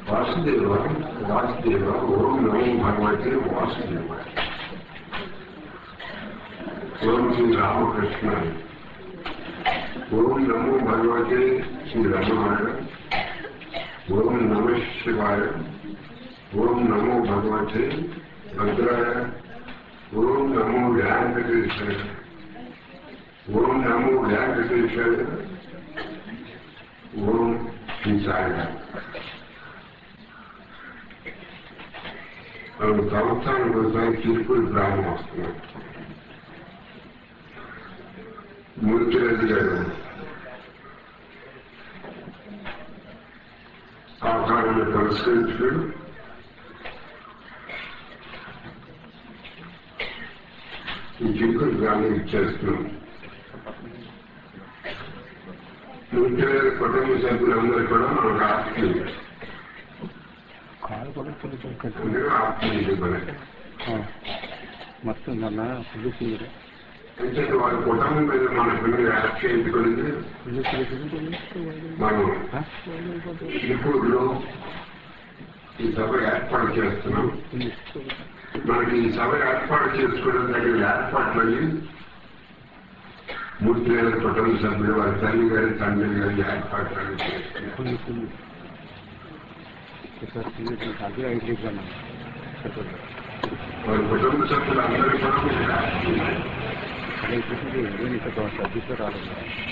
వాసుదేవ వాసుదేవ ఓం నమో భగవతే వాసుదేవ ఓం శ్రీ రామకృష్ణ ఓం నమో భగవతే శ్రీ రమణాయ ఓం నమ శివాయ ఓం నమో భగవతే భద్రాయ ఓం నమో వెంకటేశాయ ఓం నమో వెంకటేశాయ ఓం శ్రీసాయ మనం సంవత్సరం కోసం తిరుపతి గ్రామం వస్తున్నాం మూర్తిరెడ్డి గారు ఆహారాన్ని పురస్కరించాడు ఈ తిరుపతి గ్రామం ఇచ్చేస్తున్నాం మూర్తిరెడ్డి కుటుంబ సభ్యులందరూ కూడా మనకు ఆత్మీయులు కాలు కూడా కొంచెం కట్టు అందరూ ఆత్మీయులు మనకి మొత్తం నన్న ఫుల్ ఫీల్ అంటే వాళ్ళ కుటుంబం మీద మనకు ఆశ్చర్యించుకుని ఫుల్ మనం ఇప్పుడు ఈ సభ ఏర్పాటు చేస్తున్నాం మనకి ఈ సభ ఏర్పాటు చేసుకోవడం దగ్గర ఏర్పాట్లని మూర్తి గారి కుటుంబ సభ్యులు వారి తల్లి గారి తండ్రి గారి ఏర్పాట్లను చేస్తున్నాం ఫుల్ ఫుల్ సార్ ఫుల్ అదే అయిపోయింది వారి కుటుంబ సభ్యులు అందరూ కూడా మీకు ఆశ్చర్యం. అదే అయిపోతుంది నేను ఇక్కడ సర్వీస్ రాలేదు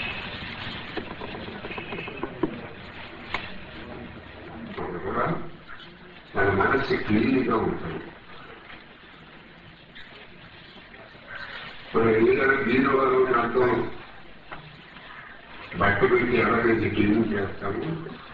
అప్పుడు కూడా మన మనస్సు క్లీన్గా ఉంటుంది మనం ఏదైనా బీరువాలో అర్థం బట్ట పెట్టి ఎలాగైతే క్లీన్ చేస్తాము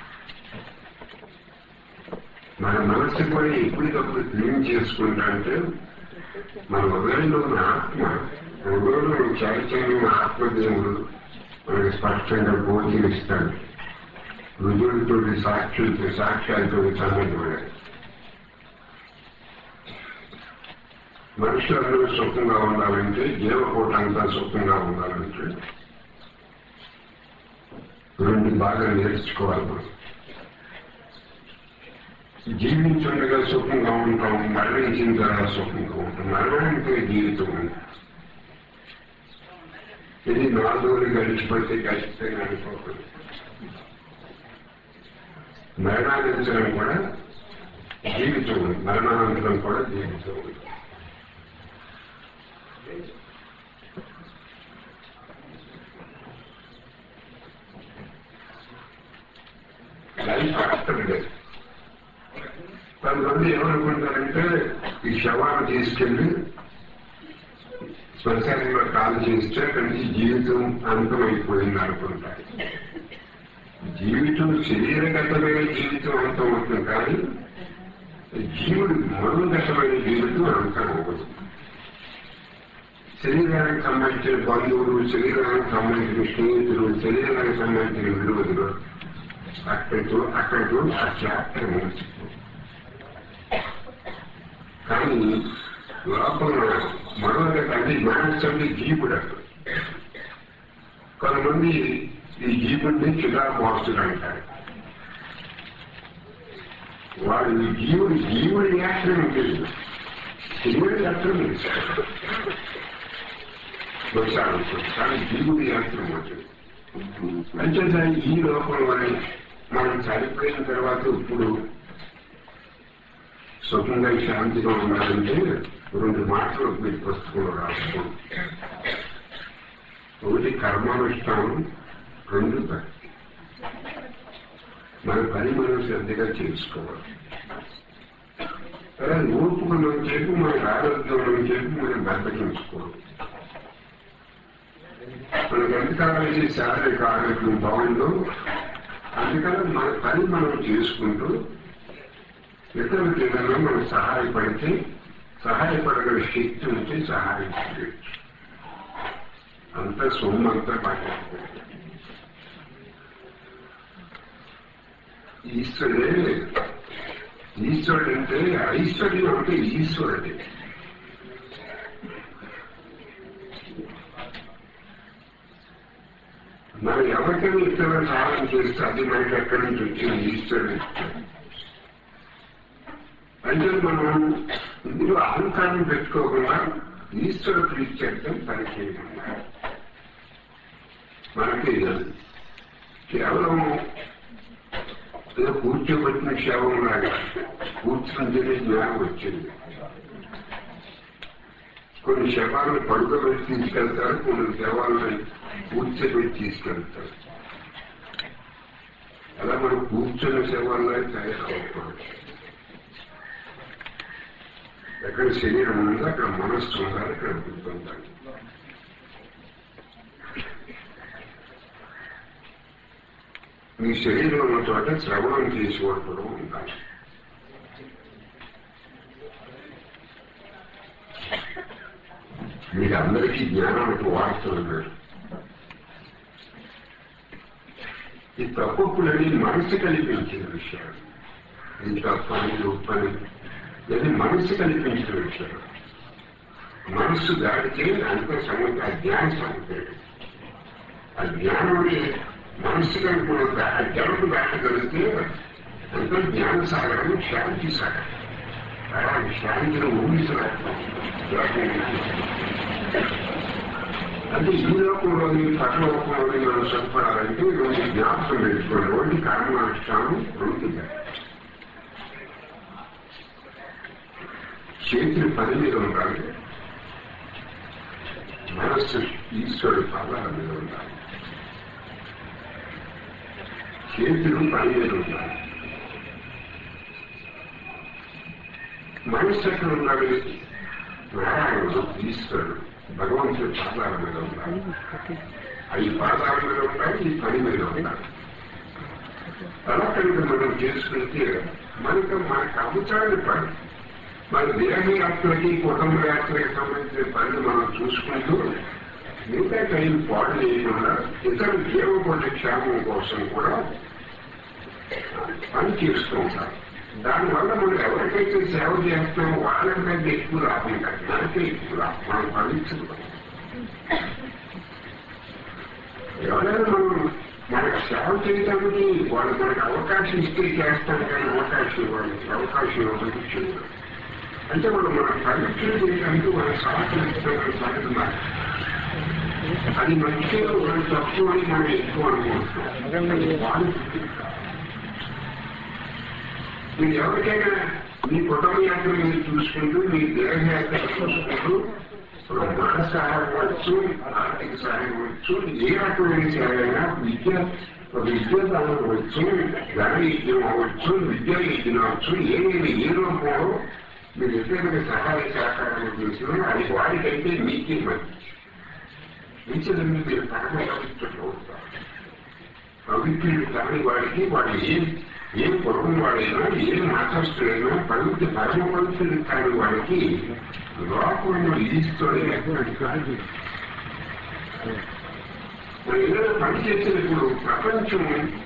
మన మనస్సు కూడా ఎప్పటికప్పుడు క్లీన్ చేసుకుంటా అంటే మన హృదయంలో ఉన్న ఆత్మ హృదయంలో ఉన్న చైతన్యం ఆత్మదేవుడు మనకి స్పష్టంగా బోధిస్తాడు రుజువులతో సాక్షులతో సాక్ష్యాలతో సన్నద్ధమయ్యాడు మనుషులందరూ సుఖంగా ఉండాలంటే జీవకోటంతా సుఖంగా ఉండాలంటే రెండు బాగా నేర్చుకోవాలి మనం జీవించుండగా సుఖంగా ఉంటాం మరణించిన తర్వాత సుఖంగా ఉంటాం మరణానికి జీవితం ఉంది ఇది నాలుగు రోజులు గడిచిపోతే గడిచిపోయిన అనుకోకూడదు మరణానంతరం కూడా జీవితం ఉంది మరణానంతరం కూడా జీవితం ఉంది లైఫ్ ఆఫ్టర్ డెత్ కొంతమంది ఏమనుకుంటారంటే ఈ శవాన్ని తీసుకెళ్లి శ్మశానంలో కాలు చేస్తే అక్కడి నుంచి జీవితం అంతమైపోయింది అనుకుంటారు జీవితం శరీరగతమైన జీవితం అంతం అవుతుంది కానీ జీవుడు మనోగతమైన జీవితం అంతం అవ్వదు శరీరానికి సంబంధించిన బంధువులు శరీరానికి సంబంధించిన స్నేహితులు శరీరానికి సంబంధించిన విలువలు అక్కడితో అక్కడితో ఆ చాప్టర్ ముగిసిపోతుంది కానీ లోపల మనోగత అంటే మనస్సు అంటే జీవుడు అక్కడ కొంతమంది ఈ జీవుడిని చిరాభాసుడు అంటారు వాడు ఈ జీవుడు జీవుడి యాత్రను తెలుసు శివుడి యాత్రను తెలుసు కానీ జీవుడి యాత్ర ఉంటుంది అంచేత ఈ లోకంలోనే మనం చనిపోయిన తర్వాత ఇప్పుడు సుఖంగా శాంతిగా ఉండాలంటే రెండు మాటలు మీరు పుస్తకంలో రాసుకోండి ఒకటి కర్మానుష్ఠానం రెండు భక్తి మన పని మనం శ్రద్ధగా చేసుకోవాలి అలా ఓపుకున్నం చెప్పి మనకు ఆరోగ్యం చెప్పి మనం బద్దకించుకోవాలి మనకు ఎంతకాలం శారీరక ఆరోగ్యం బాగుందో అందుకని మన పని మనం చేసుకుంటూ ఇతరులకు ఏదైనా మనం సహాయపడితే సహాయపడగల శక్తి ఉంటే సహాయించవచ్చు అంతా సొమ్ము అంతా పట్టించుకోవాలి ఈశ్వరుడే ఈశ్వరుడు అంటే ఐశ్వర్యం అంటే ఈశ్వరుడే మనం ఎవరికైనా ఇతరులకు సహాయం చేస్తే అది మనకి ఎక్కడి నుంచి వచ్చింది ఈశ్వరుడు ఇస్తాడు అంటే మనం ఇందులో అహంకారం పెట్టుకోకుండా ఈశ్వర ప్రీత్యర్థం పనిచేయకుండా మనకి కేవలం ఏదో కూర్చోబెట్టిన శవం లాగా కూర్చుంటేనే జ్ఞానం వచ్చింది కొన్ని శవాలను పడుకోబెట్టి తీసుకెళ్తారు కొన్ని శవాలను కూర్చోబెట్టి తీసుకెళ్తారు అలా మనం కూర్చున్న శవాల్లో తయారవకూడదు ఎక్కడ శరీరం ఉందో అక్కడ మనస్సు ఉండాలి అక్కడ బుద్ధి ఉండాలి మీ శరీరం ఉన్న చోట శ్రవణం చేసేవాడు కూడా ఉండాలి మీరు అందరికీ జ్ఞానానికి వాడుతున్నారు ఈ తప్పులని మనసు కల్పించిన విషయాలు ఇది తప్పని ఇది ఒప్పని ఇది మనసు కల్పించిన విషయాలు మనస్సు దాటితే అంత సమత అజ్ఞాన సమతే ఆ జ్ఞానం మనస్సు కనుక ఆ జడకు దాటగలిగితే అంత జ్ఞాన సాగరం శాంతి సాగరం అలా శాంతిని ఊహించలేకపోతుంది అంటే ఈ లోకంలోని పట్ల లోకంలోని మనం సత్పడాలంటే రెండు జ్ఞాపకం పెట్టుకోండి ఒకటి కర్మానుష్ఠానం రెండు చేతులు పని మీద ఉండాలి మనస్సు ఈశ్వరుడు పాదాల మీద ఉండాలి చేతులు పని మీద ఉండాలి మనస్సు ఎక్కడ ఉండాలి నారాయణుడు ఈశ్వరుడు భగవంతుడి పాదాల మీద ఉండాలి అవి పాదాల మీద ఉండాలి ఈ పని మీద ఉండాలి అలా కనుక మనం చేసుకుంటే మనకు మనకు అవసరాన్ని పని మన దేహయాత్రకి కుటుంబ యాత్రకి సంబంధించిన పనులు మనం చూసుకుంటూ మిగతా టైం పాడు చేయకుండా ఇతర జీవకోటి క్షేమం కోసం కూడా పని చేస్తూ ఉంటాం దానివల్ల మనం ఎవరికైతే సేవ చేస్తున్నామో వాళ్ళకంటే ఎక్కువ లాభం కాదు మనకే ఎక్కువ లాభం మనం ఫలించదు ఎవరైనా మనం మనకు సేవ చేయడానికి వాళ్ళు మనకు అవకాశం ఇస్తే చేస్తాం కానీ అవకాశం ఇవ్వాలి అవకాశం ఇవ్వడానికి చేయడం అంటే మనం మన పరీక్షలు చేయడానికి మనం సహకరిస్తున్న సంగతి మాట అది మంచి మనం తక్కువ అని మనం ఎక్కువ అనుకుంటున్నాం అది వాళ్ళు మీరు ఎవరికైనా మీ కుటుంబ యాత్ర మీరు చూసుకుంటూ మీ దేహ యాత్ర చూసుకుంటూ మాట సహాయం అవ్వచ్చు ఆర్థిక సహాయం అవ్వచ్చు ఏ రకమైన సేవైనా విద్య విద్యాదానం అవ్వచ్చు ధన యజ్ఞం అవ్వచ్చు విద్యా యజ్ఞం అవ్వచ్చు ఏదైనా ఏ రూపంలో మీరు ఇతరులకు సహాయ సహకారాలు చేసినా అది వాడికైతే మీకే మంచి ఇతరులు మీరు పరమ పవిత్రులు అవుతారు పవిత్రుడు కాని వాడికి వాడు ఏం ఏం కుటుంబం వాడైనా ఏ మాతస్తుడైనా పవిత్ర పరమ పవిత్రుడు కాని వాడికి లోకంలో ఈశ్వరుడు ఎక్కడికి కాదు మనం ఏదైనా పని చేసినప్పుడు ప్రపంచం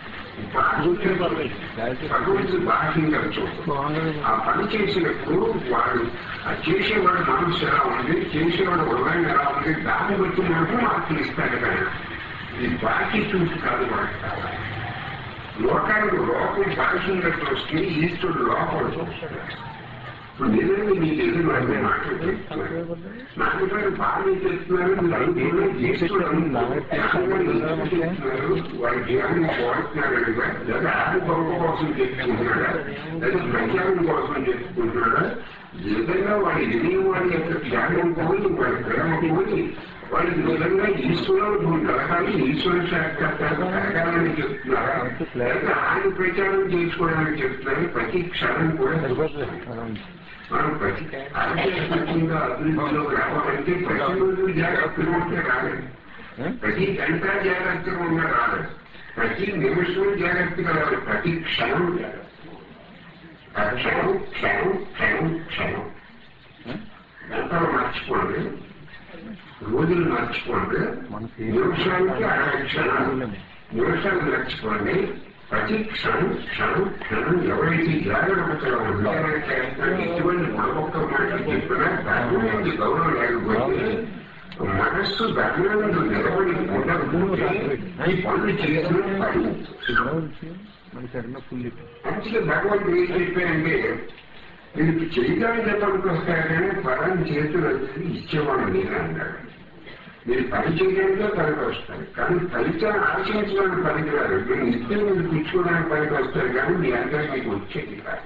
భగవంతుడు బాహ్యంగా చూస్తాం ఆ పని చేసినప్పుడు వాడు ఆ చేసేవాడు మనసు ఎలా ఉంది చేసేవాడు హృదయం ఎలా ఉంది దాన్ని బట్టి మనకు మార్పులు ఇస్తాడు కానీ ఈ బాకీ చూసి కాదు వాడు కావాలి లోకానికి లోకం బాహ్యంగా చూస్తే ఈశ్వరుడు లోపల చూస్తాడు ఇప్పుడు నిజంగా మీకు ఎదురు అనే మాటలు చెప్తున్నారు నాన్నగారు బాగా చెప్తున్నారు మీరు అనుకున్నారు ఈశ్వరుడు అనుకుంటున్నారు చెప్తున్నారు వారి జ్ఞానం కోరుతున్నారు లేదా ఆది గొప్ప కోసం చెప్పుకుంటున్నాడా లేదా ప్రచారం కోసం చెప్పుకుంటున్నాడా నిజంగా వాడి వినియోగం యొక్క జ్ఞానం పోయి వాడి ప్రేమ పోయి వాళ్ళకి నిజంగా ఈశ్వరుడు కలగాలి ఈశ్వర సాక్షాత్కారం కలగాలని చెప్తున్నారా లేదా ఆయన ప్రచారం చేసుకోవడానికి చెప్తున్నారు ప్రతి క్షణం కూడా మనం ప్రతి ఆధ్యాత్మికంగా అభివృద్ధిలో రావాలంటే ప్రతిరోజు జాగ్రత్తగా ఉంటే రాలేదు ప్రతి గంట జాగ్రత్తగా ఉన్నా రాలేదు ప్రతి నిమిషం జాగ్రత్తగా రావాలి ప్రతి క్షణం ఆ క్షణం క్షణం క్షణం క్షణం గంటలు మర్చిపోండి రోజులు మర్చిపోండి నిమిషానికి అరవై క్షణాలు నిమిషాలు మర్చిపోండి ప్రతి క్షణం క్షణం క్షణం ఎవరైతే జాగ్రత్తగా ఉన్నారో ఎటువంటి మరొక మాట చెప్పినా దాని మీద గౌరవం లేకపోతే మనస్సు దాని నిలబడి ఉండకపోతే ఈ పనులు చేసిన పని మన చర్మ ఫుల్ అందుకే భగవంతుడు ఏం చెప్పారంటే మీరు చేయడానికి పనికి వస్తాయి కానీ ఫలాన్ని చేతులు ఇచ్చేవాడు నేనే అన్నాడు మీరు పని చేయడానికే పనికి వస్తారు కానీ ఫలితాన్ని ఆశించడానికి పనికిరాదు మీరు నిత్యం మీరు పుచ్చుకోవడానికి పనికి వస్తారు కానీ మీ అందరూ మీకు వచ్చేది కాదు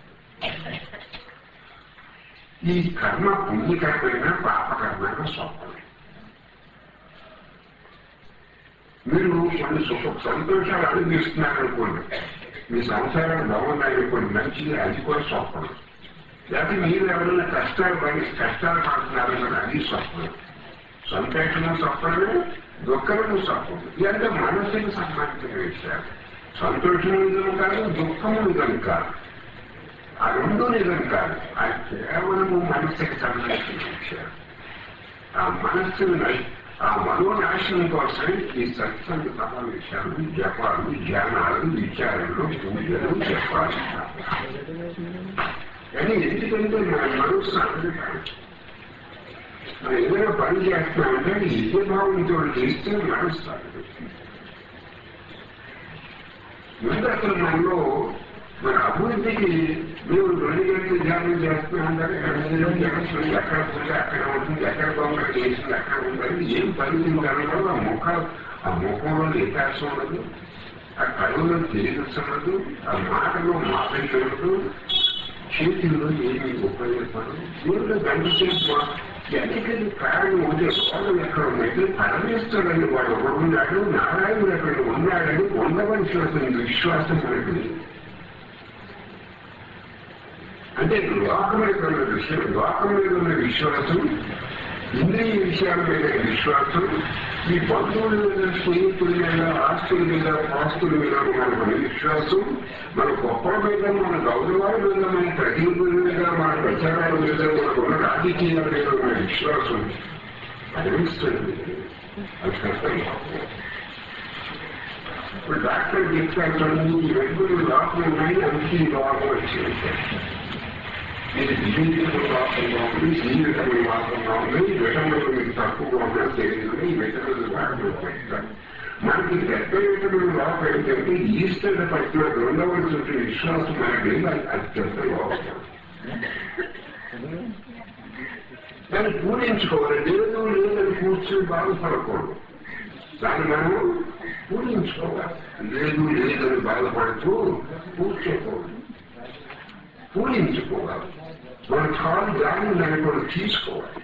ఈ కర్మ పుణ్యకరమైన పాపకరమైన స్వప్నమే మీరు కొన్ని సుఖ సంతోషాలు అనుభవిస్తున్నారు అనుకోండి మీ సంసారం బాగున్నాయనుకోండి మంచిది అది కూడా స్వప్నం లేకపోతే మీరు ఎవరైనా కష్టాలు పడి కష్టాలు పడుతున్నారని అది స్వప్నం సంతోషము స్వప్నమే దుఃఖము స్వప్నం ఇదంతా మనసుకి సంబంధించిన విషయాలు సంతోషము నిజం కాదు దుఃఖము నిజం కాదు ఆ రెండు నిజం కాదు అది కేవలము మనసుకి సంబంధించిన విషయాలు ఆ మనస్సును నై- ఆ మనోనాశనం కోసం ఈ సత్సంగ సమావేశాలు జపాలు ధ్యానాలు విచారణలు పూజలు జపాలు కానీ ఎందుకంటే మన మనస్సు అందరూ కాదు మనం ఏదైనా పని చేస్తున్నామంటే అది యజ్ఞభావంతో చేస్తే మనస్సు ఆనందిస్తుంది. ముందు అసలు మనలో మన అభివృద్ధికి మేము రెండు గంటలు ధ్యానం చేస్తున్నాం అంటే రెండు గంటలు చేస్తున్నాం ఎక్కడ పోతే అక్కడ ఉంటుంది ఎక్కడ బొమ్మలు చేసింది అక్కడ ఉంటుంది ఏం పని దానిలో ఆ ముఖం ఆ ముఖంలో ఏకాశం ఉండదు ఆ కళ్ళలో తేజస్సు ఉండదు ఆ మాటలో మాటలు ఉండదు చేతుల్లో ఏమి ఉపయోగపడదు దేవుడు గంట చేసి ఎందుకంటే కారణం ఉంటే రోగం ఎక్కడ ఉందంటే పరమేశ్వరుడు వాడు ఒకడు ఉన్నాడు నారాయణుడు అక్కడ ఉన్నాడని ఉండవలసిన విశ్వాసం మనకు లేదు. అంటే లోకం మీద ఉన్న విషయం లోకం మీద ఉన్న విశ్వాసం ఇంద్రియ విషయాల మీద విశ్వాసం ఈ బంధువుల మీద స్నేహితుల మీద ఆస్తుల మీద పాస్తుల మీద మనకు విశ్వాసం మన గొప్పల మీద మన గౌరవాల మీద మన ప్రతినిధుల మీద మన ప్రచారాల మీద మనకు ఉన్న రాజకీయాల మీద ఉన్న విశ్వాసం పరమిస్తుంది అది కష్టం ఇప్పుడు డాక్టర్ చెప్తారు చూడండి ఈ రెండు లోపం ఉన్నాయి అందుకే ఈ లోపం వచ్చింది మీరు జీవితంలో లోపంగా ఉంది జీవితంలో లోపంగా ఉంది విటమిన్లు మీకు తక్కువగా ఉన్నా తెలియదు ఈ విటమిన్లు వాడడం పెడతారు మనకి పెద్ద విటమిన్ లోపం ఏంటంటే ఈస్టర్ పట్ల ఉండవలసిన విశ్వాసం మనకి లేదు. అది అత్యంత లోపం దాన్ని పూజించుకోవాలి లేదు లేదని కూర్చొని బాధపడకూడదు దాన్ని మనం పూజించుకోవాలి లేదు లేదని బాధపడుతూ కూర్చోకూడదు పూజించుకోవాలి మన కాలు దాన్ని దాన్ని కూడా తీసుకోవాలి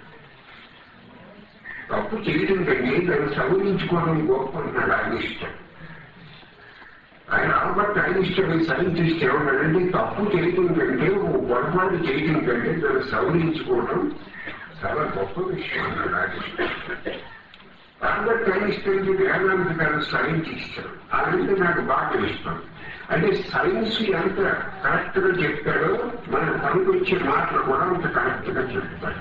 తప్పు చేయడం కంటే దాన్ని సవరించుకోవడం గొప్ప అన్నాడు ఆయన ఇష్టం ఆయన ఆల్బర్ట్ ఐన్స్టైన్ సైంటిస్ట్ ఏమన్నాడంటే తప్పు చేయడం కంటే ఓ పొరపాటు చేయడం కంటే దాన్ని సవరించుకోవడం చాలా గొప్ప విషయం అన్నాడు ఆయన ఆల్బర్ట్ ఐన్స్టైన్ వేదాంత గారు సైంటిస్ట్ అదంటే నాకు బాగా ఇష్టం అంటే సైన్స్ ఎంత కరెక్ట్ గా చెప్తాడో మన పనికి వచ్చే మాటలు కూడా అంత కరెక్ట్ గా చెప్తాడు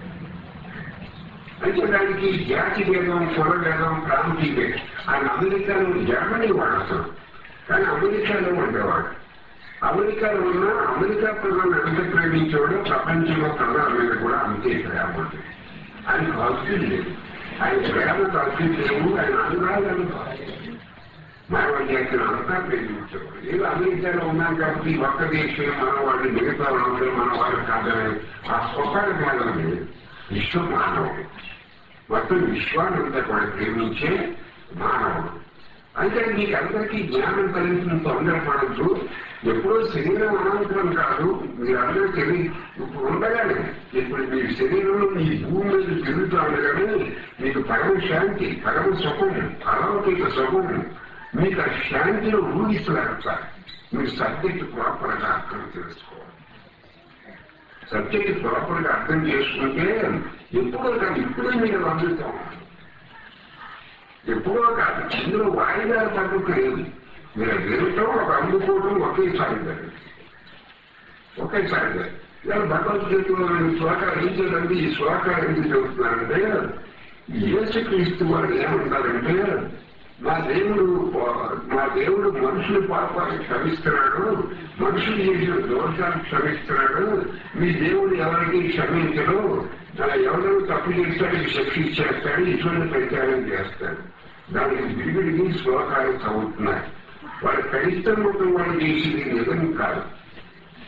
అంటే దానికి జాతి భేదం కుల భేదం ప్రాంతీయ భేదం ఆయన అమెరికాలో జర్మనీ వాడు అసలు కానీ అమెరికాలో ఉండేవాడు అమెరికాలో ఉన్న అమెరికా ప్రజలను ఎంత ప్రేమించాడో ప్రపంచంలో ప్రజల మీద కూడా అంతే ప్రేమ ఉంది ఆయనకు హక్కులు లేదు ఆయన ప్రేమకు హక్కులు లేవు ఆయన అనురాగాలు మానవ జాతిని అంతా ప్రేమించేవాడు ఏదో అమెరికాలో ఉన్నాం కాబట్టి ఈ ఒక్క దేశం మన వాళ్ళు మిగతా వాళ్ళందరూ మన వాళ్ళు కాదని ఆ స్వభావం కాదని విశ్వ మానవుడు మొత్తం విశ్వాన్ని అంతా కూడా ప్రేమించే మానవుడు అంటే మీకు అందరికీ జ్ఞానం కలిగిన తొందరపడద్దు ఎప్పుడో శరీరం అనంతరం కాదు మీరందరూ తెలియ ఇప్పుడు ఉండగానే ఇప్పుడు మీ శరీరంలో మీ భూమి మీద తిరుగుతూ ఉండగానే మీకు పరమ శాంతి పరమ సుఖం అలౌకిక సుఖం మీకు ఆ శాంతిలో ఊగిస్తున్నారు మీరు సబ్జెక్ట్ ప్రాపర్గా అర్థం చేసుకోవాలి సబ్జెక్ట్ ప్రాపర్గా అర్థం చేసుకుంటే ఎప్పుడో కాదు ఇప్పుడే మీరు అందుతాం ఎప్పుడో కాదు ఇందులో వాయిదా పద్ధతి లేదు మీరు వినటం ఒక అందుకోవడం ఒకేసారి జరిగింది ఒకేసారి జరిగింది ఇలా భగవద్గీతలో నేను శ్లోకాలు ఏం చేయాలంటే ఈ శ్లోకాలు ఎందుకు చెబుతున్నానంటే యేసుక్రీస్తు వారు ఏమంటారంటే మా దేవుడు మా దేవుడు మనుషుల పాపాన్ని క్షమిస్తున్నాడు మనుషులు చేసిన దోషాలు క్షమిస్తున్నాడు మీ దేవుడు ఎవరికి క్షమించడు ఎవరు తప్పు చేస్తాడు శిక్షించేస్తాడు ఇటువంటి ప్రచారం చేస్తాడు దానికి విడివిడికి శ్లోకాలు చదువుతున్నాయి వాడు క్రైస్తవ మతం వాళ్ళు చేసేది నిజం కాదు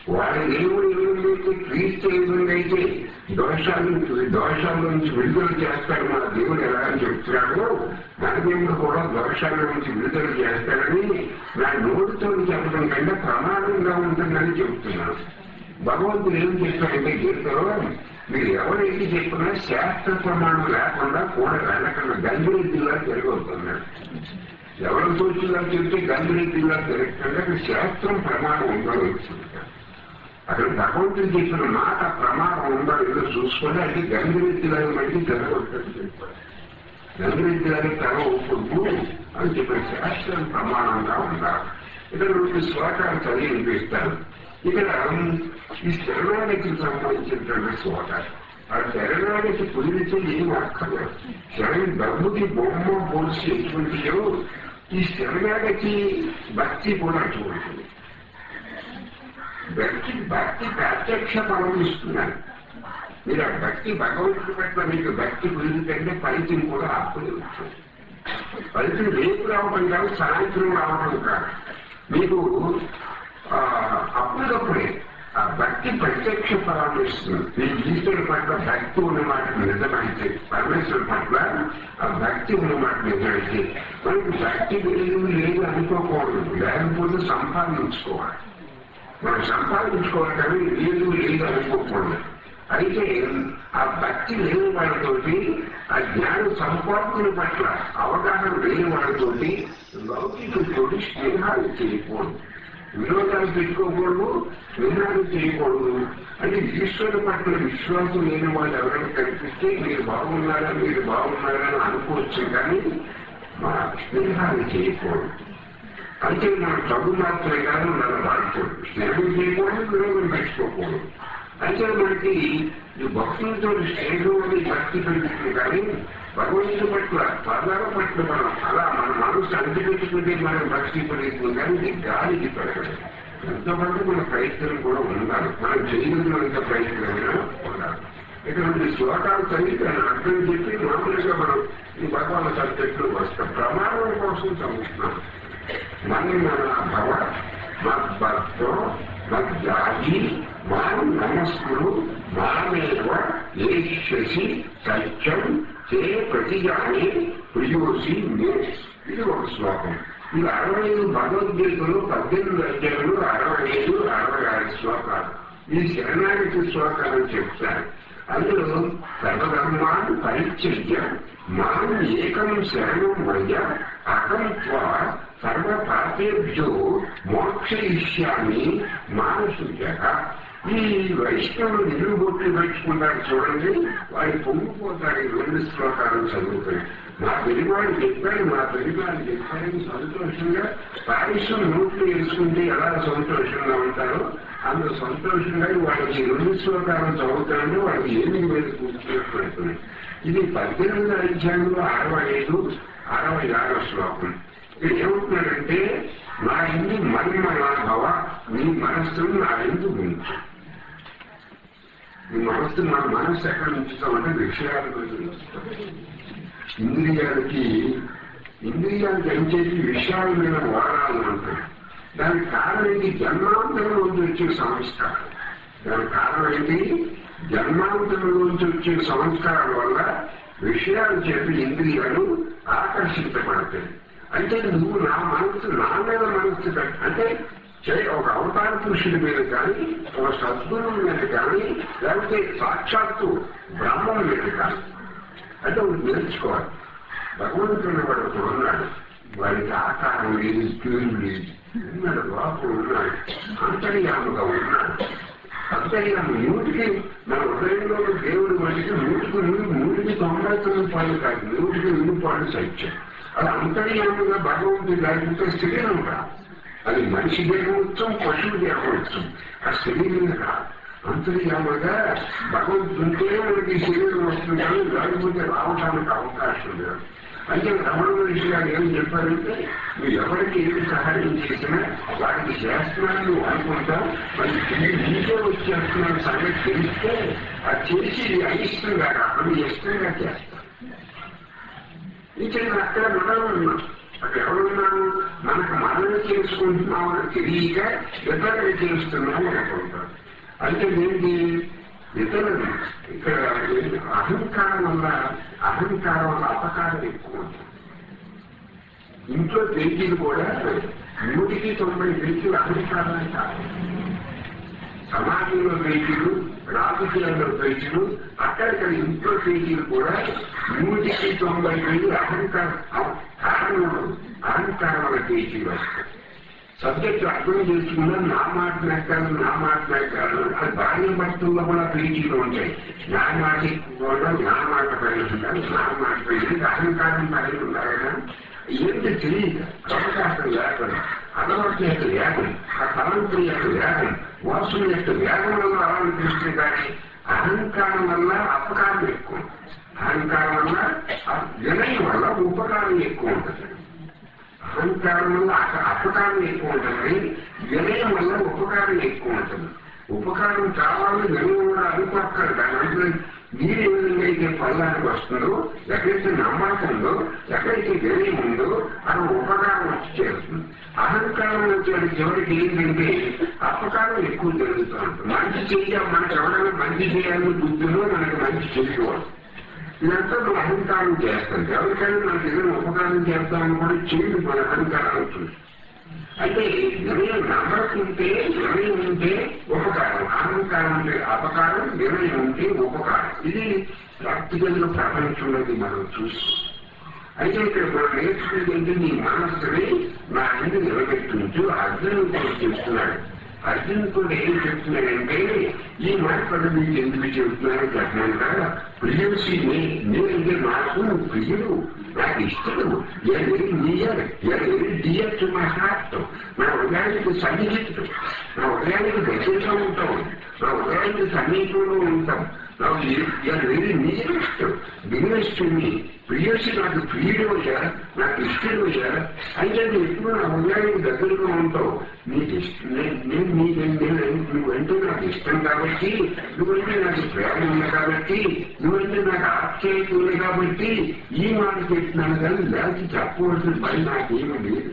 వారి దేవుడు ఏమైతే క్రీస్తు ఏమైతే దోషాల నుంచి దోషాల నుంచి విడుదల చేస్తాడు మన దేవుడు ఎలా అని చెప్తున్నాడో మన దేవుడు కూడా దోషాల నుంచి విడుదల చేస్తాడని నా నోటితో చెప్పడం కంటే ప్రమాదంగా ఉంటుందని చెప్తున్నాను భగవంతుడు ఏం చెప్పాడంటే గీతలో మీరు ఎవరైతే చెప్పినా శాస్త్ర ప్రమాణం లేకుండా కూడా వెళ్ళకుండా గంగిరెద్దిలా తిరగవుతున్నాడు ఎవరు తోచిందా చెప్తే గంగిరెద్దిలా తిరగకుండా అక్కడ శాస్త్రం ప్రమాణం ఉందని వచ్చింది అక్కడ భగవంతుడు చెప్పిన మాట ప్రమాణం ఉందా ఏదో చూసుకొని అది గంగిరెద్దిలాగా మళ్ళీ జరగవద్దని చెప్పారు గంగిరెద్దిలాగా తల ఒప్పుడు అని చెప్పిన శాస్త్రం ప్రమాణంగా ఉండాలి ఇక్కడ రెండు శ్లోకాలు చదివి వినిపిస్తాను ఇక్కడ ఈ శరణానికి సంబంధించినటువంటి శ్లోకాలు ఆ శరణానికి కుదిరితే ఏం అక్కర్లేదు శరణ్ డబ్బుకి బొమ్మ పోల్చి ఎటువంటియో ఈ శరణానికి భక్తి కూడా అటువంటిది భక్తి భక్తి ప్రత్యక్ష ఫలం ఇస్తున్నాను మీరు ఆ భక్తి భగవంతుడి పట్ల మీకు భక్తి కుదిరితే ఫలితం కూడా అప్పుడే వచ్చింది ఫలితం రేపు రావడం కాదు సాయంత్రం రావడం కాదు మీకు ఆ, అప్పటికప్పుడే ఆ భక్తి ప్రత్యక్ష ఫలాన్ని ఇస్తుంది మీ ఈశ్వరుడి పట్ల భక్తి ఉన్నమాట నిజమైతే పరమేశ్వరుడి పట్ల ఆ భక్తి ఉన్నమాట నిజమైతే మనకి భక్తి లేదు లేదు అనుకోకూడదు లేకపోతే సంపాదించుకోవాలి మనం సంపాదించుకోవాలి కానీ లేదు లేదు అనుకోకూడదు అయితే ఆ భక్తి లేని వాళ్ళతోటి ఆ జ్ఞాన సంపాదన పట్ల అవగాహన లేని వాళ్ళతోటి లౌకికతోటి స్నేహాలు చేయకూడదు విరోధాలు పెట్టుకోకూడదు స్నేహాలు చేయకూడదు అంటే ఈశ్వరుడు పట్ల విశ్వాసం లేని వాళ్ళు ఎవరైనా కనిపిస్తే మీరు బాగున్నారా మీరు బాగున్నారా అని అనుకోవచ్చు కానీ మా స్నేహాలు చేయకూడదు అంటే మన డబ్బు మాత్రమే కాదు నన్ను వాడుకోండి స్నేహం చేయకూడదు విరోధం పెట్టుకోకూడదు అయితే మనకి ఈ భక్తులతో స్నేహం అని భక్తి పెరుగుతుంది కానీ భగవంతుడి పట్ల పదాల పట్ల మనం అలా మన మనసు అంటిపెట్టుకుంటే మనం భక్తి పెరుగుతుంది కానీ ఇది గాలికి పెరగదు ఎంతోమంది మన ప్రయత్నం కూడా ఉండాలి మనం చేయగలిగినంత ప్రయత్నమైనా ఉండాలి ఇక్కడ ఈ శ్లోకాలు చదివి దాన్ని అర్థం చెప్పి మామూలుగా మనం ఈ భగవాన్ సబ్జెక్టులు వస్తాం ప్రమాణం కోసం చదువుతున్నాం మన్మన భవ మద్భక్తో మద్యాగి మాం నమస్కుడు మామేవ ఏష్యసి సత్యం చే ప్రతిజాని ప్రియోసి మే ఇది ఒక శ్లోకం ఇది అరవై ఐదు భగవద్గీతలు పద్దెనిమిది అధ్యాయులు అరవై ఐదు అరవై ఆరు శ్లోకాలు ఈ శరణాగతి శ్లోకాలను చెప్తాను అందులో సర్వధర్మాన్ని పరిచర్య మాం ఏకం శరణం వయ్య అహం త్వా సర్వ పాపేభ్యో మోక్షయిష్యామి మానసుజ ఈ వైష్ణవులు ఇల్లు బొట్లు పెట్టుకుంటారు చూడండి వాడు పొంగిపోతారు ఈ రెండు శ్లోకాలను చదువుతాయి మా పెరివాడు చెప్పాడు మా పెరివాడు చెప్పాడని సంతోషంగా పారిశ్రం నోట్లు వేసుకుంటే ఎలా సంతోషంగా ఉంటారో అంత సంతోషంగా వాళ్ళకి ఈ రెండు శ్లోకాలను చదువుతారంటే వాళ్ళకి ఏమి మీద కూర్చున్నట్టు ఇది పద్దెనిమిది అధ్యాయంలో అరవై ఐదు అరవై ఆరో శ్లోకం ఇక్కడ ఏమంటున్నాడంటే నా ఇంటి మన్మన భవ నీ మనస్సును నా ఇంటి ఉంచు ఈ మనస్సు మన మనస్సు ఎక్కడ ఉంచుతామంటే విషయాల గురించి ఉంచుతాం ఇంద్రియాలకి ఇంద్రియాలకి ఏం చేసి విషయాల మీద వాడాలని అంటారు దానికి కారణం ఏంటి జన్మాంతరం నుంచి వచ్చే సంస్కారం దానికి కారణం ఏంటి జన్మాంతరం నుంచి వచ్చే సంస్కారాల వల్ల విషయాలు చెప్పి ఇంద్రియాలు ఆకర్షించబడతాయి అంటే నువ్వు నా మనసు నా మీద మనస్సు పెట్ట- అంటే చే- ఒక అవతార పురుషుడి మీద కానీ ఒక సద్గురువు మీద కానీ లేకపోతే సాక్షాత్తు బ్రహ్మం మీద కానీ అంటే ఒకటి నేర్చుకోవాలి భగవంతుడు వాడు ఒకడు ఉన్నాడు వాడికి ఆకారం లేదు పేరు లేదు ఉన్నాడు లోపల ఉన్నాడు అంతర్యాముగా ఉన్నాడు అంతర్యాము నూటికి మన హృదయంలో దేవుడు మనిషి నూటికి నూరు నూటికి తొంభై తొమ్మిది పాలు కాదు నూటికి నూరు పాలు సత్యం అది అంతర్యాముగా భగవంతుడు లేకపోతే శరీరం కాదు అది మనిషి దేహమొచ్చం పశువు దేహమొచ్చం ఆ శరీరం కాదు అంతర్యామగా భగవంతుంటే మనకి శరీరం వస్తుంది కానీ లేకపోతే రావడానికి అవకాశం లేదు అంటే రమణ మనిషి గారు ఏం చెప్పారంటే నువ్వు ఎవరికి ఏమి సహాయం చేసినా వారికి చేస్తున్నాను నువ్వు అనుకుంటా మరి తిరిగి నీకే వచ్చేస్తున్న సంగతి తెలిస్తే అది చేసి అయిష్టంగా కాకుండా ఇష్టంగా చేస్తా ఇంకా నేను అక్కడ మనం అక్కడ ఎవరున్నాము మనకు మనమే చేసుకుంటున్నామని తెలియక ఇతరులు చేస్తున్నాము అనుకుంటాం అంటే ఏంటి ఇతరులు ఇక్కడ ఏంటి? అహంకారం వల్ల అహంకారం వల్ల అపకారం ఎక్కువ ఉంటుంది ఇంట్లో పేజీలు కూడా నూటికి తొంభై పేజీలు అహంకారమే కాదు సమాజంలో పేజీలు రాజకీయాల్లో పేజీలు అక్కడిక్కడ ఇంట్లో పేజీలు కూడా నూటికి తొంభై పేజీలు అహంకారం కారణం అహంకారమైన పేజీలు వస్తాయి సబ్జెక్ట్ అర్థం చేసుకున్నా నా మాట నెక్కాలి నా మాట నెక్కాలి అది భార్య భక్తుల్లో కూడా పేజీలు ఉంటాయి నా మాట కూడా నా మాట పైన ఉండాలి నా మాట పైన అహంకారం పైన ఉండాలి కదా ఏంటి తెలియదు అవకాశం లేకుండా అలవాటు యొక్క వేగం ఆ తలంపుల యొక్క వేగం వాసుల యొక్క వేగం వల్ల అలా అనిపిస్తుంది కానీ అహంకారం వల్ల అపకారం ఎక్కువ అహంకారం వల్ల ఆ వినయం వల్ల ఉపకారం ఎక్కువ ఉంటుంది అహంకారం వల్ల అక- అపకారం ఎక్కువ ఉంటుంది వినయం వల్ల ఉపకారం ఎక్కువ ఉంటుంది ఉపకారం కావాలని వినయం కూడా అనుకోక్కర్ దాని మీరు ఏ విధంగా అయితే పల్లానికి వస్తుందో ఎక్కడైతే నమ్మకం ఉందో ఎక్కడైతే వినయం ఉందో అక్కడ ఉపకారం వచ్చి చేరుతుంది అహంకారం వచ్చేది చివరికి ఏంటంటే అపకారం ఎక్కువ జరుగుతూ ఉంటుంది మంచి చెయ్యాలి మనకు ఎవరైనా మంచి చేయాలని బుద్ధిలో మనకు మంచి చెయ్యకూడదు ఇదంతా మన అహంకారం చేస్తాం ఎవరికైనా మనకి ఏదైనా ఉపకారం చేస్తామని కూడా చేయండి మన అహంకారం చూసి అయితే వినయం నమ్మకుంటే వినయం ఉంటే ఉపకారం అహంకారం ఉంటే అపకారం వినయం ఉంటే ఉపకారం ఇది ప్రాక్టికల్ గా ప్రపంచంలోది మనం చూస్తాం అయితే ఇక్కడ మనం నేర్చుకుంది ఏంటి నీ మనస్సుని నా మీద నిలబెట్టించు అర్జునుడు కూడా చెప్తున్నాడు అర్జున్ కూడా ఏం చెప్తున్నాడంటే ఈ మాట పద మీకు ఎందుకు చెబుతున్నాను చెప్పమంటా ప్రియుసి నేనంటే నాకు ప్రియుడు నాకు ఇష్టడు near dear to my heart నా హృదయానికి సన్నిహితుడు నా హృదయానికి దగ్గరగా ఉంటాం నా హృదయానికి సన్నిహితంలో ఉంటాం నాకు వెరీ నియరెస్ట్ బిగినెస్ట్ మీ ప్రియుసి నాకు ప్రియుడు అయ్యా నాకు ఇష్టడు అయ్యా అయితే నువ్వు ఎప్పుడు నా హృదయానికి దగ్గరగా ఉంటావు నీకు ఇష్టం నేను నేను నీకు నేను నువ్వంటే నాకు ఇష్టం కాబట్టి నువ్వంటే నాకు ప్రేమ ఉంది కాబట్టి నువ్వంటే నాకు ఆప్యాయత ఉంది కాబట్టి ఈ మాట చెప్తున్నాను కానీ లేకపోతే చెప్పవలసిన పని నాకేమీ లేదు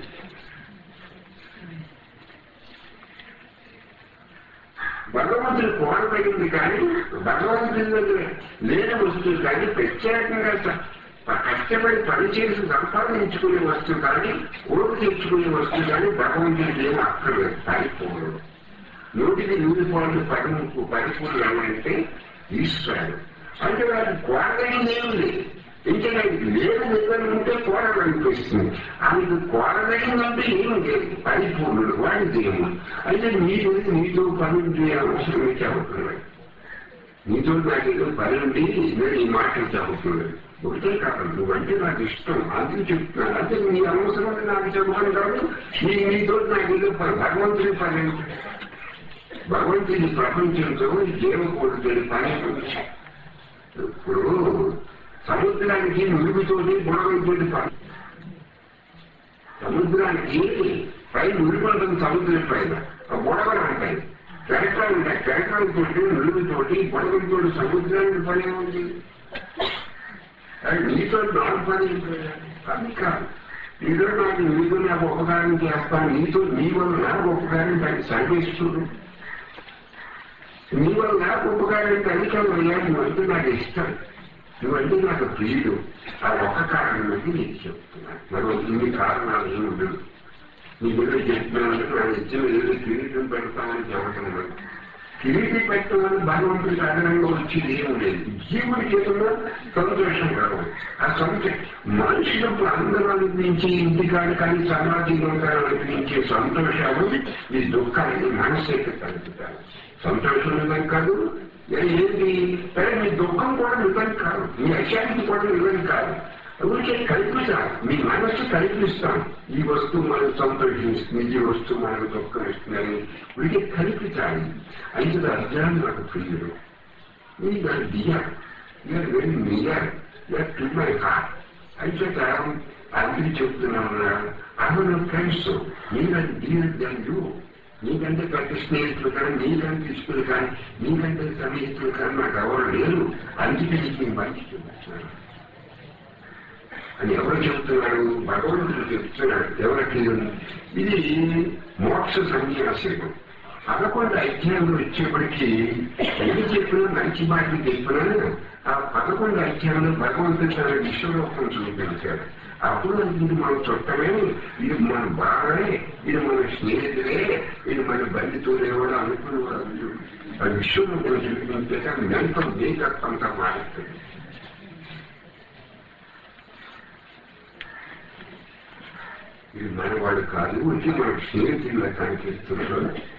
భగవంతుడు కోరబడింది కానీ భగవంతుడి దగ్గర లేని వస్తువు కానీ ప్రత్యేకంగా స- కష్టపడి పనిచేసి సంపాదించుకునే వస్తువు కానీ కోరు తెచ్చుకునే వస్తువు కానీ భగవంతుడికి ఏం అక్కర్లేదు పడిపోదు నూటికి నూరు పాలు పరుముకు పరిపూర్ణ ఏమంటే ఈశ్వరుడు అంటే వారికి కోరగలిగింది ఏం లేదు ఇంకా నాకు లేదు దగ్గర ఉంటే కోరాలనిపిస్తుంది ఆమెకు కోరగలిగిందంటే ఏం లేదు పరిపూర్ణుడు వాడి దేవుడు అయితే మీరు నీతో పని ఉండే అవసరం చెబుతున్నాడు నీతో నాకు ఏదో పని ఉండి నేను ఈ మాటలు చెబుతున్నాడు ఒకటే కాదు నువ్వంటే నాకు ఇష్టం అందుకు చెప్తున్నాను అంటే నీ అవసరం నాకు చెప్పడం కాదు నీ నీతో నాకు ఏదో పని భగవంతుడి పని ఏంటి? భగవంతుడి ప్రపంచంతో జీవకోటి పని ఉంది. ఇప్పుడు సముద్రానికి మురుగుతోటి బుడగలతోటి పని సముద్రానికి పై మురుగు ఉంటుంది సముద్రం పైన ఆ బుడగలు ఉంటాయి కెరటాలు ఉంటాయి కెరటాలతోటి మురుగుతోటి బుడగలతోటి సముద్రానికి పని ఉంది అది నీతో నాకు పని ఏంటి? అది కాదు నీతో నాకు నీతో నాకు ఉపకారం చేస్తాను నీతో నీ వల్ల నాకు ఉపకారం దాన్ని సర్వేశ్వరుడు నీ వల్ల నాకు ఉపకారం కలిసాను అయ్యా నువ్వంటే నాకు ఇష్టం నువ్వంటే నాకు ప్రియుడు ఆ ఒక్క కారణం బట్టి నీకు చెప్తున్నాను మరో ఇన్ని కారణాలు ఏమి ఉండదు నీ దగ్గర చెప్తున్నానంటే నా ఇచ్చిన ఏదో కిరీటం పెడతామని చెప్పడం లేదు కిరీటి పెట్టమని భగవంతుడికి అదనంగా వచ్చేది ఏమి లేదు జీవుడికి ఏదన్నా సంతోషం కావాలి ఆ సంతోషం మనుషులకు అందరూ అనిపించి ఇంటికాడు కానీ సమాజంలో కానీ అనిపించే సంతోషాలు ఈ దుఃఖాన్ని మనసేకి కలుగుతారు సంతోషం నిజం కాదు ఏ- ఏంటి సరే మీ దుఃఖం కూడా నిజం కాదు మీ అశాంతి కూడా నిజం కాదు ఊరికే కల్పిస్తాం మీ మనస్సు కల్పిస్తాం ఈ వస్తువు మనకు సంతోషిస్తుంది ఈ వస్తువు మనకు దుఃఖం ఇస్తుందని ఊరికే కల్పించాలి అయితే అజ్ఞానం నాకు ప్రియుడు నీకు dear you're very near you're to my heart అయితే అందరూ చెప్తున్నాను అసలు ఫ్రెండ్స్ నీకంటే డియర్ దెన్ యూ నీకంటే పెద్ద స్నేహితులు కానీ నీకంటే ఇష్టలు కానీ నీకంటే సన్నిహితులు కానీ నాకు ఎవరు లేరు అందుకే నీకు నేను మంచి చెప్తున్నాను అని ఎవరు చెబుతున్నారు భగవంతుడు చెప్తున్నాడు ఎవరికి ఇది మోక్ష సన్యాసికు పదకొండు అధ్యాయంలో వచ్చేప్పటికీ ఏది చెప్పినా మంచి మాటలు చెప్పినా ఆ పదకొండు అధ్యాయంలో భగవంతుడు తన విశ్వరూపం చూపించాడు అప్పుడు ఇది మన చుట్టమే ఇది మన బావే ఇది మన స్నేహితులే ఇది మన బంధువులే కూడా అనుకునేవాడు ఆ విశ్వరూపం చూపించాక మెంటల్ మేకప్ అంతా మారుతుంది ఇది మనవాడు కాదు ఇది మన స్నేహితుల్లో కనిపిస్తున్నాడు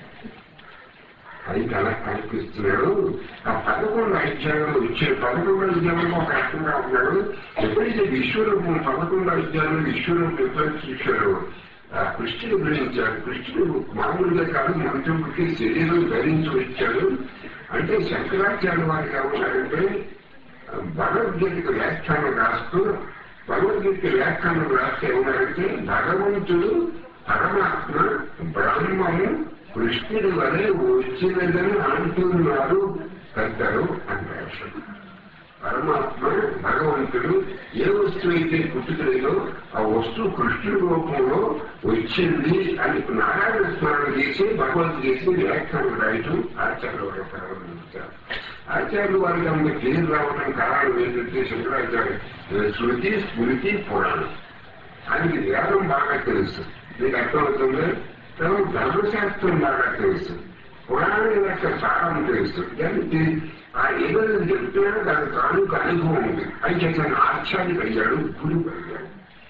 పైకి అలా కనిపిస్తున్నాడు ఆ పదకొండు అధ్యాయంలో ఇచ్చే పదకొండు అధ్యాయంలో ఒక రకంగా ఉన్నాడు ఎప్పుడైతే విశ్వరూపం పదకొండు అధ్యాయంలో విశ్వరూపం ఎప్పుడైతే చూశాడు ఆ కృష్ణుడు గురించి ఆ కృష్ణుడు మామూలుగా కాదు మంత్రుడికి శరీరం ధరించి వచ్చాడు అంటే శంకరాచార్య వారు ఏమన్నారంటే భగవద్గీతకు వ్యాఖ్యానం రాస్తూ భగవద్గీత వ్యాఖ్యానం రాస్తే ఏమన్నారంటే భగవంతుడు పరమాత్మ బ్రహ్మము కృష్ణుడి వలె వచ్చినదని అంటున్నారు పెద్దలు అంటారు పరమాత్మ భగవంతుడు ఏ వస్తువు అయితే పుట్టుకలేదో ఆ వస్తువు కృష్ణుడి రూపంలో వచ్చింది అని నారాయణ స్మరణ చేసి భగవద్గీత వ్యాఖ్యానం రాయటం ఆచార్య వారు ప్రారంభించారు ఆచార్యులు వారికి అంత పేరు రావడం కారణం ఏంటంటే శంకరాచార్య శృతి స్మృతి పురాణం ఆయనకి వేదం బాగా తెలుసు మీకు అర్థమవుతుంది తర్వాత ధర్మశాస్త్రం బాగా తెలుసు పురాణం యొక్క సారం తెలుసు దానికి ఆ ఏదైనా చెప్తున్నా దాని తాలూకు అనుభవం ఉంది అని చెప్పిన ఆచార్యుడు అయ్యాడు గురువు అయ్యాడు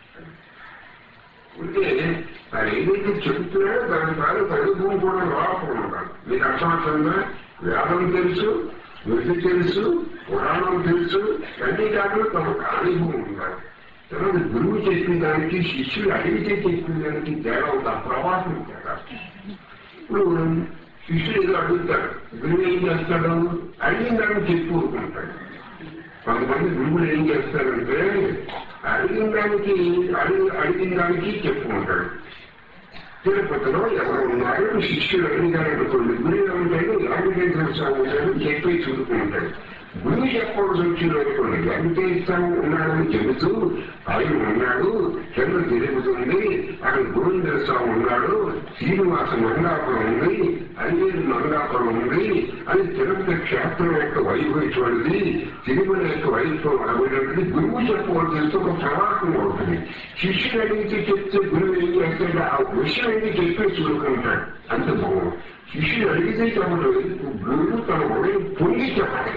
అంటే ఆయన ఏదైతే చెబుతున్నాడో దాని తాలూకు అనుభవం కూడా లోపల ఉండాలి మీకు అర్థమవుతుందా వేదం తెలుసు స్మృతి తెలుసు పురాణం తెలుసు అన్ని కాకుండా తమకు అనుభవం ఉండాలి తర్వాత గురువు చెప్పిన దానికి శిష్యులు అడిగితే చెప్పిన దానికి తేడా ఉంది ఆ ప్రవాహం తేడా ఇప్పుడు శిష్యులు ఏదో అడుగుతారు గురువు ఏం చేస్తాడు అడిగిన దాన్ని చెప్పుకుంటాడు కొంతమంది గురువులు ఏం చేస్తారంటే అడిగిన దానికి అడిగి అడిగిన దానికి చెప్పుకుంటాడు తిరుపతిలో ఎవరు ఉన్నారు శిష్యులు అడిగారు అనుకోండి గురువు ఏమంటాడు వెంకటేశ్వర స్వామి ఉన్నాడు చెప్పి చూడుకుంటాడు గురువు చెప్పవలసి వచ్చింది అనుకోండి వెంకటేశ్వర ఉన్నాడని చెబుతూ ఆయన ఉన్నాడు కింద తిరుగుతుంది అక్కడ గోవింద స్వామి ఉన్నాడు శ్రీనివాస మంగాపురం ఉంది అయ్యేది మంగాపురం ఉంది అది తిరుపతి క్షేత్రం యొక్క వైభవించబడింది తిరుమల యొక్క వైభవం అడగబడినది గురువు చెప్పవలసి వస్తే ఒక ప్రవాహం అవుతుంది శిష్యుడు అడిగితే చెప్తే గురువు ఏం చేస్తాడు ఆ విషయం ఏంటి చెప్పే చూడుకుంటాడు అంత బాగుంది శిష్యుడు అడిగితే తమడు గురువు తన ఉదయం పొంగి చెప్పాలి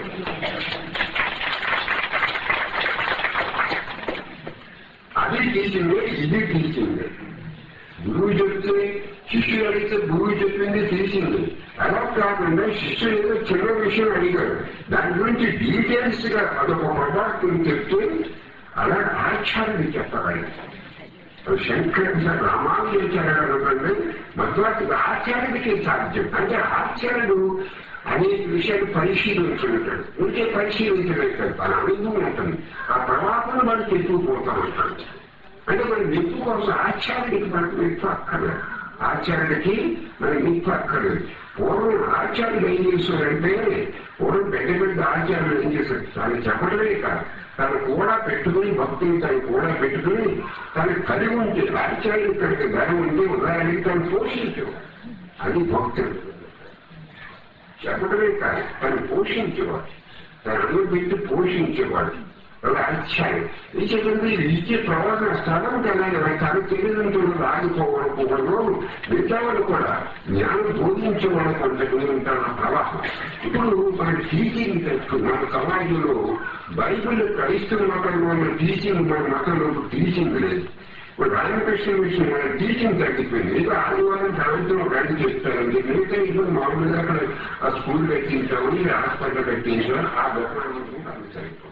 అది టీచిందే ఇది టీచిందే గురువు చెప్తే శిష్యుడు అడిగితే గురువు చెప్పింది టీచింది అలా కాకుండా శిష్యుడు ఏదో చిన్న విషయం అడిగాడు దాని గురించి డీటెయిల్స్ గా అదొక ప్రభావం చెప్తే అలా ఆచార్యుడు చెప్పగలి శంకర రామానుజాచార్య అనుకోండి మధ్వాకి ఆచార్యుడికి సాధ్యం అంటే ఆచార్యుడు అనేక విషయాలు పరిశీలించుంటాడు ఇంకే పరిశీలించలేదు కాదు తన అనుభవం ఉంటుంది ఆ ప్రభావం మనకి ఎక్కువ పోతా ఉంటాడు అంటే మన నిప్పు కోసం ఆచార్యుడికి మనకు నిప్పు అక్కర్లేదు ఆచార్యుడికి మన నిప్పు అక్కర్లేదు పూర్వం ఆచార్యుడు ఏం చేశాడంటే పూర్వం పెద్ద పెద్ద ఆచార్యులు ఏం చేశాడు తను చెప్పడమే కాదు తను కూడా పెట్టుకుని భక్తులు తను కూడా పెట్టుకుని తను కలిగి ఉంటే ఆచార్యుడు కనుక ధనం ఉంటే ఉదాహరణకి తను పోషించవు అది భక్తుడు చెప్పడమే కాదు తను పోషించేవాడు తను అన్నం పెట్టి పోషించేవాడు అలా ఆచార్యం ఈ చెప్పండి ఇచ్చే ప్రవాహం స్థలం కదా తను తెలియదంటూ ఆగిపోవడకూడదు మిగతా వాళ్ళు కూడా జ్ఞానం బోధించే వాళ్ళకు అంతకు ఉంటారు ప్రవాహం ఇప్పుడు మన టీచింగ్ తెచ్చు మన సమాజంలో బైబిల్ క్రైస్తవ మతంలో ఉన్న టీచింగ్ మన మతంలో టీచింగ్ లేదు ఇప్పుడు రామకృష్ణ విషయం మన టీచింగ్ తగ్గిపోయింది ఏదో ఆదివారం సాయంత్రం రండి చెప్తారండి మిగతా ఇప్పుడు మామూలుగా అక్కడ ఆ స్కూల్ కట్టించాము హాస్పిటల్ కట్టించాము ఆ గవర్నమెంట్ అది సరిపోతుంది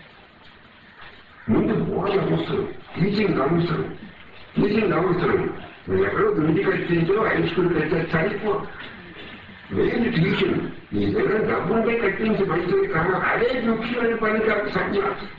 ముందు బోధ అవసరం టీచింగ్ అవసరం టీచింగ్ అవసరం నువ్వు ఎక్కడో ఇంటి కట్టించో హై స్కూల్ కట్టే సరిపో మెయిన్ టీచింగ్ నీ దగ్గర డబ్బు ఉంటే కట్టించి మంచిది కాదు అదే ముఖ్యమైన పని కాదు సన్యాసం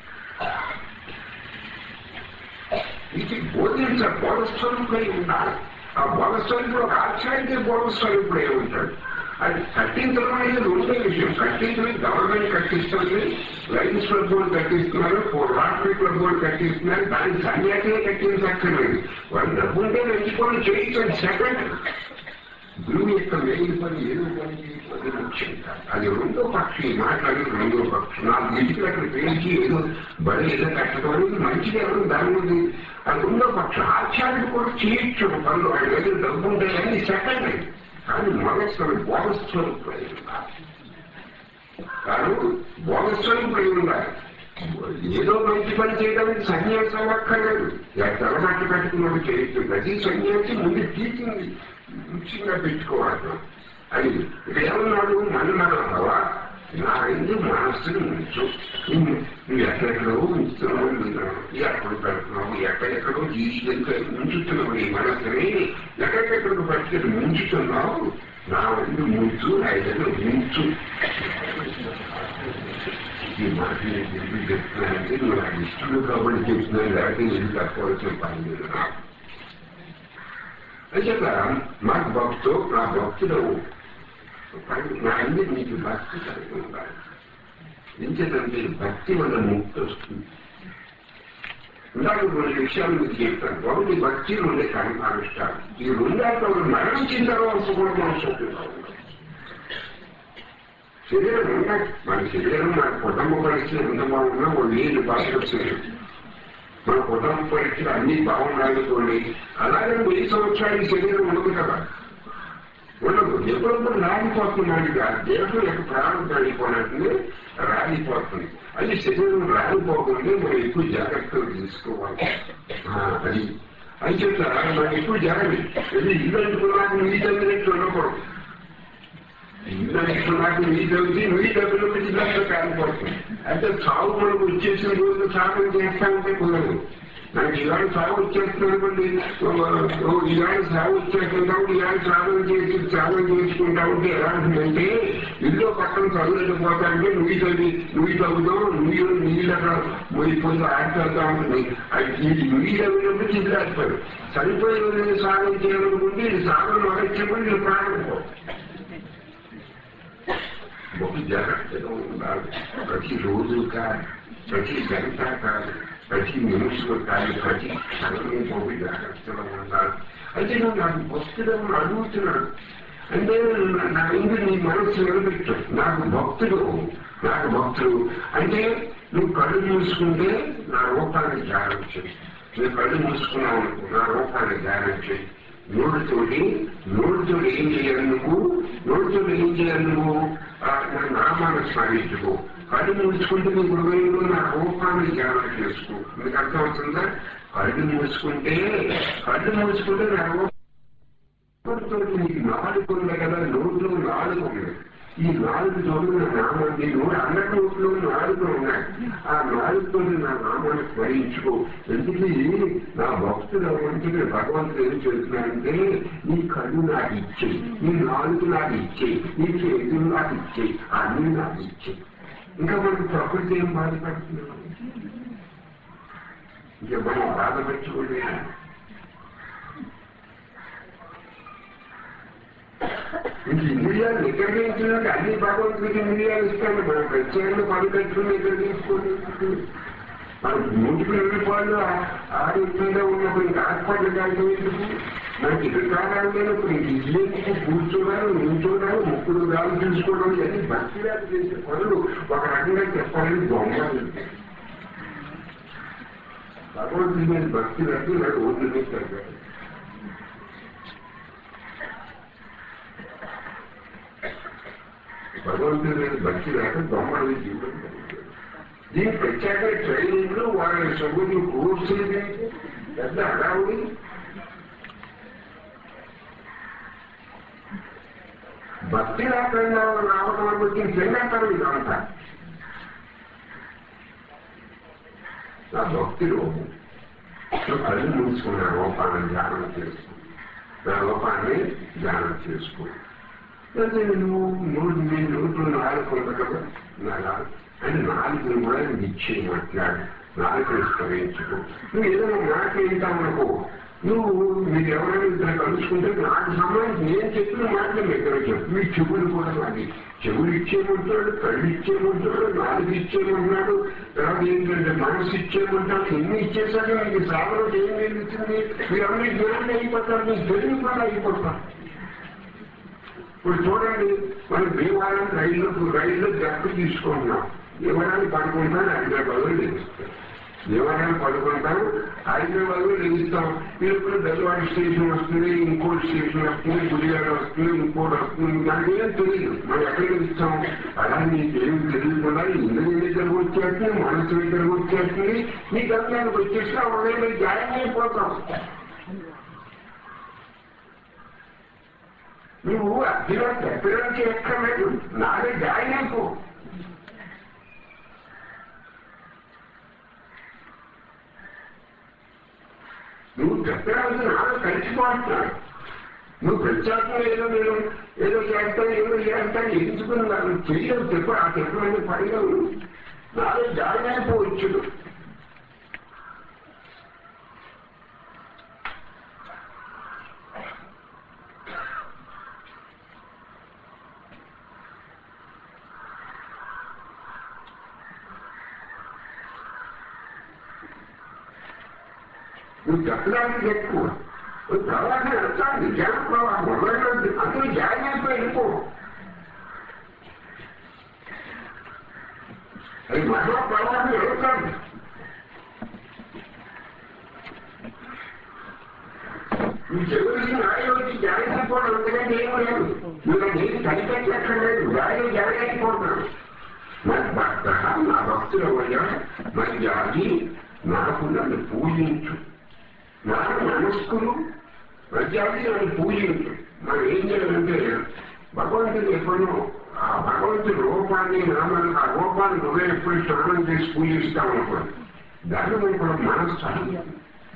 ఇది బోధించ బోధస్వరూపుడై ఉండాలి ఆ బోధస్వరూపుడు ఒక ఆచార్య బోధస్వరూపుడై ఉంటాడు అది కట్టించడం అనేది రెండో విషయం కట్టించడం గవర్నమెంట్ కట్టిస్తుంది లైన్స్ క్లబ్ వాళ్ళు కట్టిస్తున్నారు రాటరీ క్లబ్ వాళ్ళు కట్టిస్తున్నారు దానికి సన్యాసమే కట్టించక్కర్లేదు వాళ్ళు డబ్బు ఉంటే ఎంచుకొని చేయించండి సెకండ్ గురువు యొక్క మెయిన్ పని ఏదో పని అది ముఖ్యం కాదు అది రెండో పక్షి మాట్లాడి రెండో పక్షి నాకు ఇంటికి అక్కడ పేర్చి ఏదో బలి ఏదో కట్టడం అనేది మంచిగా ఎవరు దాని ఉంది అది రెండో పక్షం ఆచార్యుడు కూడా చేయొచ్చు పనులు ఆయన దగ్గర డబ్బు ఉంటాయని సెకండ్ కానీ మనస్సును బోధస్వరూపుడు కాదు బోధస్వరూపుడు ఉండాలి ఏదో మంచి పని చేయడానికి సన్యాసం అక్కర్లేదు తెల్లమట్టి పెట్టుకున్నాడు చేయొచ్చు ప్రతి సన్యాసి ముందు టీచింగ్ ముఖ్యంగా పెట్టుకోవాలి అది ఏమన్నాడు మన్మనవా నా ఇందు మనస్సును ఉంచు నువ్వు ఎక్కడెక్కడో ఉంచుతున్నావు ఎక్కడ పెడుతున్నావు ఎక్కడెక్కడో తీసుకెళ్తే ఉంచుతున్నావు నీ మనస్సుని ఎక్కడెక్కడికి పట్టుకెళ్ళి ముంచుతున్నావు నా ఇందు ముంచు నా దగ్గర ఉంచు ఈ మాట నేను ఎందుకు చెప్తున్నానంటే నువ్వు నాకు ఇష్టం కాబట్టి చెప్తున్నాను లేకపోతే ఎందుకు తప్పవలసిన పని లేదు నాకు అంచేత మాకు భక్తు నా భక్తుడు నా అన్ని నీకు భక్తి కలిగి ఉండాలి ఎంచేతంటే భక్తి వల్ల ముక్తి వస్తుంది ఇందాక కొన్ని విషయాలు మీకు చెప్తాను ఒకటి భక్తి రెండే కర్మానుష్ఠానం ఈ రెండాక మరణించిన తర్వాత కూడా మనం సుఖంగా ఉండాలి శరీరం ఉన్నాయి మన శరీరం మన కుటుంబ పరిస్థితి ఎంత బాగున్నా ఓ నీళ్ళు బాగా వచ్చేది మన కుటుంబ పరిస్థితి అన్ని బాగుండాలనుకోండి అలాగే వెయ్యి సంవత్సరాలు శరీరం ఉండదు కదా ఉండదు ఎప్పుడప్పుడు రాలిపోతున్నాడు ఆ దేహం యొక్క ప్రాణం రాలిపోయినట్టు రాలిపోతుంది అది శరీరం రాలిపోకుండా మనం ఎక్కువ జాగ్రత్తలు తీసుకోవాలి అది అని చెప్తారా మనం ఎక్కువ జాగ్రత్త ఇది ఇల్లు అనుకున్నాక నీ తల్లినట్టు ఉండకూడదు ఇల్లు అనుకున్నాక నీ తల్లి నీ తల్లిలో ఇల్లంతా కాలిపోతుంది అంటే సాగు మనకు వచ్చేసిన రోజు సాగం చేస్తా ఉంటే కుదరదు నాకు ఇవాళ సాగు వచ్చేస్తున్నటువంటి ఇవాళ సాగు వచ్చేస్తుంటాం ఇవాళ సాగం చేసి సాగం చేసుకుంటా ఉంటే ఎలా ఉంటుందంటే ఇల్లు పక్కన చదువులేకపోతాంటే నువ్వు చదివి నువ్వు చదువుతావు నువ్వు నీళ్ళగా పోయిపోయి ఆడిపోతా ఉంటుంది అది ఇది నువ్వు చదివినప్పుడు ఇల్లు ఆడతాడు చనిపోయే సాగం చేయాలనుకుంటే ఇది సాగం మొదలెచ్చినప్పుడు నేను ప్రారంభం బహు జాగ్రత్తగా ఉండాలి ప్రతి రోజు కాదు ప్రతి గంట కాదు ప్రతి నిమిషం కాదు ప్రతి క్షణము బహు జాగ్రత్తగా ఉండాలి అయితే నువ్వు నాకు భక్తుడు అడుగుతున్నాడు అంటే నా ఇందు నీ మనసు నిలబెట్టు నాకు భక్తుడు నాకు భక్తుడు అంటే నువ్వు కళ్ళు మూసుకుంటే నా రూపాన్ని ధ్యానం చేయి నువ్వు కళ్ళు మూసుకున్నావు అనుకో నా రూపాన్ని ధ్యానం చేయి నోటితోటి నోటితో ఏం చేయాలి నువ్వు నోటితో ఏం చేయాలి నువ్వు నా నామాన్ని స్మరించుకో కళ్ళు మూసుకుంటే నీ హృదయంలో నా రూపాన్ని ధ్యానం చేసుకో మీకు అర్థమవుతుందా కళ్ళు మూసుకుంటే కళ్ళు మూసుకుంటే నా రూపంతో నీకు నాలుగు ఉంది కదా నోట్లో నాలుగు ఉంది ఈ నాలుగు చోట్ల నా నామాన్ని నోరు అందరి నోట్లో నాలుగు ఉన్నాయి ఆ నాలుగుతో నా నామాన్ని స్మరించుకో ఎందుకు నా భక్తులు అవ్వంటే భగవంతుడు ఏం చేస్తున్నాడంటే నీ కళ్ళు నాకు ఇచ్చేయి నీ నాలుగు నాకు ఇచ్చేయి నీ చేతులు నాకు ఇచ్చేయి అన్నీ నాకు ఇచ్చేయి ఇంకా మనకు ప్రకృతి ఏం బాధపడుతున్నాం ఇంకా మనం బాధపెట్టుకోలేదు ఇంక ఇంద్రియాలు నిగ్రహించినట్టు అన్ని భగవంతుడికి ఇంద్రియాలు ఇస్తాను మనం ప్రత్యేకంగా పని పెట్టుకుని నిగ్రహించుకోండి మన మూటికి వెళ్ళిపోవాలి ఆరోగ్యంగా ఉన్నప్పుడు ఇంకా హాస్పిటల్ కాదు ఎందుకు మనకి వికారాలు లేనప్పుడు ఇంక ఇల్లేందుకు కూర్చోవడం నిల్చోవడం ముక్కుడు గాలు తీసుకోవడం ఇవన్నీ భక్తిరాలు చేసే పనులు ఒక రకంగా చెప్పాలని బొమ్మలు భగవంతుడి మీద భక్తి రద్దు నాకు ఓట్లు పెట్టారు భగవంతుడి మీద భక్తి లేక దొమ్మడి జీవితం దీని ప్రత్యేక ట్రైనింగ్లు వాళ్ళ చదువులు కోర్సులు దీనికి పెద్ద అడావుడి భక్తి లేకుండా రావడం వచ్చి చెందంటారు ఇదంతా నా భక్తిలో కళ్ళు మూసుకున్న రూపాన్ని ధ్యానం చేసుకో నా రూపాన్ని ధ్యానం చేసుకో నువ్వు మూడు మీ నోట్లు నాలుగు ఉంది కదా నా నాలుగు అని నాలుగు కూడా నీకు ఇచ్చే మాట్లాడు నాలుగు స్మరించుకో నువ్వు ఏదైనా మాట వింటామనుకో నువ్వు మీరు ఎవరైనా ఇద్దరు కలుసుకుంటే నాకు సంబంధించి నేను చెప్పిన మాటలు మీ ఇద్దరు చెప్పు మీ చెవులు కూడా నాది చెవులు ఇచ్చేయమంటాడు కళ్ళు ఇచ్చేయమంటాడు నాలుగు ఇచ్చేయమంటున్నాడు తర్వాత ఏంటంటే మనసు ఇచ్చేయమంటాడు ఎన్ని ఇచ్చేసాక మీకు సాధన ఏం నేర్చుంది మీరు అన్ని జ్ఞానం అయిపోతారు మీకు తెలివి కూడా అయిపోతారు ఇప్పుడు చూడండి మనం భీమవరం రైల్లో రైల్లో దెబ్బ తీసుకుంటున్నాం భీమవరాన్ని పడుకుంటాం హైదరాబాద్లో లెగిస్తాం భీమవరాన్ని పడుకుంటాం హైదరాబాద్లో లెగిస్తాం ఇప్పుడు బెజవాడ స్టేషన్ వస్తుంది ఇంకోటి స్టేషన్ వస్తుంది గుడిగాడ వస్తుంది ఇంకోటి వస్తుంది నాకేం తెలియదు మనం ఎక్కడ లెగిస్తాం అలా నీకేం తెలియకుండా ఇంద్రియ దగ్గరకు వచ్చేస్తుంది మనసు దగ్గరకు వచ్చేస్తుంది నీ గమ్యానికి వచ్చేసినా ఒకవేళ జాయిన్ అయిపోతాం నువ్వు అగ్గిలో ఎక్కడానికి ఎక్కర్లేదు నాదే జాయిన్ అయిపో నువ్వు చెప్పడానికి నాలో కలిసిపోతున్నాడు నువ్వు ప్రత్యేకంగా ఏదో నేను ఏదో చేస్తాను ఏదో చేస్తాను ఎందుకుని నాకు చెయ్యవు చెప్పు ఆ చెప్పమని పడగవు నాలో జాయిన్ అయిపోవచ్చు నువ్వు చెప్పడానికి ఎక్కువ నువ్వు ప్రవాహం వెళ్తాను జ్ఞాన ప్రవాహం మొదలైనది అందరూ జాయిన్ అయిపోయి వెళ్ళిపో అది మరో ప్రవాహం వెళ్తాను నువ్వు చెవులకి రాయి వచ్చి జాయిన్ అయిపోవడం అంతకంటే ఏం లేదు నువ్వు నేను కనిపెట్టక్కర్లేదు రాయి జాయిన్ అయిపోతున్నాను మరి భక్త నా భక్తుల వల్ల మరి జాగి నాకు నన్ను పూజించు నాకు నమస్కులు ప్రజాతి నన్ను పూజించు మనం ఏం చేయాలంటే భగవంతుడు ఎప్పుడూ ఆ భగవంతుడి రూపాన్ని నామాన్ని ఆ రూపాన్ని హృదయం ఎప్పుడు స్నానం చేసి పూజిస్తాం అనుకోండి దాన్ని మనం కూడా మనస్సు అడుగుతాం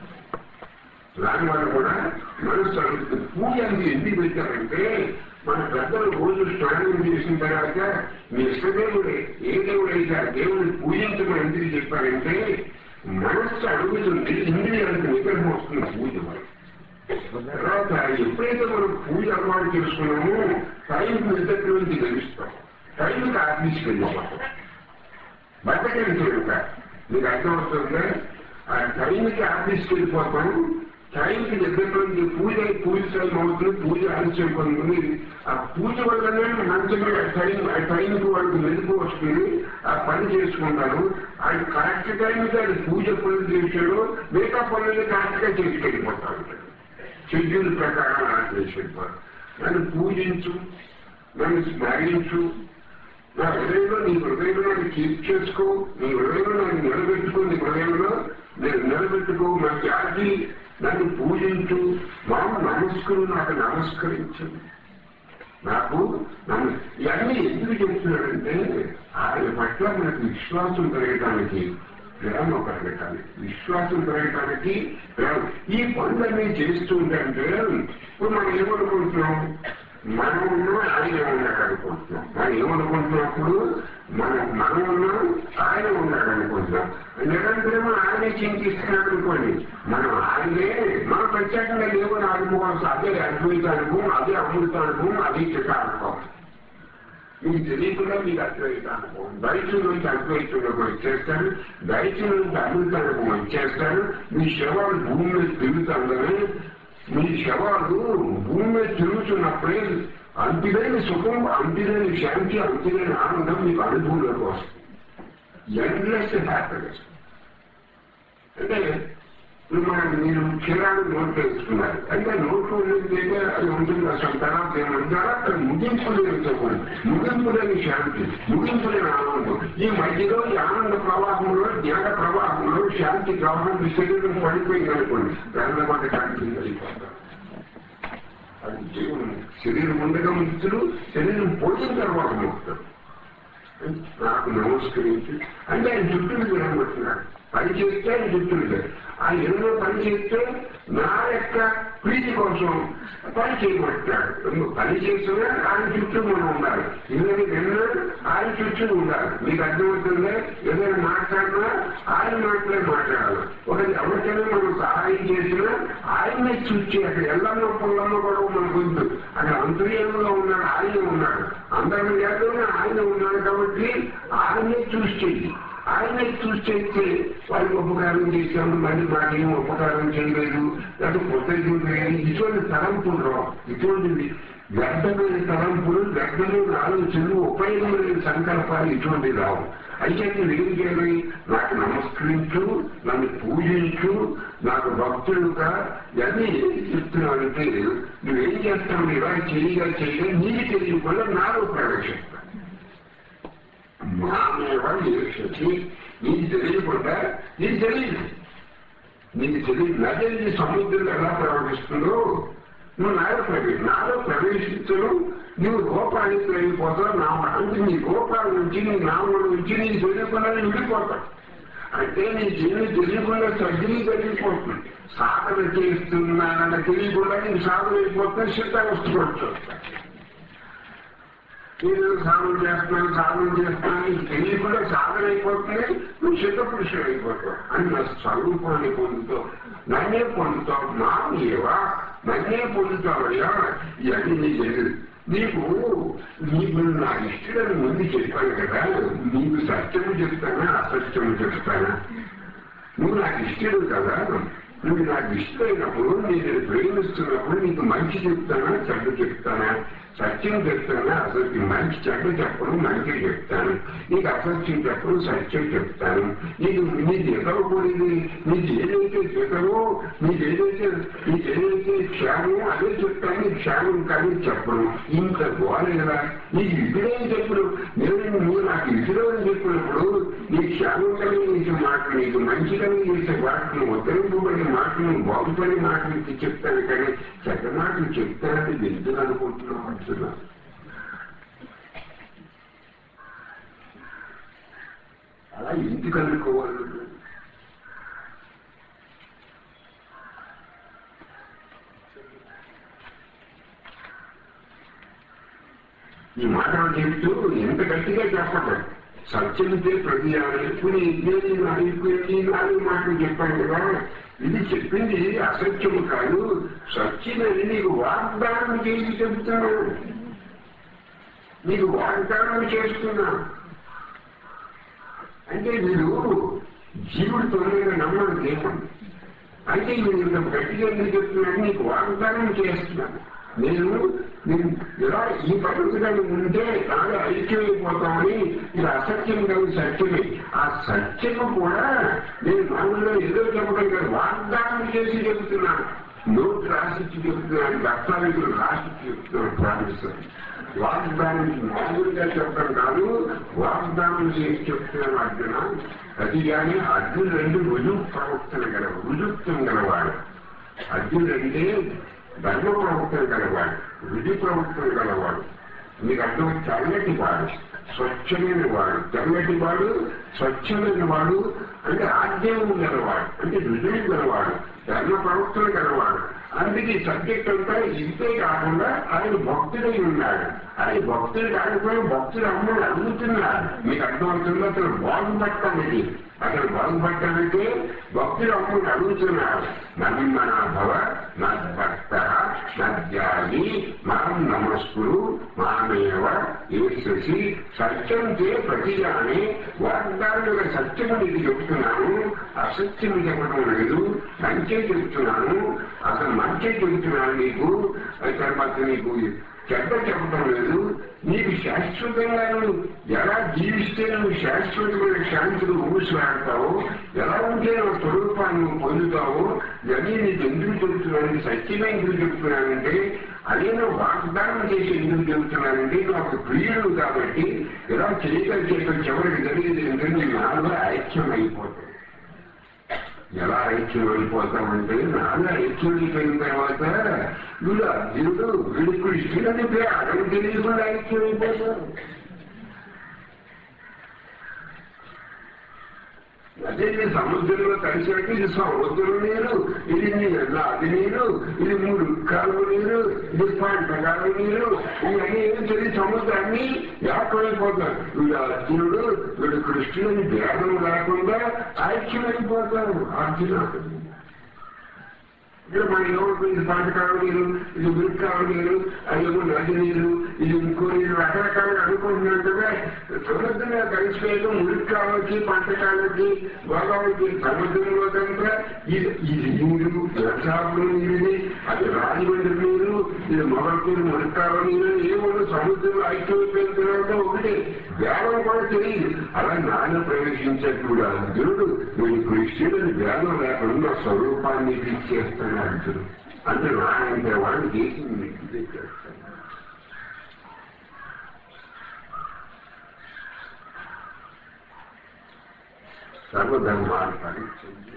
దాని వల్ల కూడా మనస్సు అడుగుతుంది పూజ అనేది ఎందుకు పెట్టారంటే మన పెద్దలు రోజు స్నానం చేసిన తర్వాత మీ ఇష్టదేవుడే ఏ దేవుడైతే ఆ దేవుడిని పూజించమని ఎందుకు చెప్పారంటే మనస్సు అడుగుతుంది ఇంద్రియాలకు నిగ్రహం వస్తుంది పూజ వల్ల తర్వాత ఎప్పుడైతే మనం పూజ అలవాటు చేసుకున్నామో టైంకి నిద్ర నుంచి తెలుస్తాం టైంకి ఆఫీస్కి వెళ్ళిపోతాం బతకరించడం కాదు మీకు అర్థమవుతుందా ఆ టైంకి ఆఫీస్కి వెళ్ళిపోతాం టైంకి నిద్రలోంచి పూజ పూజ టైం అవుతుంది పూజ ఆలస్యం పొందుతుంది ఆ పూజ వల్లనే మంచిగా టైం ఆ టైంకి వాళ్ళకి మెరుపు వస్తుంది ఆ పని చేసుకుంటారు ఆయన కరెక్ట్ టైంకి ఆయన పూజ పనులు చేశాడు మిగతా పనులు కరెక్ట్గా చేసుకెళ్ళిపోతారు షెడ్యూల్ ప్రకారం అలా చేసేవారు నన్ను పూజించు నన్ను స్మరించు నా హృదయంలో నీ హృదయంలో నన్ను కీప్ చేసుకో నీ హృదయంలో నన్ను నిలబెట్టుకో నీ హృదయంలో నేను నిలబెట్టుకో నా జాతి నన్ను పూజించు మాకు నమస్కరు నాకు నమస్కరించు నాకు నన్ను ఇవన్నీ ఎందుకు చెప్తున్నాడంటే ఆయన పట్ల మనకు విశ్వాసం పెరగటానికి ప్రేమ పెరగటానికి విశ్వాసం పెరగటానికి ప్రేమ ఈ పనులన్నీ చేస్తూ ఉంటే ఇప్పుడు మనం ఏమనుకుంటున్నాం మనం ఉన్నాం ఆయన ఉన్నాడు అనుకుంటున్నాం మనం ఏమనుకుంటున్నప్పుడు మనం మనం ఉన్నాం ఆయన ఉన్నాడు అనుకుంటున్నాం నిరంతరం ఆయనే చింతిస్తున్నాడు అనుకోండి మనం ఆయనే మనం ప్రత్యేకంగా లేవని అనుభవం అదే అద్వైత అనుభవం అదే అమృత అనుభవం అదే చిట అనుభవం మీకు తెలియకుండా మీకు అద్వైత అనుభవం దైత్యం నుంచి అద్వైతంలోకి వచ్చేస్తారు దైత్యం నుంచి అమృత అనుభవం వచ్చేస్తారు మీ శవాలు భూమి మీద తిరుగుతుందని మీ శవాలు భూమి మీద తిరుగుతున్నప్పుడే అంతిలేని సుఖం అంతిలేని శాంతి అంతిలేని ఆనందం మీకు అనుభవంలోకి వస్తుంది ఎండ్లెస్ హ్యాపీనెస్ అంటే ఇప్పుడు మనం మీరు క్షీరాలు నోట్ వేసుకున్నారు అంటే నోట్లో ఉన్నది అది ఉంటుంది అసలు తర్వాత ఏమంటారా అక్కడ ముగింపు లేని సుఖం ముగింపు లేని శాంతి ముగింపు లేని ఆనందం ఈ మధ్యలో ఈ ఆనంద ప్రవాహంలో జ్ఞాన ప్రవాహంలో శాంతి ప్రవాహం మీ శరీరం పడిపోయింది అనుకోండి దానిలో మాట శాంతి అయిపోతారు అది జీవనం శరీరం ఉండగా ముక్తుడు శరీరం పోయిన తర్వాత ముక్తుడు నాకు నమస్కరించి అంటే ఆయన చుట్టూ వినబడుతున్నాడు పని చేస్తే ఆయన చుట్టూ ఆయన ఏదో పని చేస్తే నా యొక్క ప్రీతి కోసం పని చేయబడుతున్నాడు పని చేస్తున్నా ఆయన చుట్టూ మనం ఉండాలి ఎందుకంటే నిన్న ఆయన చుట్టూ చూసి ఉండాలి మీకు అర్థమవుతుందే ఏదైనా మాట్లాడినా ఆయన మాటలే మాట్లాడాలి ఒక ఎవరికైనా మనం సహాయం చేసినా ఆయన్నే చూసి అక్కడ ఎల్లమ్మ పుల్లమ్మ కూడా మనకు వద్దు అక్కడ అంతర్యంలో ఉన్నాడు ఆయన ఉన్నాడు అందరి జాతరలో ఆయన ఉన్నాడు కాబట్టి ఆయన్నే చూసి చెయ్యి ఆయనే చూసి చేస్తే వాళ్ళకి ఉపకారం చేశాము మళ్ళీ మాకేం ఉపకారం చేయలేదు లేదా కృతజ్ఞత లేదు ఇటువంటి తలంపులు రావు ఇటువంటివి వ్యర్థమైన తలంపులు వ్యర్థమైన ఆలోచనలు ఉపయోగమైన సంకల్పాలు ఇటువంటివి రావు అయితే నువ్వేం చేయాలి నాకు నమస్కరించు నన్ను పూజించు నాకు భక్తులుగా ఇవన్నీ చెప్తున్నానంటే నువ్వేం చేస్తావు ఇలా చేయగా చేయగా నీకు తెలియకుండా నాలో ప్రవేశిస్తాను మామేవ ఏషతి నీకు తెలియకుండా నీకు తెలియదు నీకు తెలియదు నది సముద్రం ఎలా ప్రవహిస్తుందో నువ్వు నాలో ప్రవేశ నాలో ప్రవేశించను నువ్వు రూపానికి వెళ్ళిపోతావు నా అంటే నీ రూపాల నుంచి నీ నామల నుంచి నీకు తెలియకుండా విడిపోతావు అంటే నీకేమి తెలియకుండా సర్జరీ జరిగిపోతుంది సాధన చేస్తున్నానని తెలియకుండా నీకు సాధన అయిపోతుంది సిద్ధావస్థ వచ్చేస్తాను నేను సాధన చేస్తున్నాను సాధన చేస్తున్నాను నీకు తెలియకుండా సాధన అయిపోతుంది నువ్వు సిద్ధ పురుషుడు అయిపోతావు అని నా స్వరూపాన్ని పొందుతావు నన్నే పొందుతావు నా ఏవా నన్నే పొందుతావయ్యా ఇవన్నీ నీకు తెలియదు నీకు నీకు నా ఇష్టం ముందు చెప్పాను కదా నీకు సత్యము చెప్తానా అసత్యము చెప్తానా నువ్వు నాకు ఇష్టం కదా నువ్వు నాకు ఇష్టమైనప్పుడు నేను ప్రేమిస్తున్నప్పుడు నీకు మంచి చెప్తానా చెడ్డ చెప్తానా సత్యం చెప్తానా అసలు మంచి చెడ్డ చెప్పను మంచి చెప్తాను నీకు అసత్యం చెప్పను సత్యం చెప్తాను నీకు నీకు ఎదవకూడదు నీకు ఏదైతే చేతవో నీకు ఏదైతే నీకు ఏదైతే క్షేమమో అదే చెప్తాను నీకు క్షేమం కానీ చెప్పను ఇంత గోలేదా నీకు విధులేని చెప్పుడు నేను నువ్వు నాకు విధులని చెప్పినప్పుడు నీ క్షేమం కలిగించే మాటలు నీకు మంచి కలిగించే మాటలు ఉద్ధరింపబడిన మాటలు బాగుపడే మాటలు చెప్తాను కానీ చెడ్డ మాటలు చెప్తానని ఎందుకు అనుకుంటున్నావు అంటున్నా అలా ఎందుకు అనుకోవాలి ఈ మాటలు చెబుతూ ఎంత గట్టిగా చెప్పటం సత్యంతే ప్రతి ఇప్పుడు ఇదేది అయిపోయింది నాలుగు మాటలు చెప్పాను కదా ఇది చెప్పింది అసత్యము కాదు సత్యమని నీకు వాగ్దానం చేసి చెబుతున్నాను నీకు వాగ్దానం చేస్తున్నాను అంటే మీరు జీవుడు తొందరగా నమ్మడు దేశం అంటే మీరు ఇంత గట్టిగా ఎందుకు చెప్తున్నాను నీకు వాగ్దానం చేస్తున్నాను నేను నేను ఇలా ఈ పద్ధతిగా నువ్వు ఉంటే నాలో ఐక్యమైపోతామని ఇది అసత్యం కాదు సత్యమే ఆ సత్యము కూడా నేను మామూలుగా ఏదో చెప్పడం కాదు వాగ్దానం చేసి చెబుతున్నాను నోట్ రాసిచ్చి చెబుతున్నాను దస్తావేజులు రాసిచ్చి చెబుతున్నాను ప్రారంభిస్తాను వాగ్దానం మామూలుగా చెప్పడం కాదు వాగ్దానం చేసి చెప్తున్నాను అర్జున అదిగానే అర్జునుడు రెండు రుజువు ప్రవర్తన గల రుజుత్వం గలవాడు అర్జునుడు అంటే ధర్మ ప్రవర్తన గలవాడు రుజు ప్రవర్తన గలవాడు మీకు అర్థం చల్లటి వాడు స్వచ్ఛమైన వాడు తెల్లటి వాడు స్వచ్ఛమైన వాడు అంటే ఆజ్ఞము గలవాడు అంటే రుజువు గలవాడు ధర్మ ప్రవర్తన గలవాడు అందుకే సబ్జెక్ట్ అంతా ఇంతే కాకుండా ఆయన భక్తుడై ఉన్నాడు ఆయన భక్తుడు కాకపోతే భక్తుడు అమ్మని అడుగుతున్నాడు మీకు అర్థమవుతుంది అసలు బాగుపడటానికి అసలు బాగుపడటానికి భక్తుడు అమ్మని అడుగుతున్నాడు నమ్మన భవ నా భక్త నా జ్ఞాని మాం నమస్కురు మామేవ ఏసి సత్యం చే ప్రతిజాని వాగ్దానుల సత్యము నీకు చెప్తున్నాను అసత్యము చెప్పడం లేదు మంచే చెప్తున్నాను అసలు మంచే చెబుతున్నాను నీకు తర్వాత నీకు చెడ్డ చెప్పడం లేదు నీకు శాశ్వతంగా నువ్వు ఎలా జీవిస్తే నువ్వు శాశ్వతమైన శాంతిని ఊసిలాడతావో ఎలా ఉంటే నా స్వరూపాన్ని నువ్వు పొందుతావో ఇవన్నీ నీకు ఎందుకు చెబుతున్నాను సత్యమే ఎందుకు చెబుతున్నానంటే అదే నువ్వు వాగ్దానం చేసి ఎందుకు చెబుతున్నానంటే నాకు ప్రియుడు కాబట్టి ఇలా చేయగలిగే చివరికి జరిగేది ఏంటంటే నీ నాలో ఐక్యం అయిపోతుంది ఎలా ఐక్యం అయిపోతామంటే నాలో ఐక్యం అయిపోయిన తర్వాత వీడు అర్జునుడు వీడు కృష్ణుడు అని అడం తెలియకుండా ఐక్యం అయిపోతాడు అదే ఈ సముద్రంలో కలిసినట్టు ఇది సముద్రం నీరు ఇది నీరు అది నీరు ఇది మూడు కాలువ నీరు ఇది పంట కాలువ నీరు ఇవన్నీ ఏం తెలియదు సముద్రాన్ని ఏకమైపోతారు వీడు అర్జునుడు వీడు కృష్ణుని భేదం లేకుండా ఐక్యమైపోతారు అర్జునుడు ఇక్కడ మన ఏమవుతుంది ఇది పంట కాలువ నీరు ఇది మురికి కాలువ నీరు అదేమో నది నీరు ఇది ఇంకో నీరు రకరకాలుగా అనుకుంటున్నాం కదా సముద్రంగా కలిసిపోయాక మురికి కాలువకి పంట కాలువకి గోదావరికి సముద్రంలో కనుక ఇది ఇది నీరు వ్యవసాయంలో నీరుది అది రాజమండ్రి నీరు ఇది మొదటి మురికి కాలువ నీరు ఏమో సముద్రంలో ఐక్యమైపోయిన తర్వాత ఒకటి వేదం కూడా తెలియదు అలా నాన్న ప్రవేశించేప్పుడు అర్జునుడు నేను కృష్ణుడిని వేదం లేకుండా స్వరూపాన్ని తీసేస్తాను అర్జునుడు అంటే నాయంటే వాడిని చేసి మీకు తెచ్చేస్తాను సర్వధర్మాన్ని పరిచయం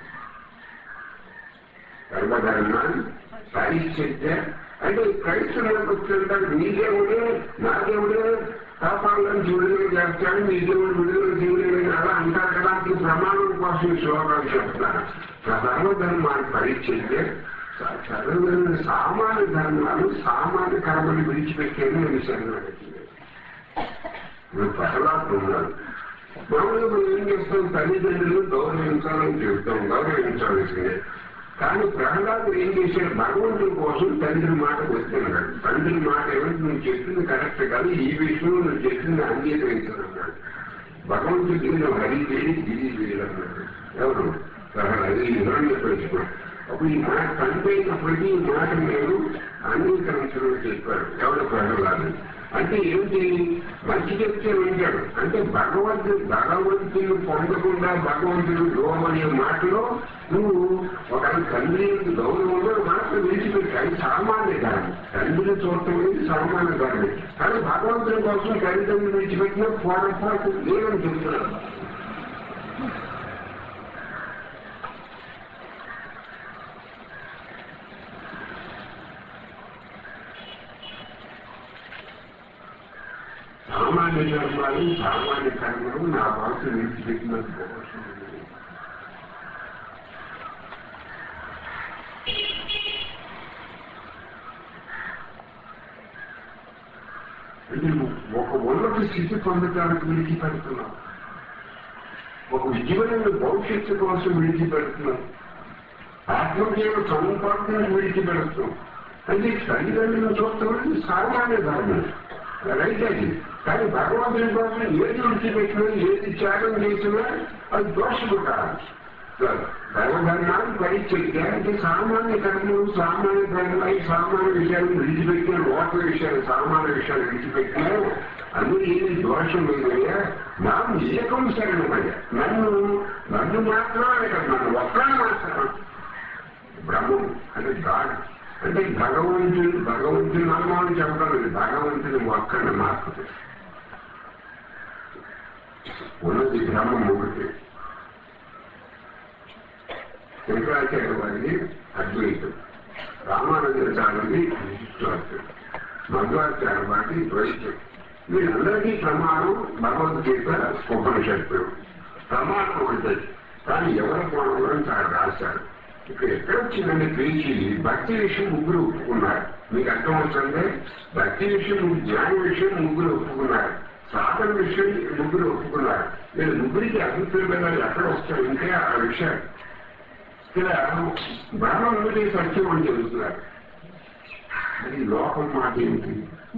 సర్వధర్మాన్ని పరిచర్య అంటే క్రైస్తవులకు వచ్చేంటారు నీ దేవుడే నా దేవుడే పాపాలను విడుదల చేస్తాడు నీ దేవుడు విడుదల చేయలేదని అలా అంటారు కదా ఈ ప్రమాణం కోసం ఈ శ్లోకాలు చెప్తున్నారు సర్వధర్మాన్ని పరిచర్య సర్వ సామాన్య ధర్మాలు సామాన్య కర్మలు విడిచిపెట్టేది నేను శరణాగతి నువ్వు ప్రహ్లాదు ఉన్నాడు మామూలుగా మనం ఏం చేస్తాం తల్లిదండ్రులు గౌరవించాలని చెప్తాం గౌరవించాల్సిందే కానీ ప్రహ్లాదుడు ఏం చేశాడు భగవంతుడి కోసం తండ్రి మాట వస్తున్నాడు తండ్రి మాట ఏమంటే నువ్వు చెప్పింది కరెక్ట్ కాదు ఈ విషయంలో నువ్వు చెప్పింది అంగీకరించాలన్నాడు భగవంతుడికి నువ్వు హరి వేడి గిరి వేడి అన్నాడు ఎవరు ప్రహ్లాదు ఈ హిరణ్య ప్రశ్న అప్పుడు ఈ మాట తండ్రి అయినప్పటికీ ఈ మాట నేను అంగీకరించడం చెప్పాడు ఎవరు ప్రహ్లాదు అంటే ఏంటి మంచి చెప్తే వింటాడు అంటే భగవంతుడు భగవంతుని పొందకుండా భగవంతుడు లోమనే మాటలో నువ్వు ఒక తండ్రి యొక్క గౌరవంలో మాటలు విడిచిపెట్టాలి సామాన్య ధర్మం తండ్రిని చూడటం అనేది సామాన్య ధర్మం కానీ భగవంతుని కోసం తల్లిదండ్రులు విడిచిపెట్టిన పొరపాటు లేదని చెప్తున్నాడు సామాన్య ధర్మాలు సామాన్య కర్మలు నా భాష విడిచిపెట్టిన దోషం లేదు. అంటే నువ్వు ఒక ఉన్నత స్థితి పొందడానికి విడిచిపెడుతున్నావు ఒక ఉజ్వలమైన భవిష్యత్తు కోసం విడిచిపెడుతున్నావు ఆత్మజ్ఞాన సముపార్జన విడిచిపెడుతున్నావు అంటే తల్లిదండ్రులను చూడటం అనేది సామాన్య ధర్మం రైట్ అది కానీ భగవంతుని కోసం ఏది విడిచిపెట్టినా ఏది త్యాగం చేసినా అది దోషము కాదు దైవధర్మాన్ని పరిచయం అంటే సామాన్య కర్మలు సామాన్య ధర్మాలు సామాన్య విషయాలు విడిచిపెట్టిన లోక విషయాలు సామాన్య విషయాలు విడిచిపెట్టినా అందులో ఏమి దోషం లేదయ్యా నాకు ఏకం శరణమయ్యా నన్ను నన్ను మాత్రమే కదా నన్ను ఒక్కని మాత్రం బ్రహ్మం అంటే గాడ్ అంటే భగవంతుడు భగవంతుని నామాన్ని చెప్పడం లేదు భగవంతుని ఒక్కడిని మాత్రమే ఉన్నది బ్రహ్మం ఒకటి శంకరాచార్య వారిని అద్వైతం రామానందాచార్యుని విశిష్టార్థం మధ్వాచార్య వారిని ద్వైతం వీళ్ళందరికీ ప్రమాణం భగవద్గీత ఉపనిషత్తు ప్రమాణం ఒకటి కానీ ఎవరి కోణంలో చాలా రాశారు ఇక్కడ ఎక్కడ వచ్చిందంటే పేజీ భక్తి విషయం ముగ్గురు ఒప్పుకున్నారు మీకు అర్థమవుతుంది భక్తి విషయం జ్ఞాన విషయం ముగ్గురు ఒప్పుకున్నారు సాధన విషయం ముగ్గురు ఒప్పుకున్నారు నేను ముగ్గురికి అభిప్రాయాలు ఎక్కడ వస్తాయి అంటే ఆ విషయాలు ఇక్కడ బ్రహ్మ ఒకటి సత్యం అని చెబుతున్నారు అది లోకం మాట ఏమిటి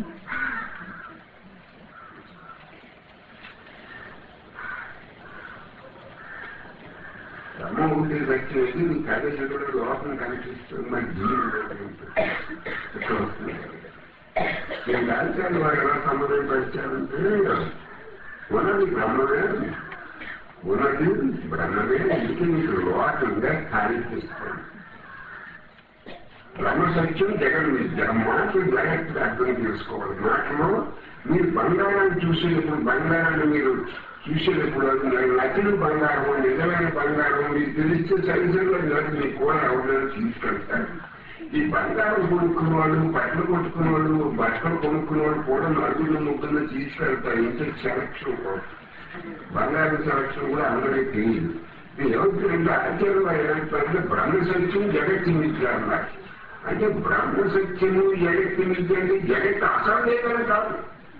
బ్రహ్మ ఒకటి సత్యం అయితే నీ కథలో లోకం కనిపిస్తుంది మరి జీవుడు ఇక్కడ వస్తుంది నేను రాజ్యాలు వారు ఎలా సమాధానం పరిచారంటే ఉన్నది బ్రహ్మమే ఉన్నది బ్రహ్మమే ఇంటి మీకు లోకంగా కనిపిస్తుంది బ్రహ్మ సత్యం జగన్ విద్య మాటలు జాగ్రత్తగా అర్థం చేసుకోవాలి మాటలో మీరు బంగారాన్ని చూసేటప్పుడు బంగారాన్ని మీరు చూసేటప్పుడు అది నకిలీ బంగారం నిజమైన బంగారం మీకు తెలిస్తే సరిసరిలో లేదు మీకు కూడా ఎవరైనా తీసుకెళ్తారు ఈ బంగారం కొనుక్కున్న వాళ్ళు బట్టలు కొట్టుకున్న వాళ్ళు బట్టలు కొనుక్కున్న వాళ్ళు కూడా నలుగురు ముగ్గురు తీసుకెళ్తారు ఇంత సెలక్షన్ కోసం బంగారం సెలక్షన్ కూడా అందరికీ తెలియదు ఏమవుతుందంటే ఆచార్యులు ఏమంటారంటే బ్రహ్మ సత్యం జగత్తు మిథ్య అన్నారు అంటే బ్రహ్మ సత్యము జగత్తు మిథ్య అంటే జగత్తు అసలు లేదని కాదు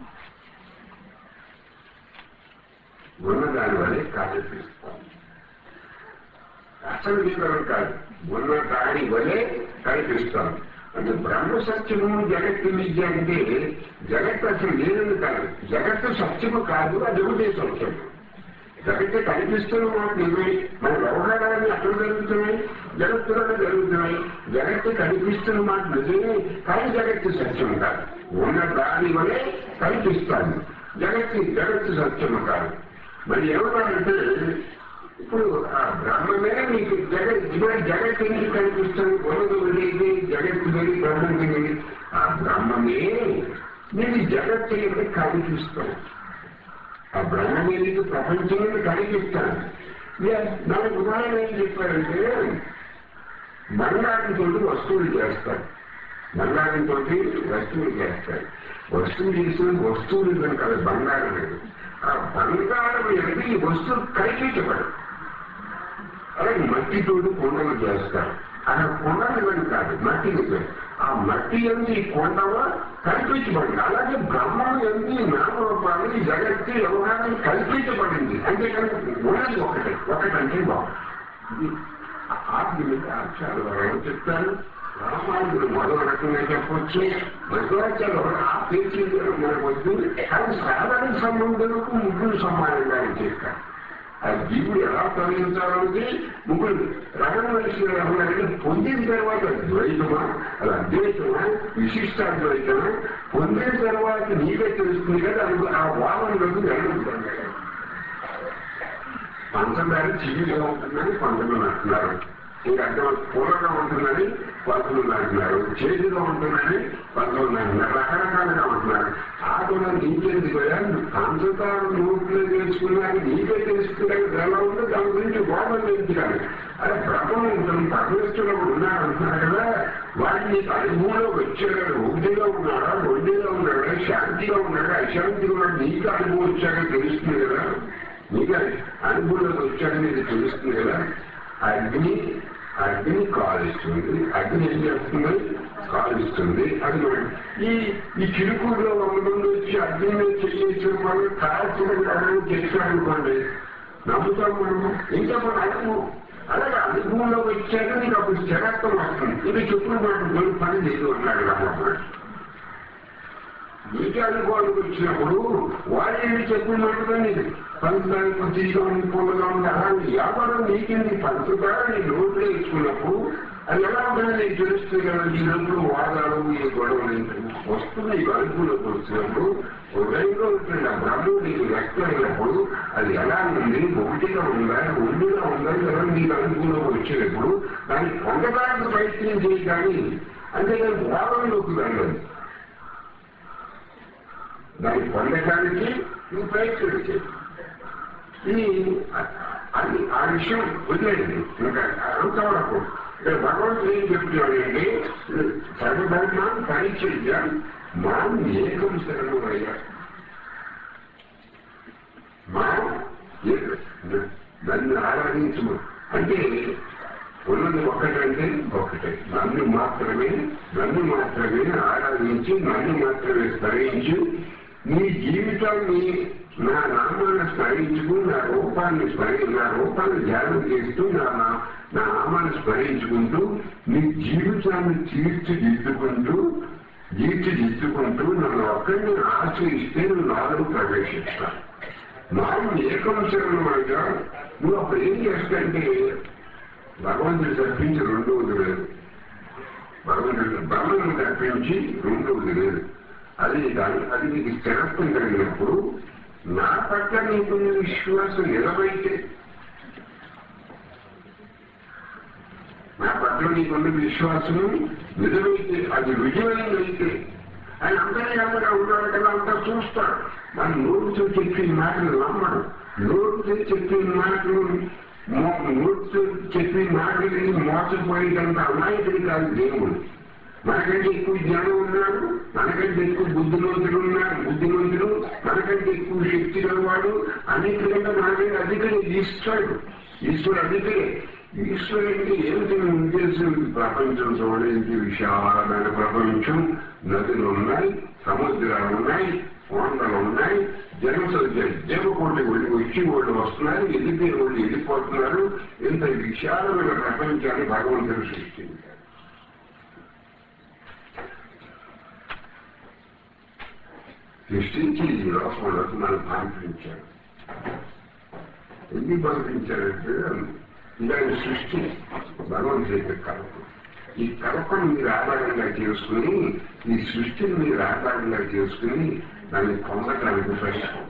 ఉన్నదాని వల్లే కనిపిస్తాం అసలు వివరం కాదు ఉన్న దాని వల్లే కనిపిస్తాం అంటే బ్రహ్మ సత్యము జగత్తు విద్య అంటే జగత్తు అసలు లేదని కాదు జగత్తు సత్యము కాదు అది ఒకటే సత్యం జగత్తు కనిపిస్తున్న మాట నిజమే మన వ్యవహారాలన్నీ అక్కడ జరుగుతున్నాయి జగత్తులోనే జరుగుతున్నాయి జగత్తు కనిపిస్తున్న మాట నిజమే కానీ జగత్తు సత్యం కాదు ఉన్న దాని వల్లే కనిపిస్తాను జగత్తు జగత్తు సత్యము కాదు మరి ఏమన్నారంటే ఇప్పుడు ఆ బ్రహ్మమే మీకు జగత్ ఇవాళ జగత్ ఎందుకు కనిపిస్తుంది ఉన్నది ఉండేది జగత్తు వెళ్ళి బ్రహ్మం వెళ్ళి ఆ బ్రహ్మమే మీకు జగత్తు ఎందుకు కనిపిస్తాను ఆ బ్రహ్మమే నీకు ప్రపంచం నుండి కనిపిస్తాను నాకు ఉదాహరణ ఏం చెప్పారంటే బంగారంతో వస్తువులు చేస్తారు బంగారంతో వస్తువులు చేస్తారు వస్తువులు చేసిన వస్తువులు ఇదని కాదు బంగారం లేదు ఆ బంగారం అనేది ఈ వస్తువు కల్పించబడు అలాగే మట్టితోటి కొండలు చేస్తారు అక్కడ కొండలు ఇవన్నీ కాదు మట్టి నిజం ఆ మట్టి ఎన్ని కొండవ కల్పించబడింది అలాగే బ్రహ్మం ఎన్ని నామరూపాలు ఈ జగత్తు వ్యవహారం కల్పించబడింది అంతేకాని ఉన్నది ఒకటే ఒకటంటే బాగుంది ఆత్మీయ అక్షరాలు ఎవరు చెప్తారు రామానుడు మరో రకంగా చెప్పొచ్చు మధ్వాచార్యులు ఆ పేరు మనకు వద్దు కానీ సాధారణ సంబంధాలకు ముగ్గురు సమానంగా చేస్తారు ఆ జీవుడు ఎలా తొలగించాలంటే ముగ్గురు రకం మనిషి ఎవరంటే పొందిన తర్వాత ద్వైతమా అది అద్వైతమా విశిష్టాద్వైతమా పొందిన తర్వాత నీకే తెలుస్తుంది కదా అది ఆ వాదనలోకి వెళ్ళుతుంది పంచదార చివిగా ఉంటుందని కొంతమంది అంటున్నారు ఇంకా అర్థం పూర్వగా ఉంటుందని కొంతమంది అంటున్నారు చేతిగా ఉంటుందని కొంతమంది అంటున్నారు రకరకాలుగా ఉంటున్నారు ఆకులో నీకెందుకు పంచదార నోట్లో వేసుకున్నాక నీకే తెలుసుకున్నాక ఎలా ఉందో దాని గురించి గోపం తెలుసుకున్నాను అదే బ్రహ్మం ఉంటుంది పరమేశ్వరుడు ఉన్నాడు అంటున్నారు కదా వాడిని నీకు అనుభవంలో వచ్చాడు ఒకటిగా ఉన్నాడా రెండుగా ఉన్నాడా శాంతిగా ఉన్నాడా అశాంతిగా ఉన్నాడు నీకు అనుభవం వచ్చాక తెలుస్తుంది కదా నీకు అనుభవంలోకి వచ్చాక నీకు తెలుస్తుంది కదా అగ్ని అగ్ని కాలుస్తుంది అగ్ని ఏం చేస్తుంది కాలుస్తుంది అది మనం ఈ ఈ చిరుకూరులో వంద మంది వచ్చి అగ్ని మీద చేసిన వాళ్ళు కాల్చడం చేశారనుకోండి నమ్ముతాం మనము ఇంకా మన అనుభవం అలాగే అనుభవంలో వచ్చాక నీకు అప్పుడు స్థిరత్వం వస్తుంది ఇది చెప్పుడు మాట దొరికి పని లేదు అన్నాడు రమ్మన్నాడు నీకే అనుభవానికి వచ్చినప్పుడు వాళ్ళని చెప్పు మాటగా నీకు పంచదార కొద్దిగా ఉంది పొందగా ఉంది అలాగే వ్యాపారం నీకేంది పంచదార నీ నోట్లో ఇచ్చుకున్నప్పుడు అది ఎలా ఉంటుందో నీకు తెలుస్తుంది కదా ఈ లోపల వాదాలు ఈ గొడవలు వస్తుంది నీకు అనుకూలకు వచ్చినప్పుడు హృదయంలో ఉంటుంది ఆ బ్రహ్మం నీకు వ్యక్తమైనప్పుడు అది ఎలా ఉంది ఒకటిగా ఉందా ఉండిగా ఉందా లేదా నీకు అనుకూలంగా వచ్చినప్పుడు దాన్ని పొందడానికి ప్రయత్నం చేయి కానీ అంతేకాని వాదనలోకి వెళ్ళదు దాన్ని పొందడానికి నువ్వు ప్రయత్నం చేయి ఇది అది ఆ విషయం వదిలేయండి ఇంకా అంతవరకు ఇక్కడ భగవంతుడు ఏం చెప్తున్నాడంటే సర్వధర్మ పరిచర్య మాం ఏకం శరణు అయ్యా మా నన్ను ఆరాధించము అంటే ఉన్నది ఒకటంటే ఒకటే నన్ను మాత్రమే నన్ను మాత్రమే ఆరాధించి నన్ను మాత్రమే స్మరించి నీ జీవితాన్ని నా నామాన్ని స్మరించుకు నా రూపాన్ని స్మరి నా రూపాన్ని ధ్యానం చేస్తూ నా నా- నా నామాన్ని స్మరించుకుంటూ నీ జీవితాన్ని తీర్చిదిద్దుకుంటూ తీర్చిదిద్దుకుంటూ నన్ను ఒక్కడిని ఆశ్రయిస్తే నువ్వు నాలో ప్రవేశిస్తాను మాకు ఏకం శరణం అనగా నువ్వు అప్పుడు ఏం చేస్తాంటే భగవంతుడు తప్పించి రెండవది లేదు భగవంతుడు బ్రహ్మను తప్పించి రెండవది లేదు అది దాని అది నీకు స్థిరత్వం కలిగినప్పుడు నా పట్ల నీకు విశ్వాసం నిలబైతే నా పట్ల నీకున్న విశ్వాసము నిజమైతే అది రుజువైందైతే ఆయన అంతర్యామగా ఉన్నాడు కదా అంతా చూస్తాడు మన నోటితో చెప్పిన మాటలు నమ్మడు నోటితో చెప్పిన మాటలు మో- నోటితో చెప్పిన మాటలు మోసపోయేటంత అమాయకుడు కాదు దేవుడు మనకంటే ఎక్కువ జ్ఞానం ఉన్నాడు మనకంటే ఎక్కువ బుద్ధిమంతుడు ఉన్నాడు బుద్ధిమంతుడు మనకంటే ఎక్కువ శక్తి గలవాడు అన్నిటికంటే మనకంటే అధికంగా ఇస్తాడు ఈశ్వరుడు అందుకే ఈశ్వరుడికి ఏమిటి నీ ఉద్దేశం ప్రపంచం చూడడానికి విశాలమైన ప్రపంచం నదులు ఉన్నాయి సముద్రాలు ఉన్నాయి కొండలు ఉన్నాయి జనసంఖ్య దేవకోటి వెళ్ళి వచ్చి వాళ్ళు వస్తున్నారు వెళ్ళిపోయే వాళ్ళు వెళ్ళిపోతున్నారు ఇంత విశాలమైన ప్రపంచాన్ని భగవంతుడు సృష్టించారు సృష్టించి ఈ లోకంలోకి మనం పంపించారు ఎందుకు పంపించారంటే ఇలాంటి సృష్టి భగవంతుడి యొక్క కల్పన ఈ కల్పను మీరు ఆధారంగా చేసుకుని ఈ సృష్టిని మీరు ఆధారంగా చేసుకుని దాన్ని పొందడానికి ప్రయత్నం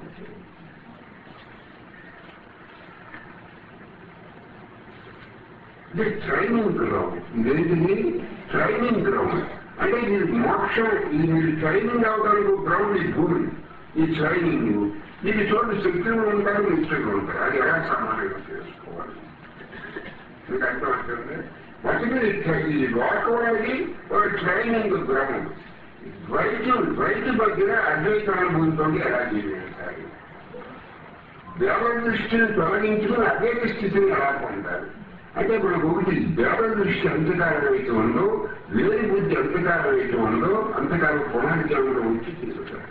ఇది ట్రైనింగ్ గ్రౌండ్ ఇదేంటిది ట్రైనింగ్ గ్రౌండ్ అంటే ఇది మోక్షం ఇది మీరు ట్రైనింగ్ అవడానికి గ్రౌండ్ ఈ భూమి ఈ ట్రైనింగ్ ఇది చోటు శక్తులు ఉంటారు మిత్రులు ఉంటారు అది ఎలా సమానంగా చేసుకోవాలి మీకు అర్థమవుతుంది మొదటి ఈ లోకం అనేది ఒక ట్రైనింగ్ గ్రౌండ్ ద్వైతం ద్వైత మధ్యన అద్వైత అనుభవంతో ఎలా జీవించాలి దేవ దృష్టిని తొలగించుకుని అద్వైత స్థితిని ఎలా పొందాలి అంటే మనకు ఒకటి దేవ దృష్టి ఎంతకాలం అయితే ఉందో వేరు బుద్ధి ఎంతకాలం అయితే ఉందో అంతకాలం పునర్జన్మలో వచ్చి తీసుకుంటారు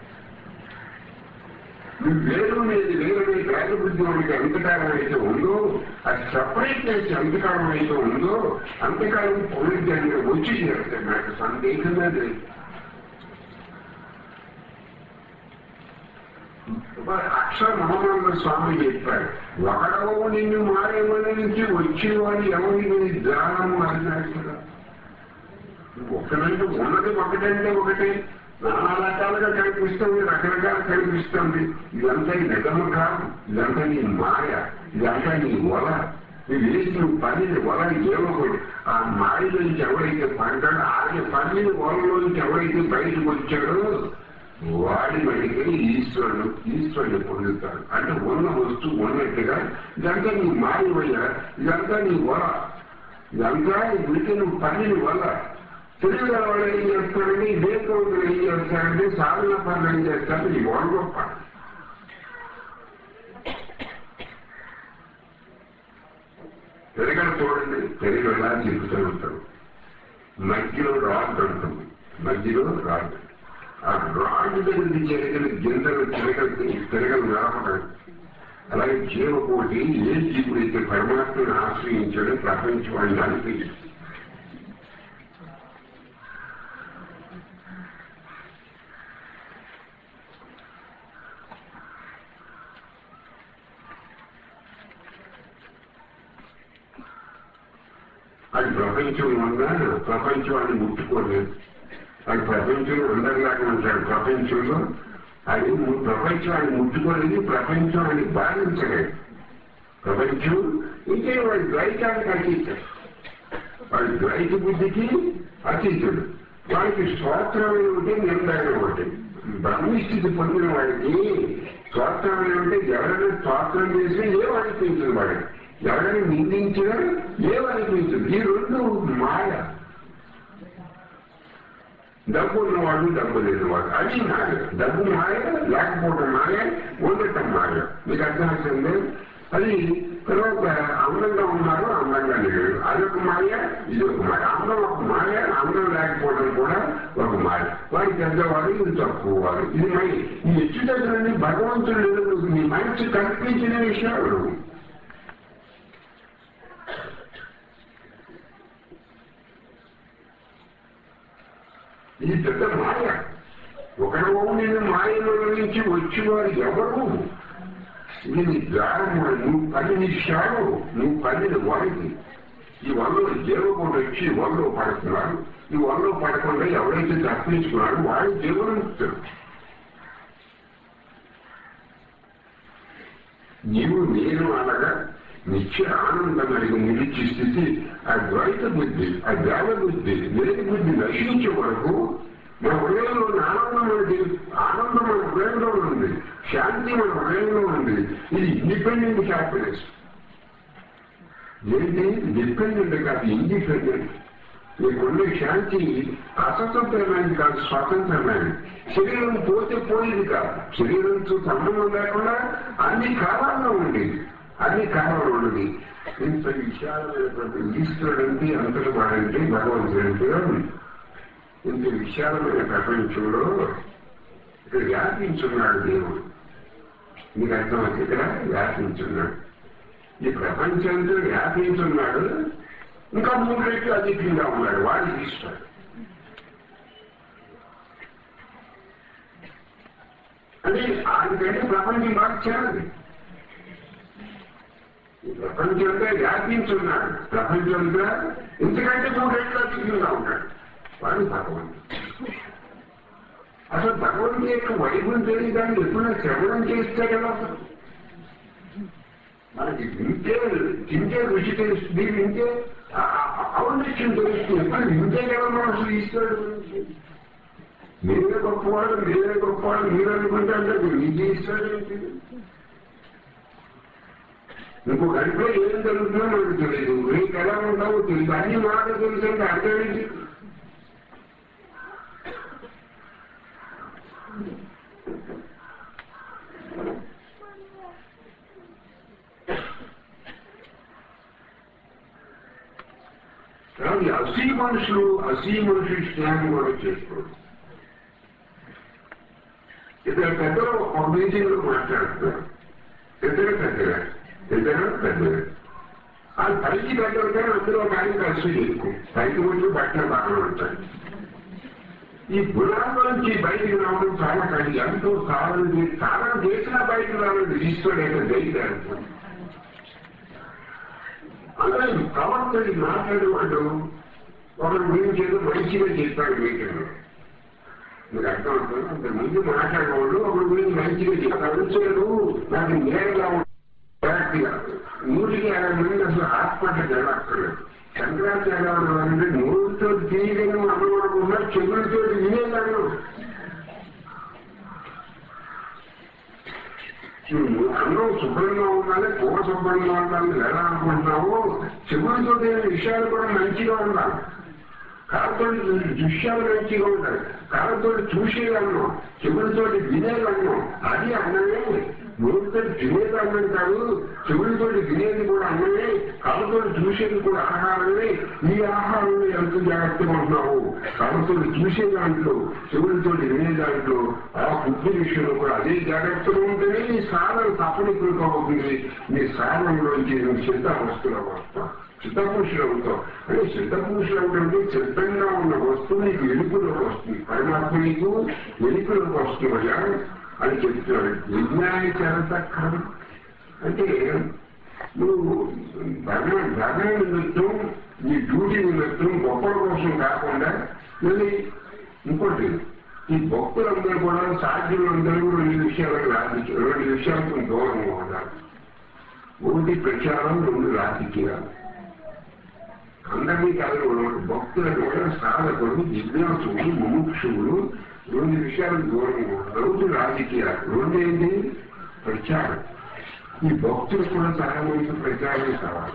నువ్వు వేరు అనేది వేరు అనేది వేద బుద్ధి మనకి ఎంతకాలం అయితే ఉందో అది సపరేట్నెస్ ఎంతకాలం అయితే ఉందో అంతకాలం పునర్జన్మలో వచ్చి తీరుతాయి నాకు సందేహమే లేదు అక్షర మహానంద స్వామి చెప్పారు ఒకడవ నిన్ను మారేమని నుంచి వచ్చేవాడు ఎవరి జ్ఞానము అన్నాడు కదా ఒకనంటే ఉన్నది ఒకటంటే ఒకటి నానా రకాలుగా కనిపిస్తుంది రకరకాల కనిపిస్తుంది ఇదంతా ఈ నిజము కాదు ఇదంతా నీ మాయ ఇదంతా నీ వల నువ్వు వేసిన పనిని వల ఏమొకడు ఆ మాయలోంచి ఎవరైతే పడ్డాడో ఆయన పనిని వలలోంచి ఎవరైతే బయటకు వచ్చాడో వాడి మడికి ఈశ్వరుడు ఈశ్వరుని పొందుతాడు అంటే ఉన్న వస్తువు ఉన్నట్టుగా ఇదంతా నీ మాయమయ్యా ఇదంతా నీ వల ఇదంతా వీటి నువ్వు పనిని వల్ల తెలుగు వాళ్ళు ఏం చేస్తారంటే వివేకవంతులు ఏం చేస్తారంటే సాధన పనులు ఏం చేస్తారు ఈ వల గొప్ప తెలుగులు చూడండి తెలుగు ఎలా చెబుతూ ఉంటారు మధ్యలో రాడ్ ఉంటుంది మధ్యలో రాడ్ ఆ రాడ్ దగ్గర జరిగిన గింజలు తిరగలు తిరగలు నడపడం అలాగే జీవకోటి ఏ జీవుడైతే పరమాత్మను ఆశ్రయించడం ప్రపంచవాడిని అనిపించింది అది ప్రపంచం వల్ల ప్రపంచాన్ని ముట్టుకోలేదు అది ప్రపంచంలో అందరిలాగా ఉంటాడు ప్రపంచంలో అది ము- ప్రపంచాన్ని ముట్టుకోలేదు ప్రపంచాన్ని బాధించలేదు ప్రపంచం ఇంకే వాడి ద్వైతానికి అతీతం వాడి ద్వైత బుద్ధికి అతీతుడు వాడికి స్తోత్రం ఏమిటి నిందాయన ఒకటి బ్రహ్మస్థితి పొందిన వాడికి స్తోత్రం ఏమిటి ఎవరైనా స్తోత్రం చేసి ఏమనిపించదు వాడికి ఎవరైనా నిందించినా ఏమనిపించదు ఈ రెండు మాయ డబ్బు ఉన్నవాడు డబ్బు లేనివాడు అది మాయ డబ్బు మాయ లేకపోవడం మాయ ఉండటం మాయ మీకు అర్థమవుతుంది అది తర్వాత అందంగా ఉన్నారు అందంగా లేడు అదొక మాయ ఇది ఒక మాయ అందం ఒక మాయ అందం లేకపోవడం కూడా ఒక మాయ వాడు పెద్దవాడు ఇది తక్కువ వాడు ఇది మై ఈ హెచ్చు దగ్గరని భగవంతుడు లేదు నీ మనసు కల్పించిన విషయాలు ఇది పెద్ద మాయ ఒకడో నేను మాయలో నుంచి వచ్చేవారు ఎవరు ఇది నీ ద్వారం నువ్వు పని నీ శావు నువ్వు పనిని వాడికి ఈ వల్ల జీవకుండా వచ్చి ఈ వల్ల పడుతున్నారు ఈ వల్ల పడకుండా ఎవరైతే తప్పించుకున్నారో వాడు దేవుడు ముక్తుడు నీవు నేను అనగా నిత్య ఆనందం అడిగి నిలిచి స్థితి ఆ ద్వైత బుద్ధి ఆ దేవ బుద్ధి వేద బుద్ధి నశించే వరకు మన హృదయంలో ఉన్న ఆనందం మనకి ఆనందం మన హృదయంలో ఉంది శాంతి మన హృదయంలో ఉంది ఇది ఇండిపెండెంట్ హ్యాపీనెస్ ఏంటి డిపెండెంట్ కాదు ఇండిపెండెంట్ నీకున్న శాంతి అస్వతంత్రమైనది కాదు స్వతంత్రమైనది శరీరం పోతే పోయేది కాదు శరీరంతో సంబంధం లేకుండా అన్ని కాలాల్లో ఉండేది అది కారణం ఉన్నది ఇంత విశాలమైనటువంటి ఈశ్వరుడు అంటే అంతటి వాడంటే భగవంతుడు అంటే ఇంత విశాలమైన ప్రపంచంలో ఇక్కడ వ్యాపించున్నాడు దేవుడు మీకు అర్థమైంది ఇక్కడ వ్యాపించున్నాడు ఈ ప్రపంచంతో వ్యాపించున్నాడు ఇంకా మూడు రెట్లు అధికంగా ఉన్నాడు వాడు ఈశ్వరుడు అంటే ఆయనకంటే ప్రపంచం మార్చాలి ఈ ప్రపంచంతో వ్యాపించున్నాడు ప్రపంచంతో ఎందుకంటే మూడు రెట్లు అధికంగా ఉన్నాడు వాడు భగవంతుడు అసలు భగవంతుడి యొక్క వైభవం తెలియదు దాన్ని ఎప్పుడైనా శ్రవణం చేస్తే కదా అసలు మనకి వింటే తింటే రుచి తెలుస్తుంది వింటే ఔన్నత్యం తెలుస్తుంది ఎప్పుడు వింటే కదా మనం అసలు ఈశ్వరుడు గురించి మీరే గొప్పవాడు మీరే గొప్పవాడు మీరు అనుకుంటే అంటే నీకు ఈశ్వరుడు ఏంటి? ఇంకో గంటలో ఏం జరుగుతుందో మనకు తెలియదు రేపు ఎలా ఉంటావో తెలియదు అన్ని మాటలు తెలుసు అంటే అర్థం ఏంటి కాబట్టి అసీ మనుషులు అసీ మనుషులు స్నేహం కూడా చేసుకోరు ఇద్దరు పెద్దలు ఒక మీటింగ్ లో మాట్లాడుతున్నారు ఇద్దరు పెద్దగా ఇద్దరు పెద్దగా ఆ పైకి పెద్దలు కానీ అందులో ఒక ఆయన కలిసి ఎక్కువ పైకి ముందు బట్టలు బాగా ఉంటాయి ఈ గుణాల నుంచి బయటికి రావడం చాలా కఠిన ఎంతో కాలం చే- కాలం చేసినా బయటకు రావడం ఈశ్వరుడు యొక్క ధైర్యాలు అలాగే ప్రవర్తన మాట్లాడేవాడు ఒకరి గురించి ఏదో మంచిగా చెప్పాడు మీటింగ్లో మీకు అర్థం అవుతుంది అంత ముందు మాట్లాడేవాడు ఒకరి గురించి మంచిగా చెప్పాడు వచ్చాడు నాకు నేరుగా జాగ్రత్తగా నూటికి యాభై మంది అసలు హాస్పిటల్కి వెళ్ళక్కర్లేదు శంకరాచార్య అంటే నోటితో తీయగలను అనుకోకుండా చెవులతో వినేదాను నువ్వు అన్నం శుభ్రంగా ఉండాలి కూర శుభ్రంగా ఉండాలి ఎలా అనుకుంటున్నావు చెవులతో విషయాలు కూడా మంచిగా ఉండాలి కాళ్ళతో దృశ్యాలు మంచిగా ఉంటాయి కాళ్ళతో చూసేదన్నం చెవులతో వినేదన్నం అది అన్నమే నోటితో తినేది అన్నం కాదు చెవులతో వినేది కూడా అన్నమే కాళ్ళతో చూసేది కూడా ఆహారమే ఈ ఆహారంలో ఎంత జాగ్రత్తగా ఉంటున్నావు కాళ్ళతో చూసే దాంట్లో చెవులతో వినే దాంట్లో ఆ బుద్ధి విషయంలో కూడా అదే జాగ్రత్తగా ఉంటేనే నీ సాధన తప్పనికృతం అవుతుంది నీ సాధనలోంచి నువ్వు సిద్ధ వస్తువులు వస్తావు సిద్ధపురుషులు అవుతావు అంటే సిద్ధపురుషులు అవుతుంటే సిద్ధంగా ఉన్న వస్తువు నీకు వెలుపులోకి వస్తుంది పరమాత్మ నీకు వెలుపులోకి వస్తుందయ్యా అని చెప్తున్నాడు విజ్ఞాన చరతక్కం అంటే నువ్వు ధర్మ ధర్మ నిమిత్తం నీ డ్యూటీ నిమిత్తం గొప్పల కోసం కాకుండా మళ్ళీ ఇంకోటి ఈ భక్తులందరూ కూడా సాధ్యులందరూ రెండు విషయాలకు రాజకీయ రెండు విషయాలకు దూరంగా ఉండాలి ఒకటి ప్రచారం రెండు రాజకీయాలు అందరినీ కాదు భక్తులకు కూడా సాధకుడు జిజ్ఞాసుడు ముముక్షువులు రెండు విషయాలకు దూరంగా ఉంటారు రోజు రాజకీయాలు రెండు ఏంటి ప్రచారం ఈ భక్తులు కూడా చాలా మంది ప్రచారం కావాలి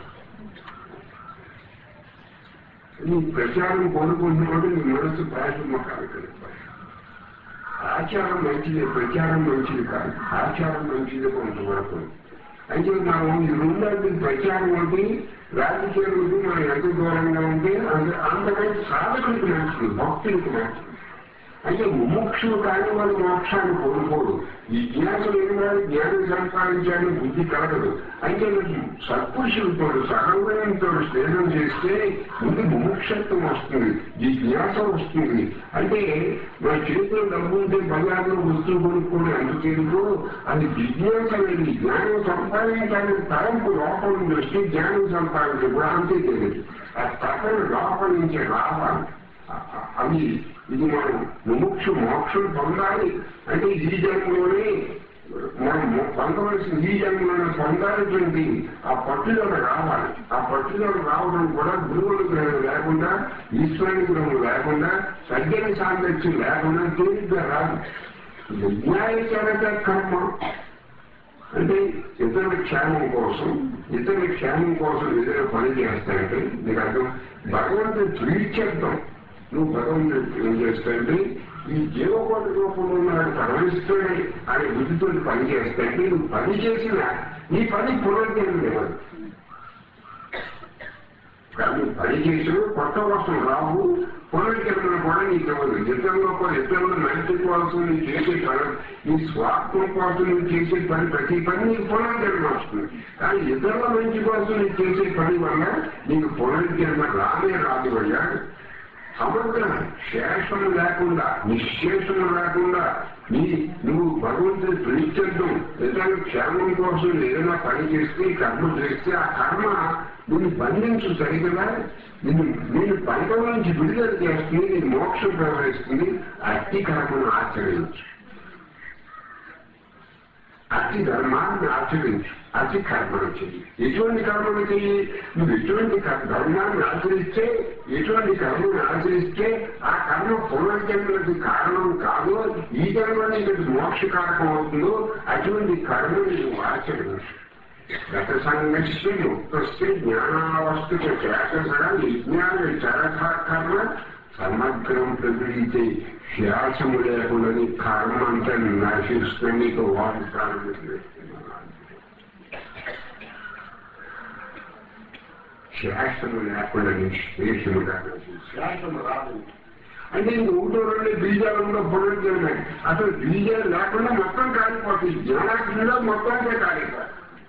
ఈ ప్రచారం కోరుకుంటున్నప్పుడు మీ మనసు ప్రారంభ కాదు ఆచారం మంచిది ప్రచారం మంచిది కాదు ఆచారం మంచిది కొంతవరకు అయితే మనం ఈ రెండాటి ప్రచారం ఒకటి రాజకీయాలు ఒకటి మనం ఎంత దూరంగా ఉంటే అంత అంతకంటే సాధకుడికి మంచిది భక్తుడికి మంచిది అయితే ముముక్షులు కాని వాళ్ళు మోక్షాన్ని కోరుకోడు ఈ జ్ఞానం లేని వాడు జ్ఞానం సంపాదించాలని బుద్ధి కలగదు అయితే సత్పురుషులతో సహృదయంతో స్నేహం చేస్తే ముందు ముముక్షత్వం వస్తుంది ఈ జ్ఞాసం వస్తుంది అంటే మన చేతిలో డబ్బు ఉంటే బజార్లో వస్తువు కొనుక్కోవడం ఎంత తెలుగు అది జిజ్ఞాస అనేది జ్ఞానం సంపాదించాలని తరంపు లోపల నుంచి వస్తే జ్ఞానం సంపాదించడం కూడా అంతే తెలియదు ఆ తపన లోపల నుంచి రావాలి అవి ఇది మనం ముముక్షు మోక్షం పొందాలి అంటే ఈ జన్మలోనే మనం పొందవలసిన ఈ జన్మలోనే పొందాల్సింది ఆ పట్టుదల రావాలి ఆ పట్టుదల రావడం కూడా గురువుల గ్రహం లేకుండా ఈశ్వరుని గ్రహం లేకుండా సజ్జన సాంగత్యం లేకుండా తేలిగ్గా రాదు విజ్ఞాయచరత కర్మ అంటే ఇతరుల క్షేమం కోసం ఇతరుల క్షేమం కోసం ఏదైనా పని చేస్తాయంటే నీకు అర్థం భగవంతుని ప్రీత్యర్థం నువ్వు భగవంతుడు ఏం చేస్తాయంటే ఈ జీవకోటి రూపంలో ఉన్నాడు పరమేశ్వరుడే అని బుద్ధితో పని చేస్తే నువ్వు పని చేసిన నీ పని పునర్జన్మ ఇవ్వదు కానీ పని చేసిన కొత్త వర్షం రావు పునర్జన్మలు కూడా నీకు ఇవ్వదు ఇతరుల్లో కూడా ఇతరుల మంచి కోసం నువ్వు చేసే పని నీ స్వార్థం కోసం నువ్వు చేసే పని ప్రతి పని నీకు పునర్జన్మ వస్తుంది కానీ ఇతరుల మంచి కోసం నువ్వు చేసే పని వల్ల నీకు పునర్జన్మ రానే రాదు అయ్యా సమగ్ర శేషము లేకుండా నిశ్శేషము లేకుండా నీ నువ్వు భగవంతుని ప్రీత్యర్థం ఇతరుల క్షేమం కోసం ఏదైనా పని చేస్తే కర్మ చేస్తే ఆ కర్మ నిన్ను బంధించు సరిగదా నిన్ను నేను బంధం నుంచి విడుదల చేస్తుంది నీ మోక్షం ప్రవేశిస్తుంది అట్టి కర్మను ఆచరించు అతి ధర్మాన్ని ఆచరించు అతి కర్మను చెయ్యి ఎటువంటి కర్మను చెయ్యి నువ్వు ఎటువంటి కర్- ధర్మాన్ని ఆచరిస్తే ఎటువంటి కర్మను ఆచరిస్తే ఆ కర్మ పునర్జన్మలకు కారణం కాదు ఈ జన్మ నీకు మోక్ష కారకం అవుతుందో అటువంటి కర్మను నువ్వు ఆచరించు గత సంఘర్షి ముక్తస్య జ్ఞానావస్థకు శాసన విజ్ఞాన చరథ కర్మ సమగ్రం ప్రతిరీతే శ్వాసము లేకుండా నీ కర్మ అంతా నశిస్తుంది నీకు వాగ్దానం శ్వాసము లేకుండా నీ శేషముగా శ్వాసము రాదు అంటే ఇంక ఒకటో రెండు బీజాలలో పునర్జన్మ అసలు బీజాలు లేకుండా మొత్తం కాలిపోతాయి జ్ఞానాగ్నిలో మొత్తం కాలిపోతాయి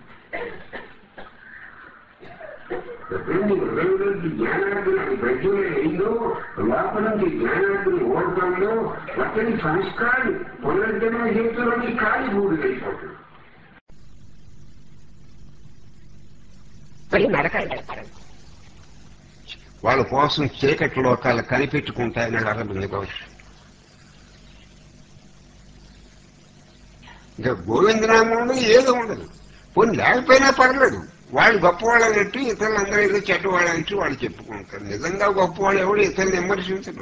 ఎప్పుడైనా హృదయంలోంచి జ్ఞానార్థులు ప్రజలు అయిందో లోపల నుంచి జ్ఞానార్థులు ఓడటంలో అతని సంస్కారం పునర్జన్మ హేతులోని కాలి బూడిదైపోతుంది పోయి నరకాలు పెడతారు వాళ్ళ కోసం చీకటి లోకాలు కనిపెట్టుకుంటాయని అరవింద ఘోష్ ఇంకా గోవిందనామంలో ఏదో ఉండదు పోనీ లేకపోయినా పర్లేదు వాళ్ళు గొప్పవాళ్ళు అన్నట్టు ఇతరులందరూ ఏదో చెడ్డవాళ్ళు అంటే వాళ్ళు చెప్పుకుంటారు నిజంగా గొప్పవాళ్ళు ఎవడు ఇతరులు విమర్శించరు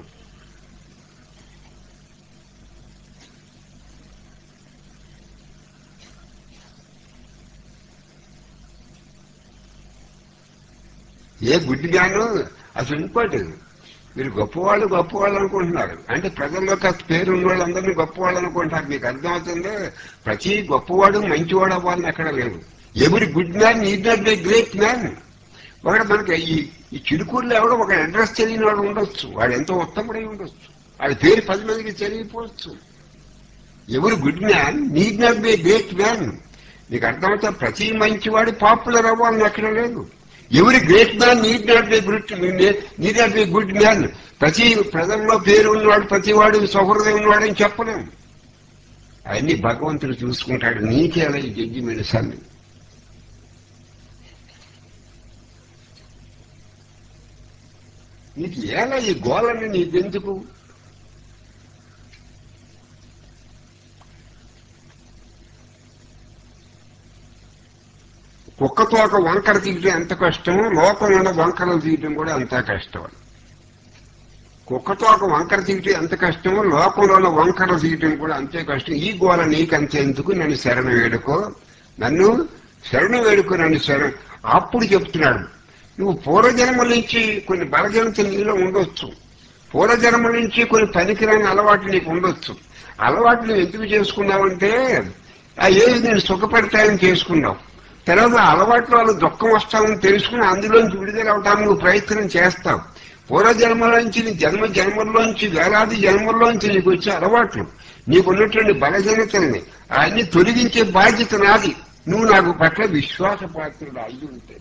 ఏ గుడ్డిగాను అసలు ఇంకోటి మీరు గొప్పవాళ్ళు గొప్పవాళ్ళు అనుకుంటున్నారు అంటే ప్రజల్లో కాస్త పేరున్న వాళ్ళందరినీ గొప్పవాళ్ళు అనుకుంటున్నారు మీకు అర్థమవుతుంది ప్రతి గొప్పవాడు మంచివాడు అవ్వాలని ఎక్కడ లేదు ఎవరి good man need not be great man ఒకటి మనకి ఈ ఈ చిరుకూరులో ఎవడో ఒక అడ్రస్ తెలియని వాడు ఉండొచ్చు వాడు ఎంతో ఉత్తముడై ఉండొచ్చు వాడి పేరు పది మందికి తెలియకపోవచ్చు ఎవరు good man need not be great man నీకు అర్థమవుతా ప్రతి మంచివాడు పాపులర్ అవ్వాలని ఎక్కడ లేదు ఎవరి great man need not be good need not be good man ప్రతి ప్రజల్లో పేరు ఉన్నవాడు ప్రతివాడు సౌహృదయం ఉన్నవాడని చెప్పలేము అవన్నీ భగవంతుడు చూసుకుంటాడు నీకేలా ఈ జడ్జిమెంట్ సన్ని నీకు ఎలా ఈ గోళని నీకెందుకు కుక్కతో ఒక వంకర తీయటం ఎంత కష్టమో లోకంలో వంకరలు తీయటం కూడా అంత కష్టం కుక్కతో ఒక వంకర తీయటం ఎంత కష్టమో లోకంలో వంకర తీయటం కూడా అంతే కష్టం ఈ గోల నీకంతే ఎందుకు నన్ను శరణ వేడుకో నన్ను శరణ వేడుకో నన్ను శరణ అప్పుడు చెప్తున్నాడు నువ్వు పూర్వజన్మ నుంచి కొన్ని బలజనత నీలో ఉండొచ్చు పూర్వజన్మ నుంచి కొన్ని పనికిరాని అలవాట్లు నీకు ఉండొచ్చు అలవాట్లు నువ్వు ఎందుకు చేసుకున్నావంటే ఆ ఏది నేను సుఖపెడతాయని చేసుకున్నావు తర్వాత ఆ అలవాట్ల వల్ల దుఃఖం వస్తామని తెలుసుకుని అందులోంచి విడుదల అవడానికి నువ్వు ప్రయత్నం చేస్తావు పూర్వజన్మలోంచి నీ జన్మ జన్మల్లోంచి వేలాది జన్మల్లోంచి నీకు వచ్చే అలవాట్లు నీకున్నటువంటి బలజనతల్ని అన్ని తొలగించే బాధ్యత నాది నువ్వు నాకు పట్ల విశ్వాసపాత్రుడు అయి ఉంటే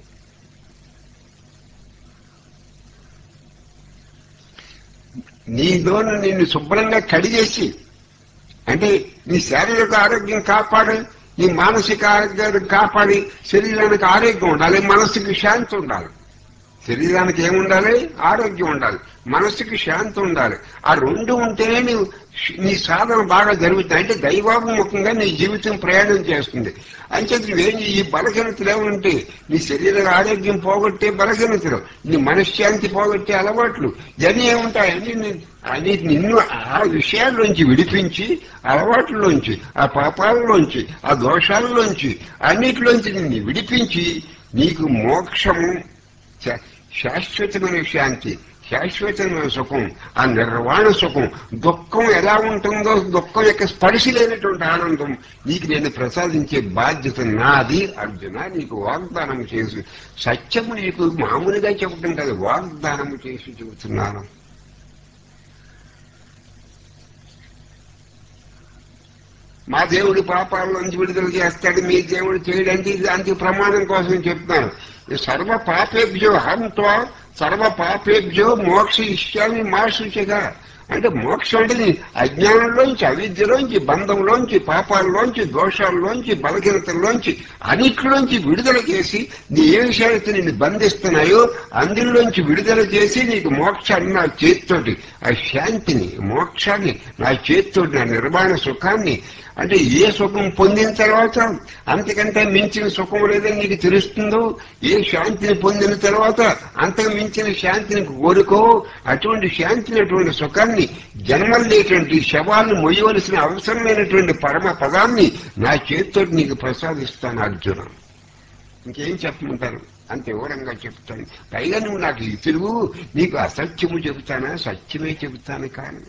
నీలోను నిన్ను శుభ్రంగా కడిగేసి అంటే నీ శారీరక ఆరోగ్యం కాపాడి నీ మానసిక ఆరోగ్యాన్ని కాపాడి శరీరానికి ఆరోగ్యం ఉండాలి మనసుకి శాంతి ఉండాలి శరీరానికి ఏముండాలి ఆరోగ్యం ఉండాలి మనసుకి శాంతి ఉండాలి ఆ రెండు ఉంటేనే నీవు నీ సాధన బాగా జరుగుతుంది అంటే దైవాభిముఖంగా నీ జీవితం ప్రయాణం చేస్తుంది అంచేది నువ్వేం ఈ బలహీనతలు ఏమంటే నీ శరీర ఆరోగ్యం పోగొట్టే బలహీనతలు నీ మనశ్శాంతి పోగొట్టే అలవాట్లు ఇవన్నీ ఏముంటాయి అన్ని నీ- అన్ని నిన్ను ఆ విషయాల్లోంచి విడిపించి అలవాట్లలోంచి ఆ పాపాలలోంచి ఆ దోషాలలోంచి అన్నిటిలోంచి నిన్ను విడిపించి నీకు మోక్షము శా- శాశ్వతమైన శాంతి శాశ్వతమైన సుఖం ఆ నిర్వాణ సుఖం దుఃఖం ఎలా ఉంటుందో దుఃఖం యొక్క స్పర్శ లేనటువంటి ఆనందం నీకు నేను ప్రసాదించే బాధ్యత నాది అర్జున నీకు వాగ్దానం చేసి సత్యము నీకు మామూలుగా చెప్పడం కాదు వాగ్దానం చేసి చెబుతున్నాను మా దేవుడు పాపాల్లోంచి విడుదల చేస్తాడు మీ దేవుడు చేయడానికి దానికి ప్రమాణం కోసం చెప్తున్నాను ఈ సర్వ పాపేభ్యో హంతో సర్వ పాపేభ్యో మోక్ష ఇష్యాన్ని మా సూచగా అంటే మోక్షం అంటే నీ అజ్ఞానంలోంచి అవిద్యలోంచి బంధంలోంచి పాపాల్లోంచి దోషాల్లోంచి బలహీనతల్లోంచి అన్నిటిలోంచి విడుదల చేసి నీ ఏ విషయాలైతే నిన్ను బంధిస్తున్నాయో అందులోంచి విడుదల చేసి నీకు మోక్షాన్ని నా చేతితోటి ఆ శాంతిని మోక్షాన్ని నా చేతితోటి నా నిర్మాణ సుఖాన్ని అంటే ఏ సుఖం పొందిన తర్వాత అంతకంటే మించిన సుఖం లేదని నీకు తెలుస్తుందో ఏ శాంతిని పొందిన తర్వాత అంతకు మించిన శాంతిని కోరుకో అటువంటి శాంతిని అటువంటి సుఖాన్ని జన్మలు లేటువంటి శవాలను మొయ్యవలసిన అవసరం లేనటువంటి పరమ పదాన్ని నా చేతితో నీకు ప్రసాదిస్తాను అర్జున ఇంకేం చెప్పమంటారు అంత వివరంగా చెప్తాను పైగా నువ్వు నాకు ఇతురు నీకు అసత్యము చెబుతానా సత్యమే చెబుతాను కానీ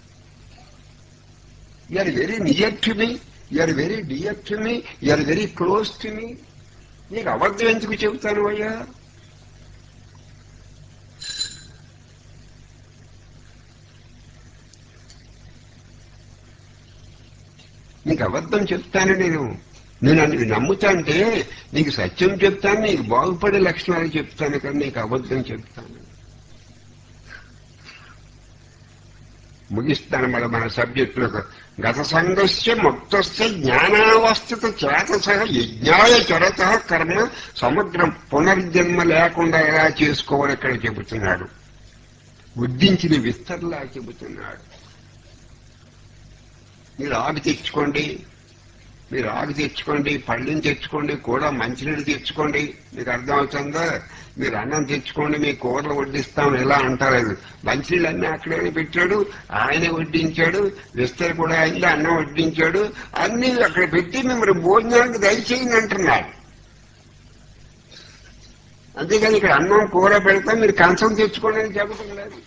you are very near to me, you are very dear to me, you are very close to me. నీకు అబద్ధం ఎందుకు చెబుతాను అయ్యా నీకు అబద్ధం చెప్తాను నేను నేను అది నమ్ముతా అంటే నీకు సత్యం చెప్తాను నీకు బాగుపడే లక్షణాలు చెప్తాను కానీ నీకు అబద్ధం చెప్తాను ముగిస్తాను మన మన సబ్జెక్టులో గత సంఘస్య ముక్తస్య జ్ఞానావస్థిత చేతస యజ్ఞాయ చరత కర్మ సమగ్రం పునర్జన్మ లేకుండా ఎలా చేసుకోవాలని ఇక్కడ చెబుతున్నాడు ఉద్దించిన విస్తర్లా చెబుతున్నాడు మీరు ఆకు తెచ్చుకోండి మీరు ఆకు తెచ్చుకోండి పళ్ళని తెచ్చుకోండి కూడా మంచినీళ్ళు తెచ్చుకోండి మీకు అర్థమవుతుందా మీరు అన్నం తెచ్చుకోండి మీ కూరలు వడ్డిస్తాం ఇలా అంటారు మంచినీళ్ళు అన్నీ అక్కడే పెట్టాడు ఆయనే వడ్డించాడు విస్తరి కూడా అయింది అన్నం వడ్డించాడు అన్ని అక్కడ పెట్టి మిమ్మల్ని భోజనానికి దయచేయండి అంటున్నాడు అంతేకాని ఇక్కడ అన్నం కూర పెడతాం మీరు కంచం తెచ్చుకోండి అని చెప్పడం లేదు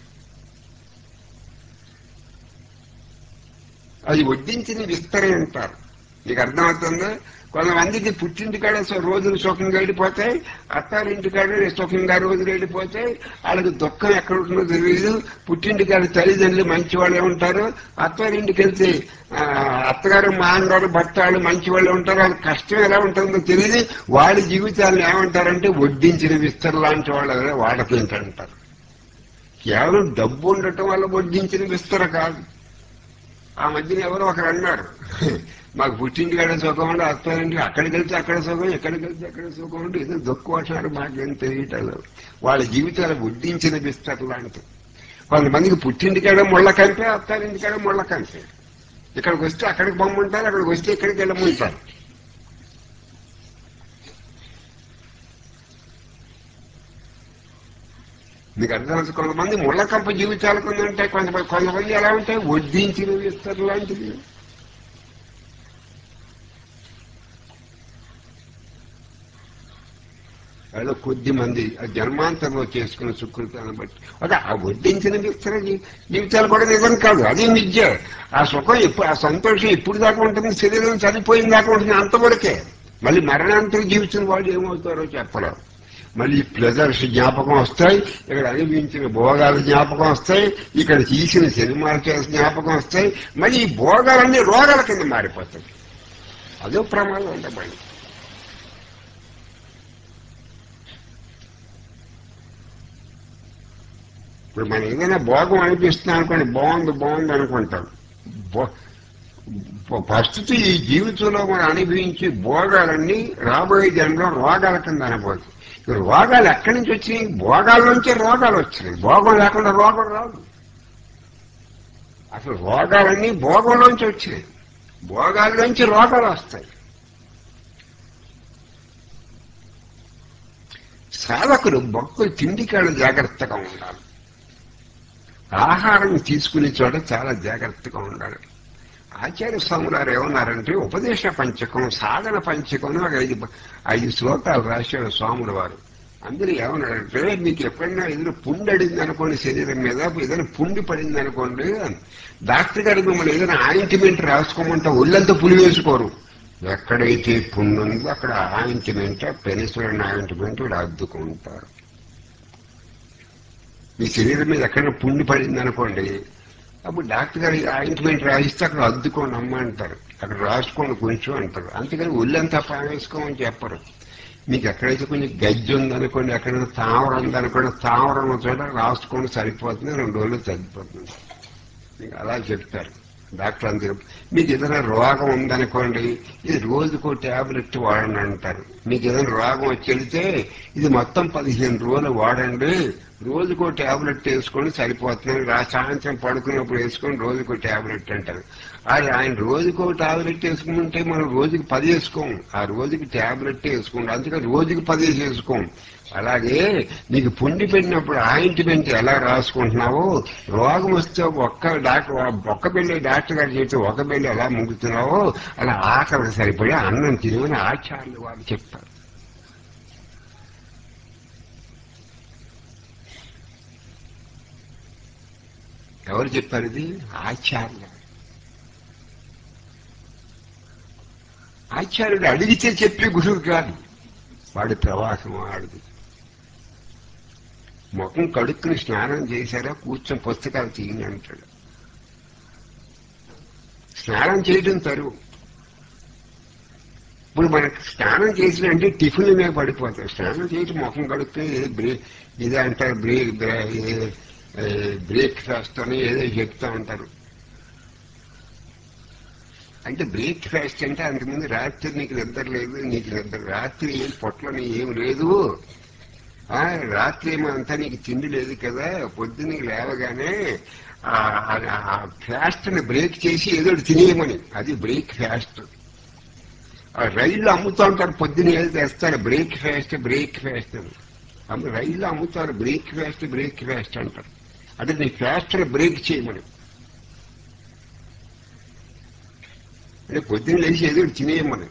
అది వడ్డించిన విస్తరే అంటారు మీకు అర్థమవుతుందా కొంతమందికి పుట్టింటికాడ సో- రోజులు సుఖంగా వెళ్ళిపోతాయి అత్తారింటికాడ సుఖంగా రోజులు వెళ్ళిపోతాయి వాళ్ళకి దుఃఖం ఎక్కడ ఉంటుందో తెలియదు పుట్టింటికాడ తల్లిదండ్రులు మంచి వాళ్ళే ఉంటారు అత్తారింటికి వెళ్తే ఆ, అత్తగారు మానగారు భర్తాలు మంచి వాళ్ళే ఉంటారు వాళ్ళకి కష్టం ఎలా ఉంటుందో తెలియదు వాళ్ళ జీవితాలను ఏమంటారంటే వడ్డించిన విస్తర్ లాంటి వాళ్ళు వాళ్ళకి అంటారు కేవలం డబ్బు ఉండటం వల్ల వడ్డించిన విస్తర కాదు ఆ మధ్యన ఎవరో ఒకరు అన్నారు మాకు పుట్టింటికాడ సుఖం ఉండి అత్తారింటి అక్కడికి వెళ్తే అక్కడ సుఖం ఎక్కడికి వెళ్తే అక్కడ సుఖం ఉండి ఏదో దుఃఖం మాకేం తెలియటం వాళ్ళ జీవితాలు వడ్డించిన బిస్తర్ లాంటి కొంతమందికి పుట్టింటికాడ ముళ్ళ కంపే అత్తారింటికాడ ముళ్ళ కంపే ఇక్కడికి వస్తే అక్కడికి బొమ్మంటారు అక్కడికి వస్తే ఇక్కడికి వెళ్ళమంటారు మీకు అర్థం కొంతమంది ముళ్ళ కంప జీవితాలకు ఉందంటే కొంతమంది కొంతమంది ఎలా ఉంటాయి వడ్డించిన ఇస్తారు లాంటిది ఏదో కొద్ది మంది ఆ జన్మాంతంలో చేసుకున్న సుకృతాన్ని బట్టి ఒక ఆ వడ్డించిన విస్తర జీ- జీవితాలు కూడా నిజం కాదు అదే మిథ్య ఆ సుఖం ఎప్పుడు ఆ సంతోషం ఎప్పుడు దాకా ఉంటుంది శరీరం చనిపోయిన దాకా ఉంటుంది అంతవరకే మళ్ళీ మరణాంతర జీవితం వాళ్ళు ఏమవుతారో చెప్పలేం మళ్ళీ ప్లెజర్స్ జ్ఞాపకం వస్తాయి ఇక్కడ అనుభవించిన భోగాలు జ్ఞాపకం వస్తాయి ఇక్కడ తీసిన సినిమాలు చేసిన జ్ఞాపకం వస్తాయి మళ్ళీ ఈ భోగాలన్నీ రోగాల కింద మారిపోతాయి అదో ప్రమాదం ఉండబడి ఇప్పుడు మనం ఏదైనా భోగం అనిపిస్తున్నాం అనుకోండి బాగుంది బాగుంది అనుకుంటాం భో- భో- ప్రస్తుతం ఈ జీవితంలో మనం అనుభవించే భోగాలన్నీ రాబోయే జన్మలో రోగాల కింద అనుభూతి ఈ రోగాలు ఎక్కడి నుంచి వచ్చినాయి భోగాల నుంచే రోగాలు వచ్చినాయి భోగం లేకుండా రోగం రాదు అసలు రోగాలన్నీ భోగంలోంచి వచ్చినాయి భోగాల్లోంచి రోగాలు వస్తాయి సాధకులు భక్తులు తిండికాళ్ళు జాగ్రత్తగా ఉండాలి ఆహారం తీసుకునే చోట చాలా జాగ్రత్తగా ఉండాలి ఆచార్య స్వాములు వారు ఏమన్నారంటే ఉపదేశ పంచకం సాధన పంచకం అని ఒక ఐదు ఐదు శ్లోకాలు రాశాడు స్వాముల వారు అందరూ ఏమన్నారంటే మీకు ఎప్పుడైనా ఏదైనా పుండు అడింది అనుకోండి శరీరం మీద ఏదైనా పుండి పడింది అనుకోండి డాక్టర్ గారు మిమ్మల్ని ఏదైనా ఆయింట్మెంట్ రాసుకోమంటే ఒళ్ళంతా పులి వేసుకోరు ఎక్కడైతే పుండు ఉందో అక్కడ ఆయింట్మెంట్ పెనిసిలిన్ ఆయింట్మెంట్ ఇలా అద్దుకుంటారు మీ శరీరం మీద ఎక్కడైనా పుండి పడింది అనుకోండి అప్పుడు డాక్టర్ గారు ఆయింట్మెంట్ రాయిస్తే అక్కడ అద్దుకోండి అమ్మ అంటారు అక్కడ రాసుకోండి కొంచెం అంటారు అంతేకాని ఒళ్ళంతా పావేసుకోమని చెప్పరు మీకు ఎక్కడైతే కొంచెం గజ్జి ఉందనుకోండి ఎక్కడైనా తావరం ఉందనుకోండి తావరం చోట రాసుకోండి సరిపోతుంది రెండు రోజులు తగ్గిపోతుంది మీకు అలా చెప్తారు డాక్టర్ అందరూ మీకు ఏదైనా రోగం ఉందనుకోండి ఇది రోజుకో ట్యాబ్లెట్ వాడండి అంటారు మీకు ఏదైనా రోగం వచ్చి వెళితే ఇది మొత్తం పదిహేను రోజులు వాడండి రోజుకో ట్యాబ్లెట్ వేసుకొని సరిపోతుంది రా సాయంత్రం పడుకున్నప్పుడు వేసుకొని రోజుకో ట్యాబ్లెట్ అంటారు అది ఆయన రోజుకో టాబ్లెట్ వేసుకుంటే మనం రోజుకి పది వేసుకోం ఆ రోజుకి ట్యాబ్లెట్ వేసుకోండి అందుకని రోజుకి పది వేసుకోం అలాగే నీకు పుండి పెట్టినప్పుడు ఆయింట్మెంట్ ఎలా రాసుకుంటున్నావో రోగం వస్తే ఒక్క డాక్టర్ ఒక్క పెళ్లి డాక్టర్ గారు చెప్తే ఒక పెళ్లి ఎలా ముగ్గుతున్నావో అలా ఆకలి సరిపడి అన్నం తినమని ఆచార్యులు వారు చెప్తారు ఎవరు చెప్పారు ఇది ఆచార్య ఆచార్యుడు అడిగితే చెప్పే గురువు కాదు వాడి ప్రవాహం వాడిది ముఖం కడుక్కుని స్నానం చేశారా కూర్చొని పుస్తకాలు తీయండి అంటాడు స్నానం చేయడం తరువు ఇప్పుడు మనకు స్నానం చేసినంటే టిఫిన్ మీద పడిపోతాయి స్నానం చేసి ముఖం కడుక్కుని ఏదో బ్రేక్ ఇదే అంటారు బ్రేక్ బ్రేక్ఫాస్ట్ అని ఏదో చెప్తా ఉంటారు అంటే బ్రేక్ఫాస్ట్ అంటే అంతకుముందు రాత్రి నీకు నిద్ర లేదు నీకు నిద్ర రాత్రి ఏం పొట్లని ఏం లేదు ఆ రాత్రి ఏమో అంతా నీకు తిండి లేదు కదా పొద్దున్న లేవగానే ఆ ఫాస్ట్ ని బ్రేక్ చేసి ఏదో ఒకటి తినేయమని అది బ్రేక్ ఫాస్ట్ ఆ రైళ్ళు అమ్ముతూ ఉంటారు పొద్దున్న ఏదో తెస్తారు బ్రేక్ ఫాస్ట్ బ్రేక్ ఫాస్ట్ అని అమ్మ రైళ్ళు అమ్ముతారు బ్రేక్ ఫాస్ట్ బ్రేక్ ఫాస్ట్ అంటారు అంటే నీ ఫాస్ట్ ని బ్రేక్ చేయమని అంటే పొద్దున్న లేచి ఏదో ఒకటి తినేయమని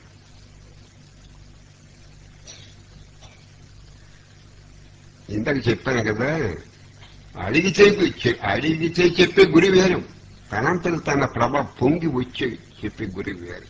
ఇందాక చెప్పాను కదా అడిగితే అడిగితే చెప్పే గురి వేరు తనంతలు తన ప్రభ పొంగి వచ్చే చెప్పే గురి వేరు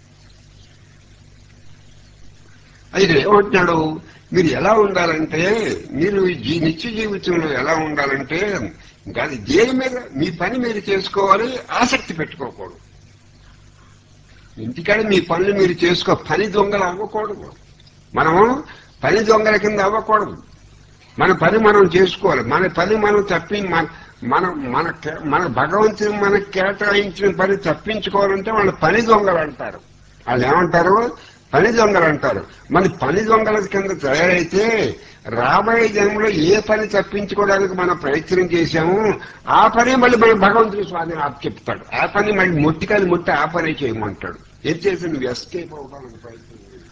అయితే ఏమంటున్నాడు మీరు ఎలా ఉండాలంటే మీరు ఈ నిత్య జీవితంలో ఎలా ఉండాలంటే ఇంకా అది దేని మీద మీ పని మీరు చేసుకోవాలి ఆసక్తి పెట్టుకోకూడదు ఇంటికాడ మీ పనులు మీరు చేసుకో పని దొంగలు అవ్వకూడదు మనము పని దొంగల కింద అవ్వకూడదు మన పని మనం చేసుకోవాలి మన పని మనం తప్పి మన మనం మన మన భగవంతుని మనకు కేటాయించిన పని తప్పించుకోవాలంటే వాళ్ళు పని దొంగలు అంటారు వాళ్ళు ఏమంటారు పని దొంగలు అంటారు మన పని దొంగల కింద తయారైతే రాబోయే జన్మలో ఏ పని తప్పించుకోవడానికి మనం ప్రయత్నం చేశాము ఆ పని మళ్ళీ మన భగవంతుని స్వామిని ఆపు చెప్తాడు ఆ పని మళ్ళీ ముట్టికాయలు ముట్టి ఆ పని చేయమంటాడు ఏం చేసి నువ్వు ఎస్కేప్ అవ్వడానికి ప్రయత్నం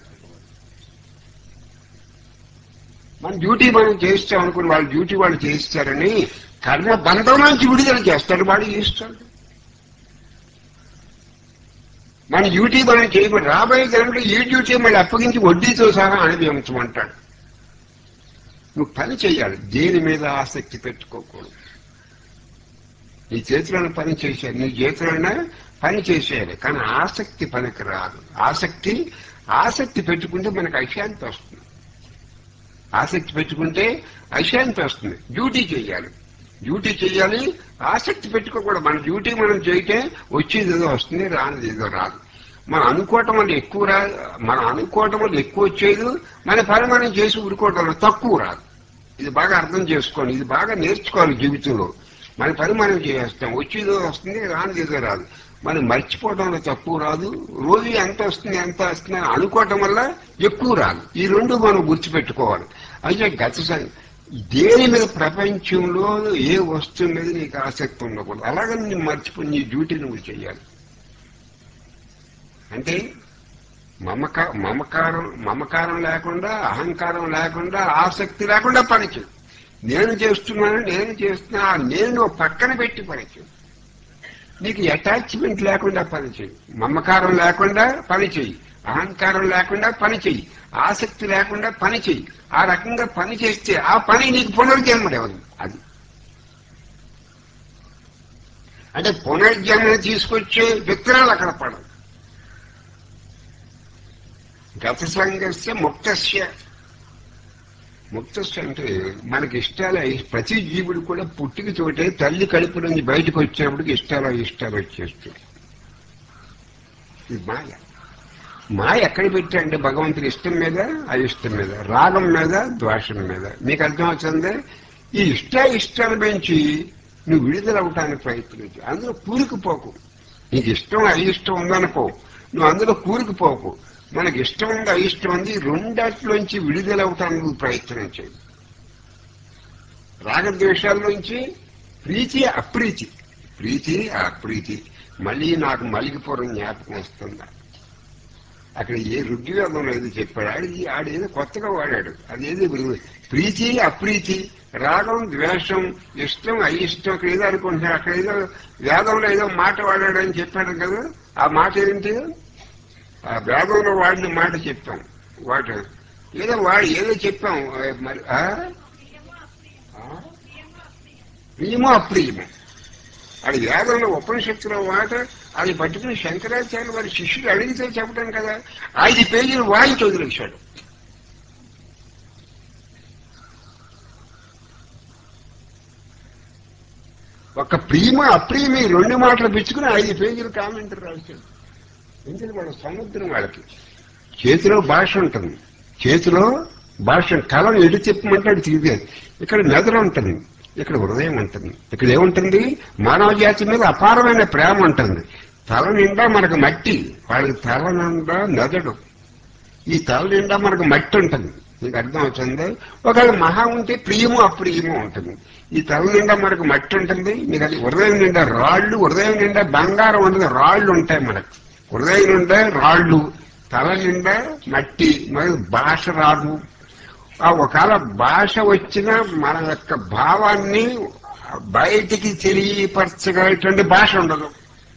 మన డ్యూటీ మనం చేస్తాం అనుకుని వాళ్ళ డ్యూటీ వాళ్ళు చేస్తారని కర్మ బంధం నుంచి విడుదల చేస్తాడు వాడు చేస్తాడు మన డ్యూటీ మనం చేయకూడదు రాబోయే జనంలో ఈ డ్యూటీ మళ్ళీ అప్పగించి వడ్డీతో సహా అనుభవించమంటాడు నువ్వు పని చేయాలి దేని మీద ఆసక్తి పెట్టుకోకూడదు నీ చేతిలోనే పని చేసేయాలి నీ చేతిలోనే పని చేసేయాలి కానీ ఆసక్తి పనికి రాదు ఆసక్తి ఆసక్తి పెట్టుకుంటే మనకు అశాంతి వస్తుంది ఆసక్తి పెట్టుకుంటే అశాంతి వస్తుంది డ్యూటీ చేయాలి డ్యూటీ చేయాలి ఆసక్తి పెట్టుకోకూడదు మన డ్యూటీ మనం చేయటే వచ్చేది ఏదో వస్తుంది రానిది ఏదో రాదు మనం అనుకోవటం వల్ల ఎక్కువ రా మనం అనుకోవటం వల్ల ఎక్కువ వచ్చేది మన పని మనం చేసి ఊరుకోవటం వల్ల తక్కువ రాదు ఇది బాగా అర్థం చేసుకోండి ఇది బాగా నేర్చుకోవాలి జీవితంలో మన పని మనం చేస్తాం వచ్చేదో వస్తుంది రానిది ఏదో రాదు మనం మర్చిపోవడంలో తక్కువ రాదు రోజు ఎంత వస్తుంది ఎంత వస్తుంది అని అనుకోవటం వల్ల ఎక్కువ రాదు ఈ రెండు మనం గుర్తుపెట్టుకోవాలి అయితే గత సం- దేని మీద ప్రపంచంలో ఏ వస్తువు మీద నీకు ఆసక్తి ఉండకూడదు అలాగని నువ్వు మర్చిపోయి నీ డ్యూటీ నువ్వు చేయాలి అంటే మమక మమకారం మమకారం లేకుండా అహంకారం లేకుండా ఆసక్తి లేకుండా పనిచేయి నేను చేస్తున్నాను నేను చేస్తున్నా ఆ నేను పక్కన పెట్టి పనిచేయి నీకు అటాచ్మెంట్ లేకుండా పనిచేయి మమకారం లేకుండా పనిచేయి అహంకారం లేకుండా పని చెయ్యి ఆసక్తి లేకుండా పని చెయ్యి ఆ రకంగా పని చేస్తే ఆ పని నీకు పునర్జన్మడేవదు అది అంటే పునర్జన్మ తీసుకొచ్చే విత్తనాలు అక్కడ పడవు గత సంఘస్య ముక్తస్య ముక్తస్య అంటే మనకి ఇష్టాలు ప్రతి జీవుడు కూడా పుట్టికి చోటే తల్లి కడుపు నుంచి బయటకు వచ్చినప్పటికి ఇష్టాలు ఇష్టాలు వచ్చేస్తాయి ఇది మాయ మాయ ఎక్కడ పెట్టాడంటే భగవంతుడి ఇష్టం మీద అయిష్టం మీద రాగం మీద ద్వేషం మీద మీకు అర్థం అవుతుంది ఈ ఇష్ట ఇష్టాల పెంచి నువ్వు విడుదల అవటానికి ప్రయత్నించు అందులో కూరుకుపోకు నీకు ఇష్టం అయిష్టం ఉందనుకో నువ్వు అందులో కూరుకుపోకు మనకి ఇష్టం ఉంది అయిష్టం ఉంది రెండాట్లోంచి విడుదల అవటానికి నువ్వు ప్రయత్నం చేయి రాగద్వేషాల్లోంచి ప్రీతి అప్రీతి ప్రీతి అప్రీతి మళ్ళీ నాకు మలిగిపోవడం జ్ఞాపకం వస్తుందా అక్కడ ఏ ఋగ్వేదం లేదు చెప్పాడు ఆడి ఆడేదో కొత్తగా వాడాడు అదేది ప్రీతి అప్రీతి రాగం ద్వేషం ఇష్టం అయిష్టం అక్కడ ఏదో అనుకుంటున్నాడు అక్కడ ఏదో వేదంలో ఏదో మాట వాడాడని చెప్పాడు కదా ఆ మాట ఏంటి ఆ వేదంలో వాడిన మాట చెప్పాం వాడు ఏదో వాడు ఏదో చెప్పాం ఆ, మరి ఆ? ఆ? ప్రియమో అప్రియమో అది వేదంలో ఉపనిషత్తులో మాట అది పట్టుకుని శంకరాచార్య వారి శిష్యుడు అడిగితే చెప్పడం కదా ఐదు పేజీలు వాయించి వదిలేశాడు ఒక ప్రియమ అప్రియమ ఈ రెండు మాటలు పెంచుకుని ఐదు పేజీలు కామెంట్ రాశాడు ఎందుకంటే వాళ్ళ సముద్రం వాళ్ళకి చేతిలో భాష ఉంటుంది చేతిలో భాష కలం ఎటు చెప్పమంటే అది తిరిగేది ఇక్కడ మెదడు ఉంటుంది ఇక్కడ హృదయం ఉంటుంది ఇక్కడ ఏముంటుంది మానవ జాతి మీద అపారమైన ప్రేమ ఉంటుంది తల నిండా మనకు మట్టి వాళ్ళకి తల నిండా మెదడు ఈ తల నిండా మనకు మట్టి ఉంటుంది మీకు అర్థం అవుతుంది ఒకవేళ మహా ఉంటే ప్రియము అప్రియము ఉంటుంది ఈ తల నిండా మనకు మట్టి ఉంటుంది మీకు అది హృదయం నిండా రాళ్ళు హృదయం నిండా బంగారం ఉంటుంది రాళ్ళు ఉంటాయి మనకు హృదయం నిండా రాళ్ళు తల నిండా మట్టి మరి భాష రాదు ఆ ఒకవేళ భాష వచ్చినా మన యొక్క భావాన్ని బయటికి తెలియపరచగలిగినటువంటి భాష ఉండదు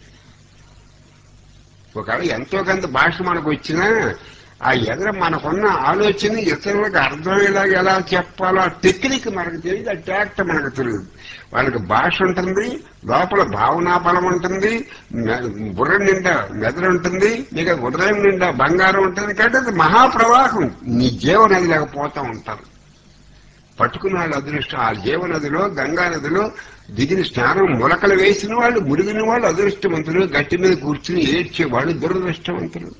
ఒకవేళ ఎంతో కొంత భాష మనకు వచ్చినా ఆ ఎదుర మనకున్న ఆలోచన ఇతరులకు అర్థమయ్యేలాగా ఎలా చెప్పాలో ఆ టెక్నిక్ మనకు తెలియదు ఆ ట్యాక్ట్ మనకు తెలియదు వాళ్ళకి భాష ఉంటుంది లోపల భావనా బలం ఉంటుంది మె- బుర్ర నిండా మెదడు ఉంటుంది మీకు హృదయం నిండా బంగారం ఉంటుంది కాబట్టి అది మహాప్రవాహం నీ జీవనది లేకపోతూ ఉంటారు పట్టుకున్న వాళ్ళు అదృష్టం ఆ జీవనదిలో గంగా నదిలో దిగిన స్నానం మొలకలు వేసిన వాళ్ళు మురిగిన వాళ్ళు అదృష్టవంతులు గట్టి మీద కూర్చుని ఏడ్చేవాళ్ళు దురదృష్టవంతులు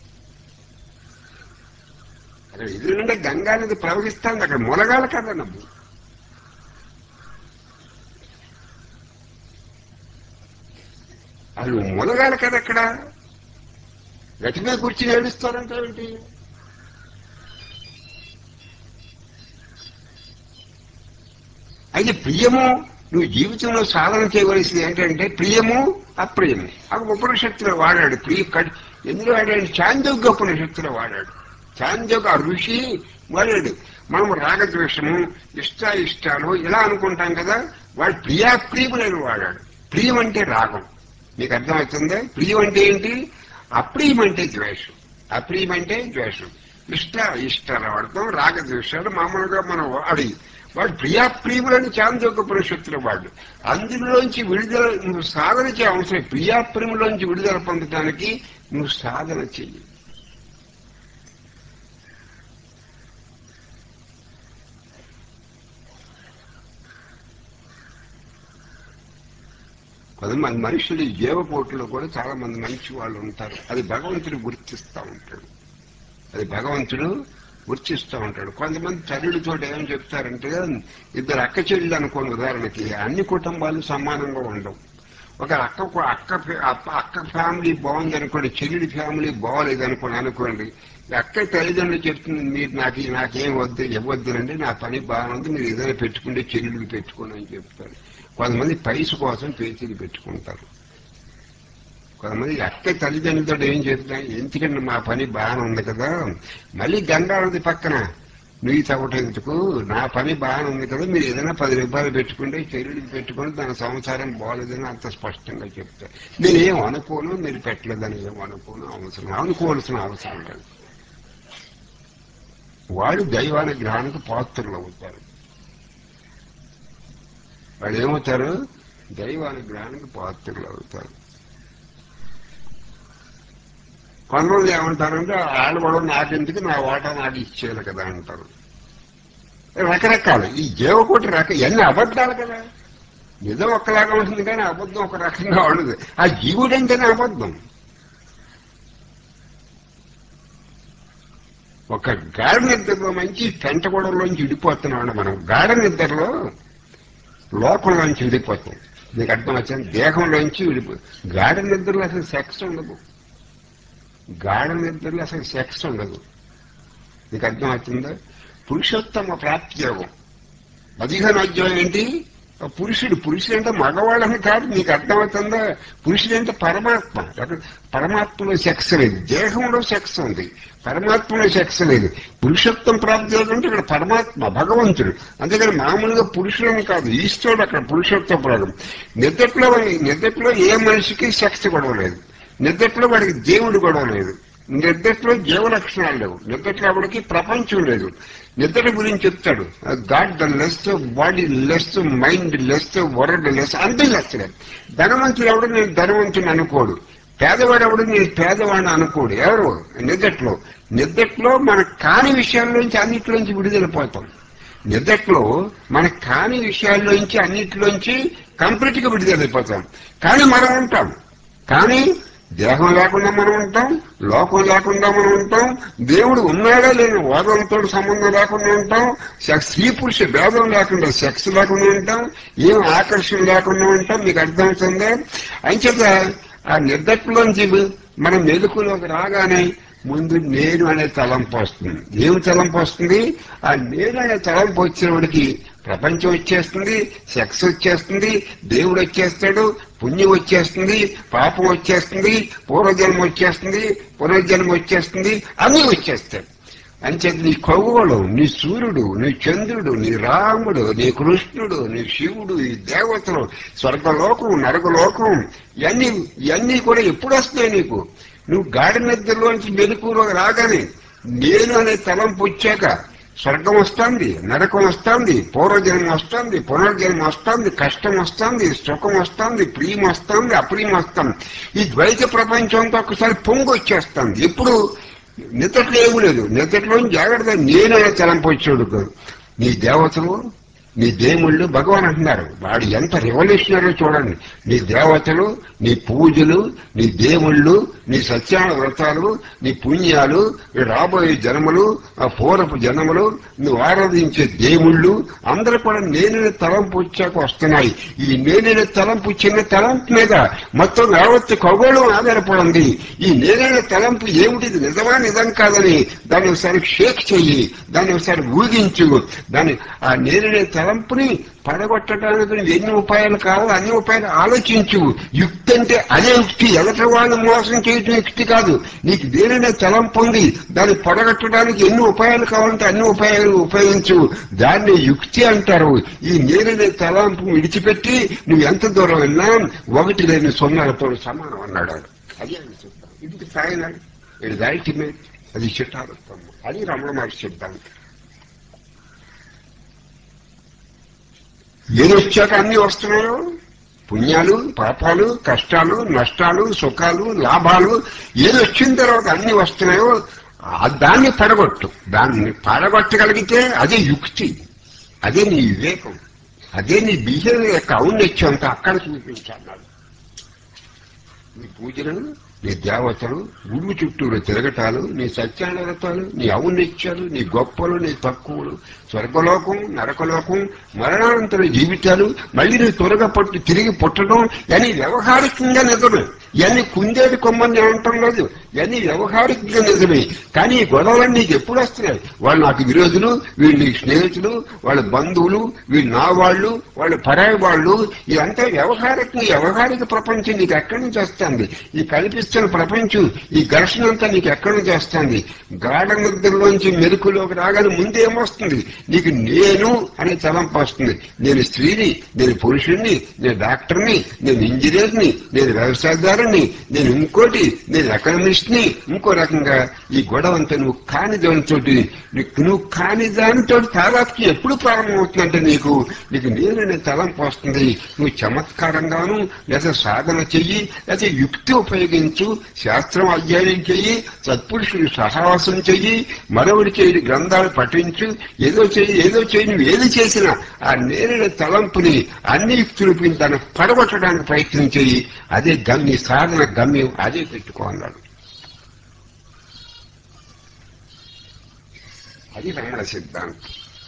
అక్కడ ఎదురుండే గంగా నది ప్రవహిస్తాంది అక్కడ మొలగాల కదా నమ్ము అది మొలగాలి కదా అక్కడ గట్టి మీద కూర్చుని ఏడుస్తారంటే ఏంటి అయితే ప్రియము నువ్వు జీవితంలో సాధన చేయవలసింది ఏంటంటే ప్రియము అప్రియము అది ఉపనిషత్తులో వాడాడు ప్రియ కట్- ఎందులో వాడాడు చాందోగ్య ఉపనిషత్తులో వాడాడు చాందోగ ఆ ఋషి వాడాడు మనం రాగద్వేషము ఇష్ట ఇష్టాలు ఇలా అనుకుంటాం కదా వాడు ప్రియాప్రియములను వాడాడు ప్రియం అంటే రాగం మీకు అర్థమవుతుందా ప్రియం అంటే ఏంటి అప్రియం అంటే ద్వేషం అప్రియం అంటే ద్వేషం ఇష్ట ఇష్టాలు వాడతాం రాగద్వేషాలు మామూలుగా మనం వాడి వాడు ప్రియాప్రియులని చాందోక పురుషత్తులు వాడు అందులోంచి విడుదల నువ్వు సాధన చేయ అవసరం ప్రియాప్రియులోంచి విడుదల పొందడానికి నువ్వు సాధన చెయ్యి కొంతమంది మనుషులు ఈ జీవకోటిలో కూడా చాలా మంది మంచి వాళ్ళు ఉంటారు అది భగవంతుడు గుర్తిస్తూ ఉంటాడు అది భగవంతుడు గుర్తిస్తూ ఉంటాడు కొంతమంది తల్లుడితో ఏం చెప్తారంటే ఇద్దరు అక్క చెల్లెలు అనుకోండి ఉదాహరణకి అన్ని కుటుంబాలు సమానంగా ఉండవు ఒక అక్క అక్క ఫ్యా- అప్ప- అక్క ఫ్యామిలీ బాగుంది అనుకోండి చెల్లెడి ఫ్యామిలీ బాగోలేదు అనుకోండి అనుకోండి ఈ అక్క తల్లిదండ్రులు చెప్తుంది మీరు నాకు నాకేం వద్దు ఇవ్వద్దునండి నా పని బాగుంది మీరు ఏదైనా పెట్టుకుంటే చెల్లెడికి పెట్టుకోండి అని చెప్తారు కొంతమంది పైస కోసం పేచీలు పెట్టుకుంటారు కొంతమంది అక్క తల్లిదండ్రులతో ఏం చెప్తాను ఎందుకంటే మా పని బాగానే ఉంది కదా మళ్ళీ గంగా నది పక్కన నువ్వు తగ్గటం ఎందుకు నా పని బాగానే ఉంది కదా మీరు ఏదైనా పది రూపాయలు పెట్టుకుంటే చెల్లికి పెట్టుకుని దాని సంసారం బాగోలేదని అంత స్పష్టంగా చెప్తా నేనేం అనుకోను మీరు పెట్టలేదని ఏం అనుకోను అవసరం అనుకోవాల్సిన అవసరం లేదు వాడు దైవానుగ్రహానికి పాత్రలు అవుతారు వాళ్ళు ఏమవుతారు దైవానుగ్రహానికి పాత్రలు అవుతారు కొంతమంది ఏమంటారంటే ఆడవాడు నాకెందుకు నా వాటా నాకు ఇచ్చేయాలి కదా అంటారు రకరకాలు ఈ జీవకోటి రక ఎన్ని అబద్ధాలు కదా నిజం ఒక్కలాగా ఉంటుంది కానీ అబద్ధం ఒక రకంగా ఉండదు ఆ జీవుడంటేనే అబద్ధం ఒక గాఢ నిద్రలో మంచి పెంటగూడలోంచి విడిపోతున్నాం మనం గాఢ నిద్రలో లోకంలోంచి విడిపోతాం నీకు అర్థం వచ్చింది దేహంలోంచి విడిపో గాఢ నిద్రలో అసలు సెక్స్ ఉండదు గాఢ నిద్రలో అసలు సెక్స్ ఉండదు నీకు అర్థం అవుతుందా పురుషోత్తమ ప్రాప్తి యోగం పదిహేను అధ్యాయం ఏంటి ఆ పురుషుడు పురుషుడు అంటే మగవాళ్ళని కాదు నీకు అర్థమవుతుందా పురుషుడు అంటే పరమాత్మ అక్కడ పరమాత్మలో సెక్స్ లేదు దేహంలో సెక్స్ ఉంది పరమాత్మలో సెక్స్ లేదు పురుషోత్తం ప్రాప్తి యోగం అంటే ఇక్కడ పరమాత్మ భగవంతుడు అందుకని మామూలుగా పురుషులని కాదు ఈశ్వరుడు అక్కడ పురుషోత్తం ప్రాగం నిద్రలో నిద్రలో ఏ మనిషికి సెక్స్ గొడవ లేదు నిద్రలో వాడికి దేవుడు గొడవ లేదు నిద్రలో జీవ లక్షణాలు లేవు నిద్రలో వాడికి ప్రపంచం లేదు నిద్ర గురించి చెప్తాడు God the less body less mind less world less అంతే లెస్ ధనవంతుడు ఎవడు నేను ధనవంతుని అనుకోడు పేదవాడు ఎవడు నేను పేదవాడిని అనుకోడు ఎవరు నిద్రలో నిద్రలో మన కాని విషయాల్లోంచి అన్నిటిలోంచి విడుదలపోతాం నిద్రలో మన కాని విషయాల్లోంచి అన్నిటిలోంచి కంప్లీట్ గా విడుదలైపోతాం కానీ మనం ఉంటాం కానీ దేహం లేకుండా మనం ఉంటాం లోకం లేకుండా మనం ఉంటాం దేవుడు ఉన్నాడా లేని వాదంతో సంబంధం లేకుండా ఉంటాం సెక్స్ స్త్రీ పురుష భేదం లేకుండా సెక్స్ లేకుండా ఉంటాం ఏం ఆకర్షణ లేకుండా ఉంటాం మీకు అర్థమవుతుందా అంచేత ఆ నిద్రలోంచి మనం మెలుకులోకి రాగానే ముందు నేను అనే తలంపు వస్తుంది ఏం తలంపు వస్తుంది ఆ నేను అనే తలంపు వచ్చినవాడికి ప్రపంచం వచ్చేస్తుంది సెక్స్ వచ్చేస్తుంది దేవుడు వచ్చేస్తాడు పుణ్యం వచ్చేస్తుంది పాపం వచ్చేస్తుంది పూర్వజన్మ వచ్చేస్తుంది పునర్జన్మ వచ్చేస్తుంది అన్నీ వచ్చేస్తాయి అంచేత నీ ఖగోళం నీ సూర్యుడు నీ చంద్రుడు నీ రాముడు నీ కృష్ణుడు నీ శివుడు ఈ దేవతలు స్వర్గలోకం నరకలోకం ఇవన్నీ ఇవన్నీ కూడా ఎప్పుడు వస్తాయి నీకు నువ్వు గాడి నిద్రలోంచి మెలుకులో రాగానే నేను అనే తలంపు వచ్చాక స్వర్గం వస్తుంది నరకం వస్తుంది పూర్వజన్మ వస్తుంది పునర్జన్మ వస్తుంది కష్టం వస్తుంది సుఖం వస్తుంది ప్రియం వస్తుంది అప్రియం వస్తుంది ఈ ద్వైత ప్రపంచంతో ఒకసారి పొంగు వచ్చేస్తుంది ఎప్పుడు నిద్రలో ఏమి లేదు నిద్రలో జాగ్రత్త నేనే తలంపు వచ్చాడు కాదు నీ దేవతలు నీ దేవుళ్ళు భగవాన్ అంటున్నారు వాడు ఎంత రెవల్యూషనరీ చూడండి నీ దేవతలు నీ పూజలు నీ దేవుళ్ళు నీ సత్యాన వ్రతాలు నీ పుణ్యాలు ఈ రాబోయే జన్మలు ఆ పూర్వపు జన్మలు నువ్వు ఆరాధించే దేవుళ్ళు అందరూ కూడా నేనే తలంపు వచ్చాక వస్తున్నాయి ఈ నేనే తలంపు చిన్న తలంపు మీద మొత్తం యావత్తు ఖగోళం ఆధారపడింది ఈ నేనే తలంపు ఏమిటిది నిజమా నిజం కాదని దాన్ని ఒకసారి షేక్ చెయ్యి దాన్ని ఒకసారి ఊగించు దాన్ని ఆ నేనే తలంపుని పడగొట్టడానికి నువ్వు ఎన్ని ఉపాయాలు కావాలో అన్ని ఉపాయాలు ఆలోచించు యుక్తి అంటే అదే యుక్తి ఎదటి వాళ్ళని మోసం చేయటం యుక్తి కాదు నీకు దేనినే తలంపు ఉంది దాన్ని పడగొట్టడానికి ఎన్ని ఉపాయాలు కావాలంటే అన్ని ఉపాయాలు ఉపయోగించు దాన్ని యుక్తి అంటారు ఈ నేననే తలంపు విడిచిపెట్టి నువ్వు ఎంత దూరం వెళ్ళినా ఒకటి లేని సున్నాలతో సమానం అన్నాడు ఆయన. అదే ఆయన సిద్ధాంతం ఇది ఫైనల్ ఇది అల్టిమేట్ అది చిట్టారత్వం అది రమణ మహర్షి సిద్ధాంతం ఏది వచ్చాక అన్ని వస్తున్నాయో పుణ్యాలు పాపాలు కష్టాలు నష్టాలు సుఖాలు లాభాలు ఏది వచ్చిన తర్వాత అన్ని వస్తున్నాయో ఆ దాన్ని పడగొట్టు దాన్ని పడగొట్టగలిగితే అదే యుక్తి అదే నీ వివేకం అదే నీ బిహేవియర్ యొక్క ఔన్నత్యం అంతా అక్కడ చూపించాలి నీ పూజలు నీ దేవతలు గుళ్ళు చుట్టూరు తిరగటాలు నీ సత్యానరతాలు నీ ఔన్నత్యాలు నీ గొప్పలు నీ తక్కువలు స్వర్గలోకం నరకలోకం మరణానంతర జీవితాలు మళ్ళీ నీ త్వరగా పట్టు తిరిగి పుట్టడం ఇవన్నీ వ్యవహారికంగా నిజమే ఇవన్నీ కుందేటి కొమ్మని అనటం లేదు ఇవన్నీ వ్యవహారికంగా నిజమే కానీ ఈ గొడవలన్నీ నీకు ఎప్పుడు వస్తున్నాయి వాళ్ళు నాకు విరోధులు వీళ్ళు నీకు స్నేహితులు వాళ్ళ బంధువులు వీళ్ళు నా వాళ్ళు వాళ్ళు పరాయి వాళ్ళు ఇదంతా వ్యవహారికంగా వ్యవహారిక ప్రపంచం నీకు ఎక్కడి నుంచి వస్తుంది ఈ కల్పిస్తున్న కనిపిస్తున్న ప్రపంచం ఈ ఘర్షణ అంతా నీకు ఎక్కడ నుంచి వస్తుంది గాఢ నిద్రలోంచి మెరుకులోకి రాగానే ముందేమొస్తుంది నీకు నేను అనే తలంపు వస్తుంది నేను స్త్రీని నేను పురుషుణ్ణి నేను డాక్టర్ని నేను ఇంజనీర్ని నేను వ్యవసాయదారుని నేను ఇంకోటి నేను ఎకనమిస్ట్ని ఇంకో రకంగా ఈ గొడవ అంతా నువ్వు కాని దానితో నువ్వు కాని దానితో తాదాత్కి ఎప్పుడు ప్రారంభమవుతుందంటే నీకు నీకు నేననే తలంపు వస్తుంది నువ్వు చమత్కారంగాను లేదా సాధన చెయ్యి లేదా యుక్తి ఉపయోగించు శాస్త్రం అధ్యయనం చెయ్యి సత్పురుషుడు సహవాసం చెయ్యి మరొకటి చేయి గ్రంథాలు పఠించు ఏదో చెయ్యి ఏదో చెయ్యి నువ్వు ఏది చేసినా ఆ నేరుడ తలంపుని అన్ని యుక్తులు దాన్ని పడగొట్టడానికి ప్రయత్నం చెయ్యి అదే గమ్య సాధన గమ్యం అదే పెట్టుకో అన్నాడు అది రమణ సిద్ధాంతం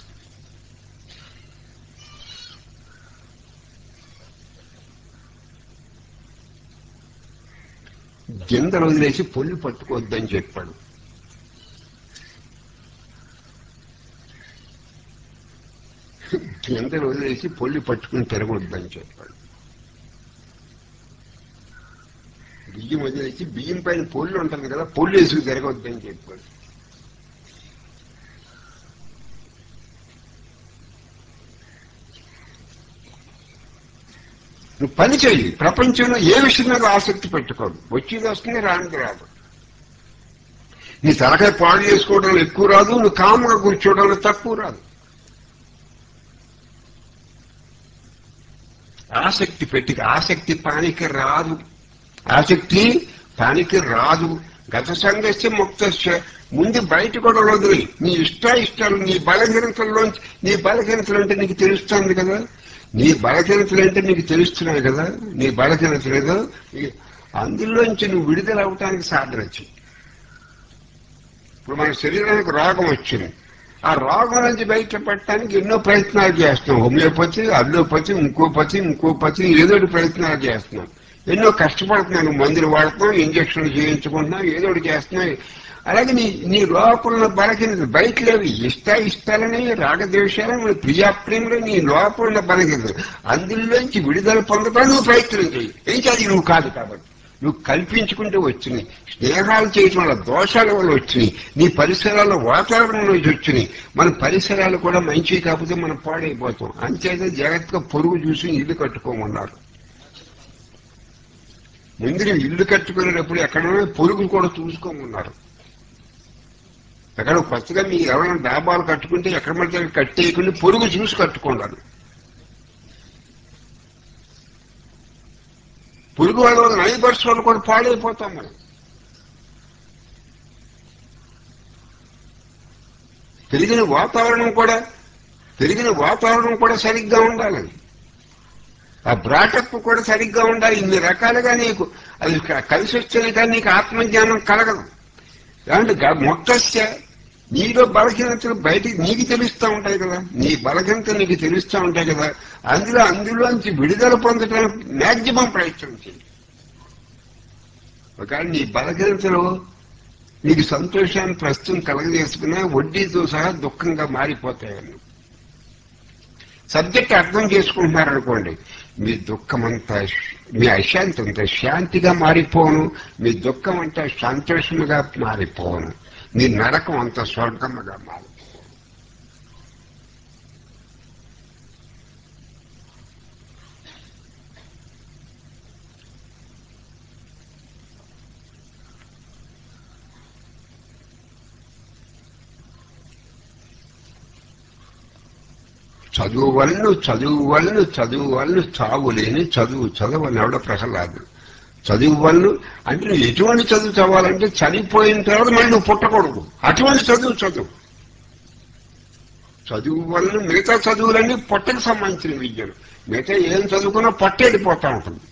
గిందలు వదిలేసి పొల్లు పట్టుకోవద్దని చెప్పాడు గిందలు వదిలేసి పొల్లు పట్టుకుని తిరగొద్దని చెప్పాడు బియ్యం వదిలేసి బియ్యం పైన పొల్లు ఉంటుంది కదా పొల్లు వేసుకు తిరగొద్దని చెప్పాడు నువ్వు పని చేయి ప్రపంచంలో ఏ విషయం మీద ఆసక్తి పెట్టుకోదు వచ్చేది వస్తుంది రానిది రాదు నీ తలకాయ పాడు చేసుకోవడంలో ఎక్కువ రాదు నువ్వు కాముగా కూర్చోవడంలో తక్కువ రాదు ఆసక్తి పెట్టి ఆసక్తి పానికి రాదు ఆసక్తి పానికి రాదు గత సంఘస్య ముక్తస్య ముందు బయట కూడా వదిలి నీ ఇష్ట ఇష్టాలు నీ బలహీనతల్లోంచి నీ బలహీనతలు అంటే నీకు తెలుస్తుంది కదా నీ బలహీనతలు అంటే నీకు తెలుస్తున్నాయి కదా నీ బలహీనతలు ఏదో ఈ- అందులోంచి నువ్వు విడుదల అవటానికి సాధన చెయ్యి ఇప్పుడు మన శరీరానికి రోగం వచ్చింది ఆ రోగం నుంచి బయటపడటానికి ఎన్నో ప్రయత్నాలు చేస్తున్నాం హోమియోపతి అల్లోపతి ఇంకోపతి ఇంకోపతి ఏదో ఒకటి ప్రయత్నాలు చేస్తున్నాం ఎన్నో కష్టపడుతున్నాను మందులు వాడుతున్నాం ఇంజక్షన్లు చేయించుకుంటున్నాం ఏదో ఒకటి చేస్తున్నాం అలాగే నీ నీ లోపల బలహీనత బయట లేవు ఇష్ట ఇష్టాలని రాగద్వేషాలని ప్రియాప్రేమలు నీ లోపల ఉన్న బలహీనత అందులోంచి విడుదల పొందడానికి నువ్వు ప్రయత్నం చేయి ఏం చేయాలి నువ్వు కాదు కాబట్టి నువ్వు కల్పించుకుంటూ వచ్చినాయి స్నేహాలు చేయటం వల్ల దోషాల వల్ల వచ్చినాయి నీ పరిసరాల వాతావరణం నుంచి వచ్చినాయి మన పరిసరాలు కూడా మంచివి కాకపోతే మనం పాడైపోతాం అంతేతే జాగ్రత్తగా పొరుగు చూసి ఇల్లు కట్టుకోమన్నారు ముందు నువ్వు ఇల్లు కట్టుకునేటప్పుడు ఎక్కడైనా పొరుగు కూడా చూసుకోమన్నారు ఎక్కడ కొత్తగా మీరు ఎవరైనా డాబాలు కట్టుకుంటే ఎక్కడ పడితే అక్కడ కట్టేయకుండా పొరుగు చూసి కట్టుకోండి పురుగు వాళ్ళ నైబర్స్ వాళ్ళు కూడా పాడైపోతాం మనం పెరిగిన వాతావరణం కూడా పెరిగిన వాతావరణం కూడా సరిగ్గా ఉండాలి ఆ బ్రాటప్ కూడా సరిగ్గా ఉండాలి ఇన్ని రకాలుగా నీకు అది క- కలిసి వచ్చేది కానీ నీకు ఆత్మజ్ఞానం కలగదు అంటే మొత్తస్య నీలో బలహీనతలు బయటికి నీకు తెలుస్తూ ఉంటాయి కదా నీ బలహీనత నీకు తెలుస్తూ ఉంటాయి కదా అందులో అందులోంచి విడుదల పొందడానికి మ్యాక్సిమం ప్రయత్నం చేయి ఒకవేళ నీ బలహీనతలు నీకు సంతోషాన్ని ప్రస్తుతం కలగజేసుకున్నా వడ్డీతో సహా దుఃఖంగా మారిపోతాయని సబ్జెక్ట్ అర్థం చేసుకుంటున్నారనుకోండి మీ దుఃఖం అంతా మీ అశాంతి అంతా శాంతిగా మారిపోను మీ దుఃఖం అంతా సంతోషముగా మారిపోను మీ నరకం అంతా స్వర్గముగా మారి చదువు వల్ల చదువు వల్ల చదువు వల్ల చావు లేని చదువు చదవని ఎవడ ప్రహ్లాదు చదువు వల్ల అంటే నువ్వు ఎటువంటి చదువు చదవాలంటే చనిపోయిన తర్వాత మళ్ళీ నువ్వు పుట్టకూడదు అటువంటి చదువు చదువు చదువు వల్ల మిగతా చదువులన్నీ పొట్టకు సంబంధించిన విద్యలు మిగతా ఏం చదువుకున్నా పొట్టేడిపోతా ఉంటుంది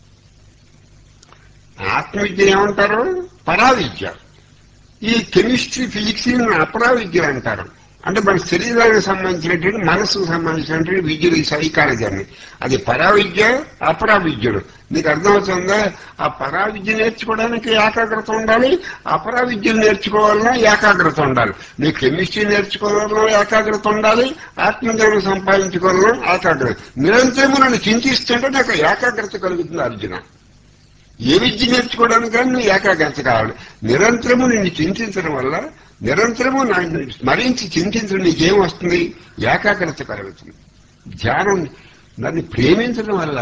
ఆత్మవిద్య ఏమంటారు పరావిద్య ఈ కెమిస్ట్రీ ఫిజిక్స్ అపరా విద్య అంటారు అంటే మన శరీరానికి సంబంధించినటువంటి మనసుకు సంబంధించినటువంటి విద్యలు ఈ సైకాలజీ అని అది పరా విద్య అపరా విద్యలు నీకు అర్థమవుతుందా ఆ పరా విద్య నేర్చుకోవడానికి ఏకాగ్రత ఉండాలి అపరా విద్యలు నేర్చుకోవాలన్నా ఏకాగ్రత ఉండాలి నీ కెమిస్ట్రీ నేర్చుకోవాలన్నా ఏకాగ్రత ఉండాలి ఆత్మజ్ఞానం సంపాదించుకోవాలన్నా ఏకాగ్రత నిరంతరము నన్ను చింతిస్తుంటే నాకు ఏకాగ్రత కలుగుతుంది అర్జున ఏ విద్య నేర్చుకోవడానికి కానీ నువ్వు ఏకాగ్రత కావాలి నిరంతరము నిన్ను చింతించడం వల్ల నిరంతరము నన్ను స్మరించి చింతించడం నీకేం వస్తుంది ఏకాగ్రత కలుగుతుంది ధ్యానం నన్ను ప్రేమించడం వల్ల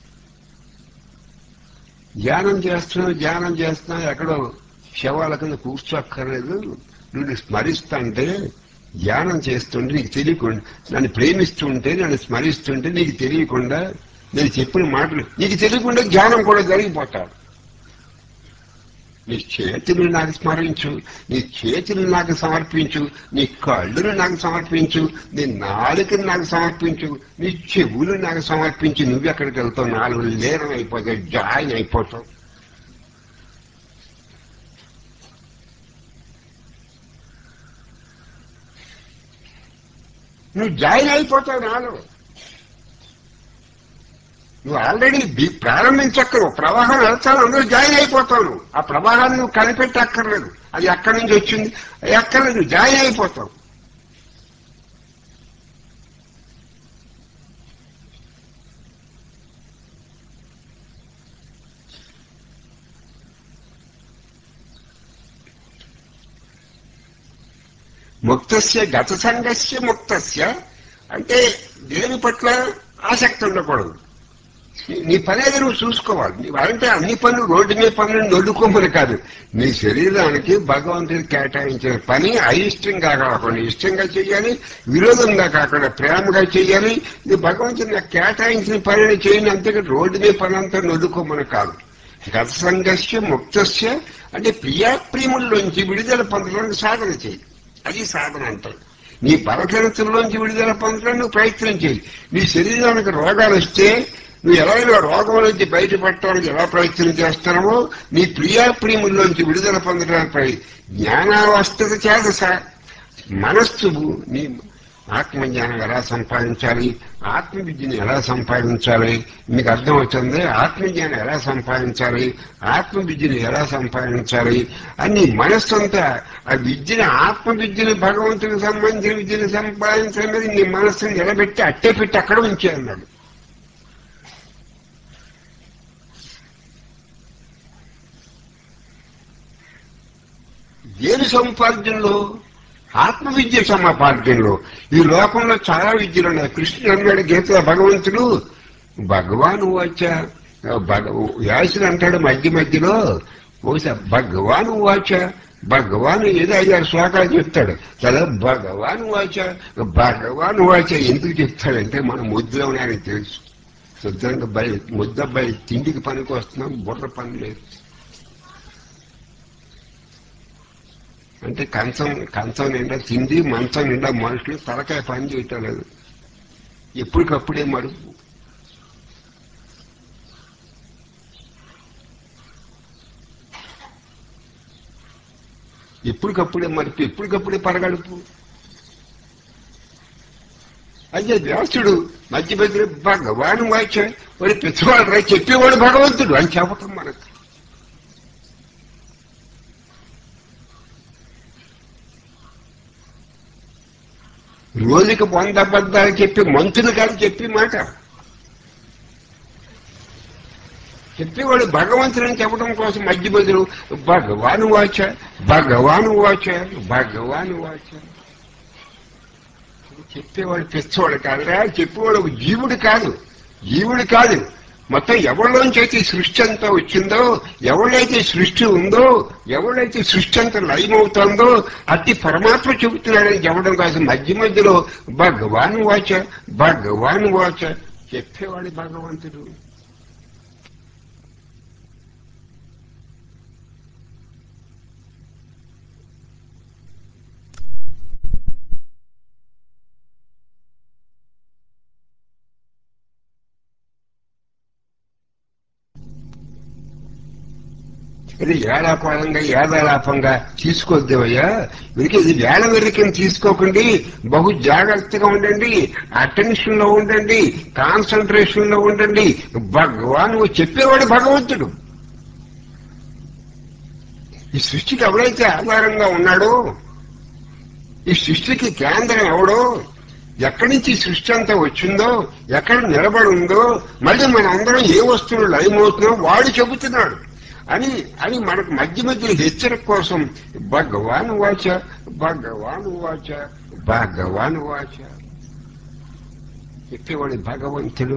ధ్యానం చేస్తున్నావు ధ్యానం చేస్తున్నావు ఎక్కడో శవాల కింద కూర్చోక్కర్లేదు నువ్వు స్మరిస్తుంటే ధ్యానం చేస్తుంటే నీకు తెలియకుండా నన్ను ప్రేమిస్తుంటే నన్ను స్మరిస్తుంటే నీకు తెలియకుండా నేను చెప్పిన మాటలు నీకు తెలియకుండా ధ్యానం కూడా జరిగిపోతాడు నీ చేతులు నాకు స్మరించు నీ చేతులు నాకు సమర్పించు నీ కళ్ళును నాకు సమర్పించు నీ నాలుకను నాకు సమర్పించు నీ చెవులు నాకు సమర్పించు నువ్వు ఎక్కడికి వెళ్తావు నాలుగు లేరం అయిపోతావు జాయిన్ అయిపోతావు నువ్వు జాయిన్ అయిపోతావు నాలో నువ్వు ఆల్రెడీ బి- ప్రారంభించక్కరు ప్రవాహం వెళ్తాను అందులో జాయిన్ అయిపోతావు ఆ ప్రవాహాన్ని నువ్వు కనిపెట్టక్కర్లేదు అది ఎక్కడి నుంచి వచ్చింది అది అక్కర్లేదు నువ్వు జాయిన్ అయిపోతావు ముక్తస్య గత సంఘస్య ముక్తస్య అంటే దేని పట్ల ఆసక్తి ఉండకూడదు నీ- నీ పని ఏదో నువ్వు చూసుకోవాలి నీ అంటే అన్ని పనులు రోడ్డు మీద పనులు నొల్లుకోమని కాదు నీ శరీరానికి భగవంతుడు కేటాయించిన పని అయిష్టంగా కాకుండా ఇష్టంగా చేయాలి విరోధంగా కాకుండా ప్రేమగా చేయాలి ఇది భగవంతుడు నాకు కేటాయించిన పనిని చేయని అంతేగా రోడ్డు మీద పని అంతా నొల్లుకోమని కాదు గత సంఘస్య ముక్తస్య అంటే ప్రియాప్రియముల్లోంచి విడుదల పొందడానికి సాధన చేయి అది సాధన అంటారు నీ బలహీనతల్లోంచి విడుదల పొందడానికి నువ్వు ప్రయత్నం చేయి నీ శరీరానికి రోగాలు వస్తే నువ్వు ఎలాగైనా రోగం నుంచి బయటపడటానికి ఎలా ప్రయత్నం చేస్తున్నావో నీ ప్రియాప్రియముల్లోంచి విడుదల పొందడానికి ప్రయ- జ్ఞానావస్థత చేత సా- మనస్సు నీ ఆత్మజ్ఞానం ఎలా సంపాదించాలి ఆత్మ విద్యను ఎలా సంపాదించాలి మీకు అర్థం వచ్చింది ఆత్మజ్ఞానం ఎలా సంపాదించాలి ఆత్మ విద్యను ఎలా సంపాదించాలి అని మనస్సు అంతా ఆ విద్యను ఆత్మ విద్యను భగవంతునికి సంబంధించిన విద్యను సంపాదించడం మీద నీ మనస్సును నిలబెట్టి అట్టే పెట్టి అక్కడ ఉంచే అన్నాడు దేని సముపార్జనలో ఆత్మ విద్య సముపార్జనలో ఈ లోకంలో చాలా విద్యలు ఉన్నాయి కృష్ణుడు అన్నాడు గీత భగవంతుడు భగవాన్ వాచ భగ వ్యాసుడు అంటాడు మధ్య మధ్యలో బహుశా భగవాన్ వాచ భగవాన్ ఏదో ఐదారు శ్లోకాలు చెప్తాడు కదా భగవాన్ వాచ భగవాన్ వాచ ఎందుకు చెప్తాడంటే మన ముద్దులో ఉన్నాయని తెలుసు శుద్ధంగా బయ ముద్దబ్బాయి తిండికి పనికి వస్తున్నాం బుర్ర పని లేదు అంటే కంచం కంచం నిండా తిండి మంచం నిండా మనుషులు తలకాయ పని చేయటం లేదు ఎప్పటికప్పుడే మరుపు ఎప్పటికప్పుడే మరుపు ఎప్పటికప్పుడే పరగడుపు అయ్యే వ్యాసుడు మధ్య మధ్యలో భగవాను వాచ వాడి పిచ్చవాడు రా చెప్పేవాడు భగవంతుడు అని చెప్పటం మనకు రోజుకి వంద అబద్ధాలు చెప్పి మంత్రులు కాదు చెప్పి మాట చెప్పేవాడు భగవంతుని చెప్పడం కోసం మధ్య బదులు భగవాను వాచ భగవాను వాచ భగవాను వాచ చెప్పేవాడు పిచ్చవాడు కాదురా చెప్పేవాడు ఒక జీవుడు కాదు జీవుడు కాదు మొత్తం ఎవరిలోంచి అయితే ఈ సృష్టి అంతా వచ్చిందో ఎవరైతే సృష్టి ఉందో ఎవరైతే సృష్టి అంతా లయమవుతుందో అతి పరమాత్మ చెబుతున్నాడని చెప్పడం కోసం మధ్య మధ్యలో భగవాన్ వాచ భగవాన్ వాచ చెప్పేవాడు భగవంతుడు ఇది ఏడాపాలంగా ఏదాలాపంగా తీసుకోవద్దవయ్యా వీరికి ఇది వేళ వెరికని తీసుకోకండి బహు జాగ్రత్తగా ఉండండి అటెన్షన్ లో ఉండండి కాన్సన్ట్రేషన్ లో ఉండండి భగవాన్ చెప్పేవాడు భగవంతుడు ఈ సృష్టికి ఎవరైతే ఆధారంగా ఉన్నాడో ఈ సృష్టికి కేంద్రం ఎవడో ఎక్కడి నుంచి ఈ సృష్టి అంతా వచ్చిందో ఎక్కడ నిలబడి ఉందో మళ్ళీ మన అందరం ఏ వస్తువులు లయమవుతుందో వాడు చెబుతున్నాడు అని అని మనకు మధ్య మధ్య హెచ్చరిక కోసం భగవాన్ వాచ భగవాన్ వాచ భగవాన్ వాచ చెప్పేవాడు భగవంతుడు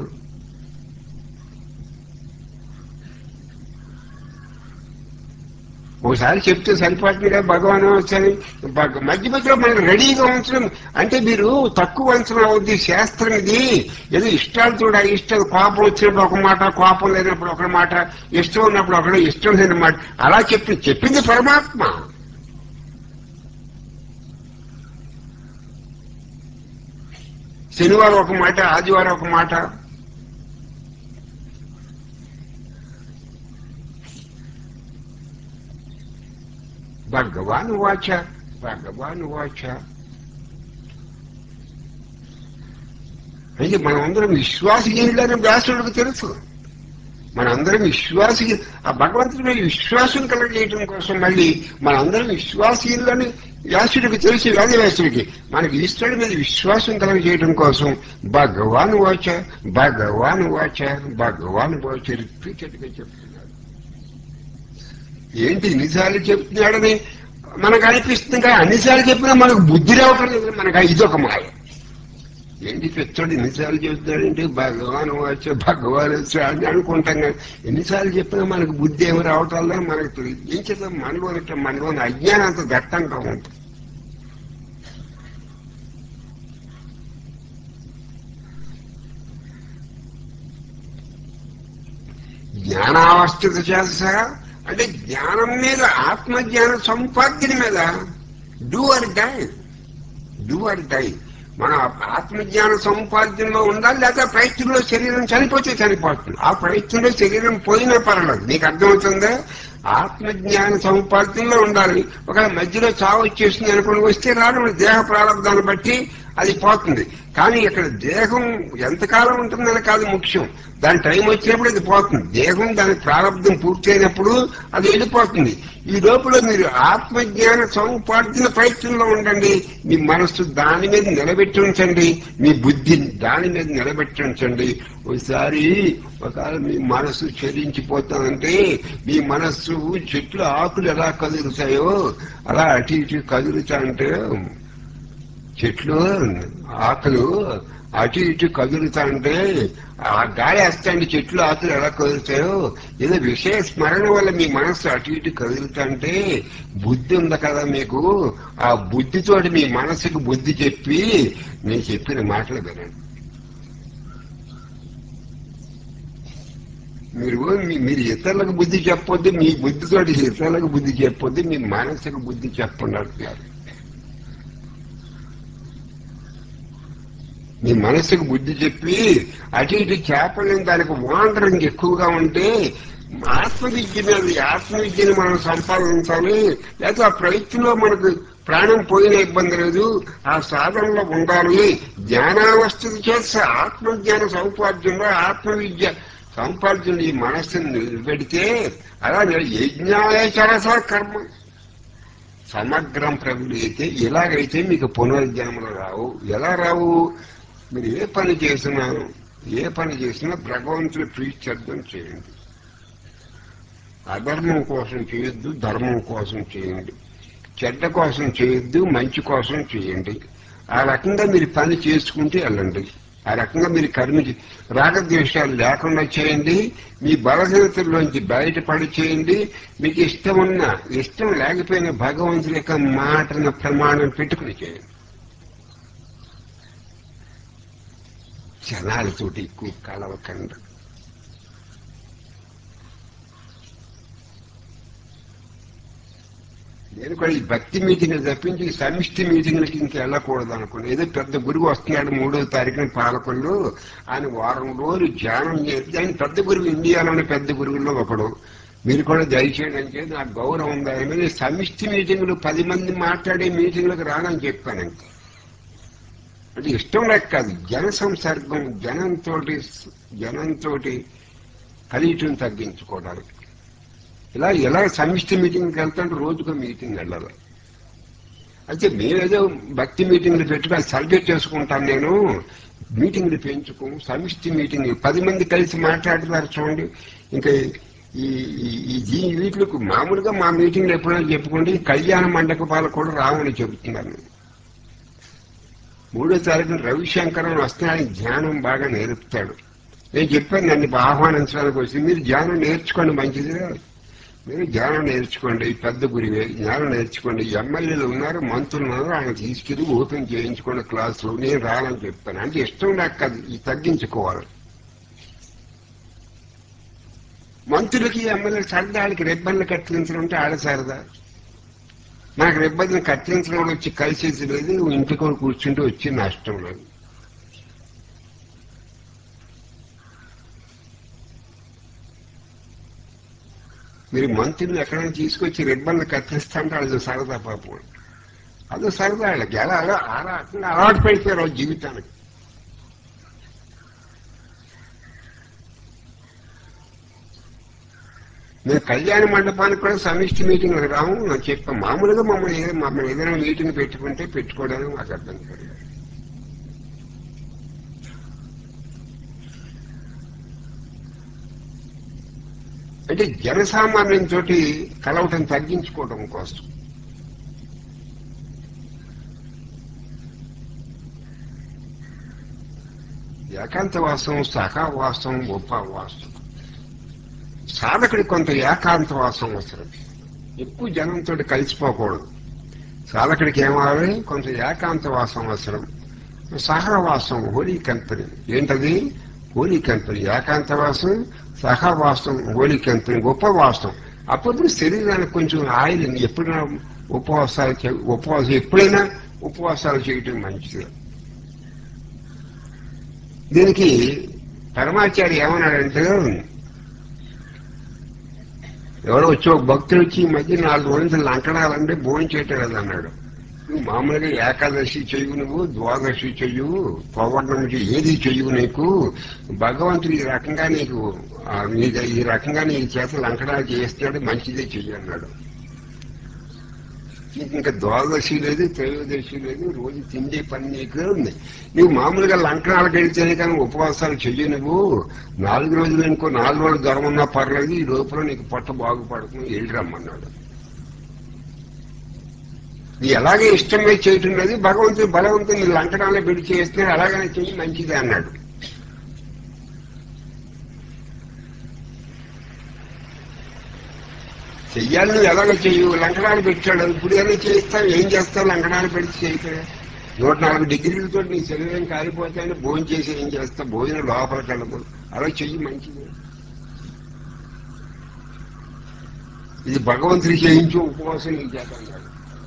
ఒకసారి చెప్తే సరిపోతుందిగా భగవాన్ వచ్చని భగ- మధ్య మధ్యలో మనకు రెడీగా ఉంచడం అంటే మీరు తక్కువ అంచనా అవుద్ది శాస్త్రం ఇది ఏదో ఇష్టాలు చూడ ఇష్టం కోపం వచ్చినప్పుడు ఒక మాట కోపం లేనప్పుడు ఒక మాట ఇష్టం ఉన్నప్పుడు ఒకటి ఇష్టం లేని మాట అలా చెప్పి చెప్పింది పరమాత్మ శనివారం ఒక మాట ఆదివారం ఒక మాట భగవాన్ వాచ భగవాన్ వాచ అయితే మనమందరం విశ్వాసహీనులని వ్యాసుడికి తెలుసు మనందరం విశ్వాసి ఆ భగవంతుడి మీద విశ్వాసం కలగజేయడం కోసం మళ్ళీ మనందరం విశ్వాసీయులని వ్యాసుడికి తెలిసి వేదవ్యాసుడికి మనకి ఈశ్వరుడి మీద విశ్వాసం కలగజేయడం కోసం భగవాన్ వాచ భగవాన్ వాచ భగవాన్ వాచ రిపీటెడ్ గా చెప్తున్నాడు ఏంటి ఇన్నిసార్లు చెప్తున్నాడని మనకు అనిపిస్తుంది కానీ అన్నిసార్లు చెప్పినా మనకు బుద్ధి రావటం లేదు మనకు ఇదొక మాయ ఏంటి పెద్దోడు ఎన్నిసార్లు చెప్తాడంటే భగవాన్ వచ్చే భగవాన్ వచ్చా అని అనుకుంటాం కానీ ఎన్నిసార్లు చెప్పినా మనకు బుద్ధి ఏమి రావటం లేదు మనకు తెలియదు ఏం చేద్దాం మనలో మనలోని అజ్ఞానం అంత దట్టంగా ఉంటుంది జ్ఞానావస్థిత చేత అంటే జ్ఞానం మీద ఆత్మజ్ఞాన సంపాదన మీద do or die do or die మన ఆత్మజ్ఞాన సముపార్జనలో ఉండాలి లేదా ప్రయత్నంలో శరీరం చనిపోతే చనిపోతుంది ఆ ప్రయత్నంలో శరీరం పోయినా పర్వాలేదు నీకు అర్థమవుతుందా ఆత్మజ్ఞాన సముపార్జనలో ఉండాలి ఒక మధ్యలో చావు వచ్చేసింది అనుకుని వస్తే రాను దేహ ప్రారంభాన్ని బట్టి అది పోతుంది కానీ ఇక్కడ దేహం ఎంతకాలం ఉంటుందని కాదు ముఖ్యం దాని టైం వచ్చినప్పుడు అది పోతుంది దేహం దాని ప్రారంభం పూర్తయినప్పుడు అది వెళ్ళిపోతుంది ఈ లోపల మీరు ఆత్మజ్ఞాన సముపార్జన ప్రయత్నంలో ఉండండి మీ మనస్సు దాని మీద నిలబెట్టి ఉంచండి మీ బుద్ధి దాని మీద నిలబెట్టి ఉంచండి ఒకసారి ఒకవేళ మీ మనస్సు చెల్లించిపోతానంటే మీ మనస్సు చెట్లు ఆకులు ఎలా కదులుతాయో అలా అటు ఇటు కదులుతా అంటే చెట్లు ఆకులు అటు ఇటు కదులుతా అంటే ఆ గాలి వస్తాండి చెట్లు ఆకులు ఎలా కదులుతాయో ఏదో విషయ స్మరణ వల్ల మీ మనస్సు అటు ఇటు కదులుతా అంటే బుద్ధి ఉంది కదా మీకు ఆ బుద్ధితోటి మీ మనసుకు బుద్ధి చెప్పి నేను చెప్పిన మాటలు వినండి మీరు మీ- మీరు ఇతరులకు బుద్ధి చెప్పొద్దు మీ బుద్ధితోటి ఇతరులకు బుద్ధి చెప్పొద్దు మీ మనసుకు బుద్ధి చెప్పండి అంటున్నారు మీ మనసుకు బుద్ధి చెప్పి అటు ఇటు చేపలేని దానికి వాండరింగ్ ఎక్కువగా ఉంటే ఆత్మవిద్య మీద ఈ ఆత్మవిద్యను మనం సంపాదించాలి లేకపోతే ఆ ప్రయత్నంలో మనకు ప్రాణం పోయిన ఇబ్బంది లేదు ఆ సాధనలో ఉండాలి జ్ఞానావస్థ చేస్తే ఆత్మజ్ఞాన సముపార్జనలో ఆత్మవిద్య సంపార్జన ఈ మనస్సును నిలబెడితే అలా యజ్ఞాయచరస కర్మ సమగ్రం ప్రభులు అయితే ఇలాగైతే మీకు పునర్జన్మలు రావు ఎలా రావు మీరు ఏ పని చేసినా ఏ పని చేసినా భగవంతుని ప్రీత్యర్థం చేయండి అధర్మం కోసం చేయొద్దు ధర్మం కోసం చేయండి చెడ్డ కోసం చేయొద్దు మంచి కోసం చేయండి ఆ రకంగా మీరు పని చేసుకుంటూ వెళ్ళండి ఆ రకంగా మీరు కర్మ చే- రాగద్వేషాలు లేకుండా చేయండి మీ బలహీనతల్లోంచి బయటపడి చేయండి మీకు ఇష్టం ఉన్నా ఇష్టం లేకపోయినా భగవంతుని యొక్క మాటను ప్రమాణం పెట్టుకుని చేయండి జనాలతోటి ఎక్కువ కలవకండి నేను కూడా ఈ భక్తి మీటింగ్ తప్పించి ఈ సమిష్టి మీటింగ్లకి ఇంక వెళ్ళకూడదు అనుకున్నాను ఏదో పెద్ద గురువు వస్తున్నాడు మూడో తారీఖున పాలకొల్లు ఆయన వారం రోజులు ధ్యానం చేసి ఆయన పెద్ద గురువు ఇండియాలోని పెద్ద గురువుల్లో ఒకడు మీరు కూడా దయచేయండి అని చెప్పి నాకు గౌరవం ఉంది ఆయన మీద ఈ సమిష్టి మీటింగ్లు పది మంది మాట్లాడే మీటింగ్లకు రానని చెప్పాను అంతే అంటే ఇష్టం లేక కాదు జన సంసర్గం జనంతో జనంతో కలియటం తగ్గించుకోవడానికి ఇలా ఎలా సమిష్టి మీటింగ్కి వెళ్తాంటే రోజుకో మీటింగ్ వెళ్ళాలి అయితే మేమేదో భక్తి మీటింగ్లు పెట్టుకుని సెలబ్రేట్ చేసుకుంటాను నేను మీటింగ్లు పెంచుకు సమిష్టి మీటింగ్ పది మంది కలిసి మాట్లాడుతున్నారు చూడండి ఇంకా ఈ ఈ- ఈ దీ- వీటికి మామూలుగా మా మీటింగ్లు ఎప్పుడైనా చెప్పుకోండి కళ్యాణ మండపాలు కూడా రావని చెబుతున్నాను మూడో తారీఖున రవిశంకరం వస్తున్నాడని ధ్యానం బాగా నేర్పుతాడు నేను చెప్పాను నన్ను ఆహ్వానించడానికి వచ్చి మీరు ధ్యానం నేర్చుకోండి మంచిది మీరు జ్ఞానం నేర్చుకోండి పెద్ద గురివే జ్ఞానం నేర్చుకోండి ఎమ్మెల్యేలు ఉన్నారు మంత్రులు ఉన్నారు ఆయన తీసుకెళ్ళి ఓపెన్ చేయించుకోండి క్లాసులు నేను రానని చెప్తాను అంటే ఇష్టం నాకు కాదు ఇది తగ్గించుకోవాలి మంత్రులకి ఎమ్మెల్యే సరదా వాళ్ళకి రెబ్బన్లు కత్తిరించడం అంటే ఆడ సరదా నాకు రెబ్బన్లు కత్తిరించడం వచ్చి కలిసేది లేదు ఇంటికి కూడా కూర్చుంటే వచ్చి నష్టం లేదు మీరు మంత్రులు ఎక్కడైనా తీసుకొచ్చి రిబ్బన్లు కత్తిరిస్తా అంటే అది సరదా పాపం అది సరదా వాళ్ళకి ఎలా అలా అలా అలవాటు పడిపోయారు వాళ్ళ జీవితానికి నేను కళ్యాణ మండపానికి కూడా సమిష్టి మీటింగ్ రాము నాకు చెప్పాను మామూలుగా మమ్మల్ని ఏదో- మమ్మల్ని ఏదైనా మీటింగ్ పెట్టుకుంటే పెట్టుకోవడానికి మాకు అర్థం కాదు అంటే జనసామాన్యం తోటి కలవటం తగ్గించుకోవడం కోసం ఏకాంతవాసం సహవాసం ఉపవాసం సాధకుడికి కొంత ఏకాంతవాసం అవసరం ఎక్కువ జనంతో కలిసిపోకూడదు సాధకుడికి ఏమాలి కొంత ఏకాంతవాసం అవసరం సహవాసం హోలీ కంపెనీ ఏంటది హోలీ కంపెనీ ఏకాంతవాసం సహవాసం హోలీ కంపెనీ ఉపవాసం అప్పుడు శరీరానికి కొంచెం ఆయిల్ ఎప్పుడైనా ఉపవాసాలు చే- ఉపవాసం ఎప్పుడైనా ఉపవాసాలు చేయటం మంచిది దీనికి పరమాచార్య ఏమన్నాడంటే ఎవరో వచ్చి ఒక భక్తుడు వచ్చి ఈ మధ్య నాలుగు రోజులు లంకడాలంటే భోజనం చేయటం కదా అన్నాడు నువ్వు మామూలుగా ఏకాదశి చెయ్యు నువ్వు ద్వాదశి చెయ్యు పౌర్ణమి చెయ్యి ఏది చెయ్యు నీకు భగవంతుడు ఈ రకంగా నీకు ఆ, నీకు ఈ రకంగా నీ చేత లంకడాలు చేస్తున్నాడు మంచిదే చెయ్యి అన్నాడు నీకు ఇంకా ద్వాదశి లేదు త్రయోదశి లేదు రోజు తిండే పని నీకు ఉంది నువ్వు మామూలుగా లంకనాలు గడితేనే కానీ ఉపవాసాలు చెయ్యి నువ్వు నాలుగు రోజులు ఇంకో నాలుగు రోజులు జ్వరం ఉన్నా పర్లేదు ఈ లోపల నీకు పొట్ట బాగుపడుతుంది వెళ్ళి రమ్మన్నాడు నీ ఎలాగే ఇష్టమే చేయటం లేదు భగవంతుడు బలవంతుడు నీ లంకనాలే పెట్టి చేస్తున్నాడు అలాగనే చెయ్యి మంచిది అన్నాడు చెయ్యాలి నువ్వు ఎలాగో చెయ్యు లంకనాలు పెట్టాడు ఇప్పుడు ఏమైనా చేస్తావు ఏం చేస్తావు లంకనాలు పెట్టి చేయటం నూట నాలుగు డిగ్రీలతో నీ శరీరం కాలిపోతాయని భోజనం చేసి ఏం చేస్తావు భోజనం లోపలికి వెళ్ళదు అలా చెయ్యి మంచిది ఇది భగవంతుడి చేయించు ఉపవాసం నీ చేత అన్నాడు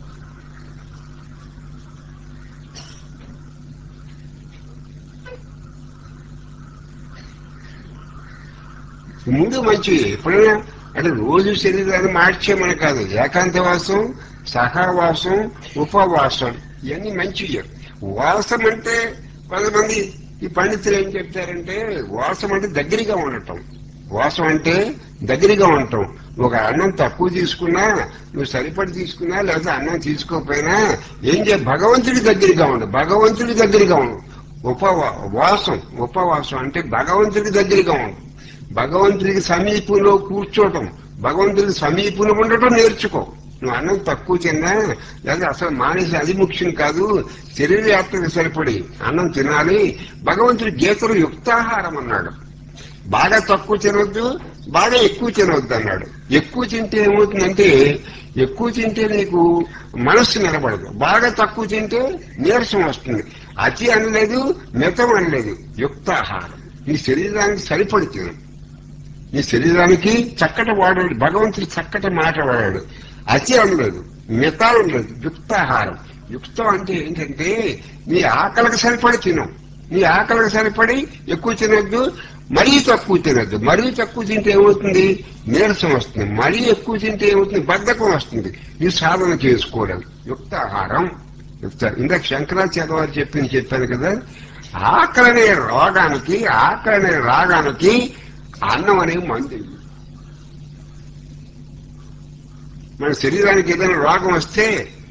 ముందు మంచి ఎప్పుడైనా అంటే రోజు శరీరాన్ని మార్చేమని కాదు ఏకాంతవాసం సహవాసం ఉపవాసం ఇవన్నీ మంచివి వాసం అంటే కొంతమంది ఈ పండితులు ఏం చెప్తారంటే వాసం అంటే దగ్గరగా ఉండటం వాసం అంటే దగ్గరగా ఉండటం ఒక అన్నం తక్కువ తీసుకున్నా నువ్వు సరిపడి తీసుకున్నా లేదా అన్నం తీసుకోకపోయినా ఏం చే భగవంతుడి దగ్గరగా ఉండు భగవంతుడి దగ్గరగా ఉండు ఉపవా వాసం ఉపవాసం అంటే భగవంతుడి దగ్గరగా ఉండు భగవంతుడికి సమీపంలో కూర్చోవటం భగవంతుడికి సమీపంలో ఉండటం నేర్చుకో నువ్వు అన్నం తక్కువ తిన్నా లేదా అసలు మానేసి అది ముఖ్యం కాదు శరీర యాత్రకు సరిపడి అన్నం తినాలి భగవంతుడి గీతలు యుక్తాహారం అన్నాడు బాగా తక్కువ తినొద్దు బాగా ఎక్కువ తినవద్దు అన్నాడు ఎక్కువ తింటే ఏమవుతుందంటే ఎక్కువ తింటే నీకు మనస్సు నిలబడదు బాగా తక్కువ తింటే నీరసం వస్తుంది అతి అనలేదు మితం అనలేదు యుక్తాహారం నీ శరీరానికి సరిపడి తిను నీ శరీరానికి చక్కటి వాడాడు భగవంతుడు చక్కటి మాట వాడాడు అతి అనలేదు మితాలు లేదు యుక్తాహారం యుక్తం అంటే ఏంటంటే నీ ఆకలికి సరిపడి తిను నీ ఆకలికి సరిపడి ఎక్కువ తినొద్దు మరీ తక్కువ తినొద్దు మరీ తక్కువ తింటే ఏమవుతుంది నీరసం వస్తుంది మరీ ఎక్కువ తింటే ఏమవుతుంది బద్ధకం వస్తుంది ఈ సాధన చేసుకోవడం యుక్తాహారం యుక్త ఇందాక శంకరాచార్య వారు చెప్పింది చెప్పాను కదా ఆకలి అనే రోగానికి ఆకలి అనే రాగానికి అన్నం అనే మందు మన శరీరానికి ఏదైనా రోగం వస్తే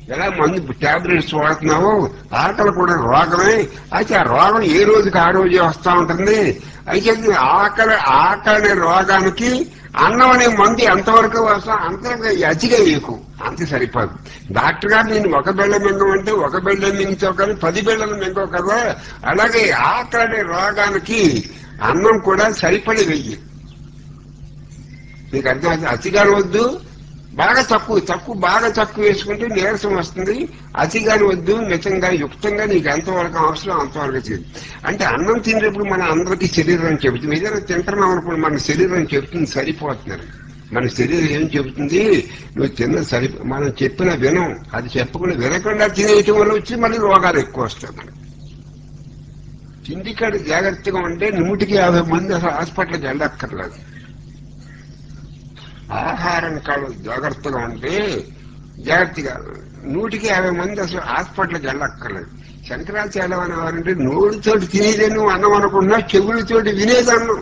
ఎలా మందు టాబ్లెట్స్ వాడుతున్నావో ఆకలి కూడా రోగమే అయితే ఆ రోగం ఏ రోజుకి ఆ రోజు వస్తా ఉంటుంది అయితే ఆకలి ఆకలి రోగానికి అన్నం అనే మందు ఎంతవరకు వస్తా అంతవరకు అతిగా వేయకు అంత సరిపోదు డాక్టర్ గారు నేను ఒక బిళ్ళ మింగమంటే ఒక బిళ్ళ మింగుతావు కానీ పది బిళ్ళలు మింగవు కదా అలాగే ఆకలి రోగానికి అన్నం కూడా సరిపడి వెయ్యి నీకు అర్థం అతిగా వద్దు బాగా తక్కువ తక్కువ బాగా తక్కువ వేసుకుంటే నీరసం వస్తుంది అతిగాని వద్దు మితంగా యుక్తంగా నీకు ఎంతవరకు అవసరం అంతవరకు చేయండి అంటే అన్నం తినేటప్పుడు మన అందరికీ శరీరం చెబుతుంది ఏదైనా తింటున్నాం అనుకోండి మన శరీరం చెబుతుంది సరిపోతున్నారు మన శరీరం ఏం చెబుతుంది నువ్వు తిన్న సరి మనం చెప్పిన వినం అది చెప్పకుండా వినకుండా తినేయటం వల్ల వచ్చి మళ్ళీ రోగాలు ఎక్కువ వస్తాయి మనకి తిండికాడు జాగ్రత్తగా ఉంటే నూటికి యాభై మంది అసలు హాస్పిటల్కి వెళ్ళక్కర్లేదు ఆహారం కాదు జాగ్రత్తగా ఉంటే జాగ్రత్తగా నూటికి యాభై మంది అసలు హాస్పిటల్కి వెళ్ళక్కర్లేదు శంకరాచార్యం అనేవారంటే నోటితోటి తినేదే నువ్వు అన్నం అనుకున్నా చెవులతోటి వినేది అన్నం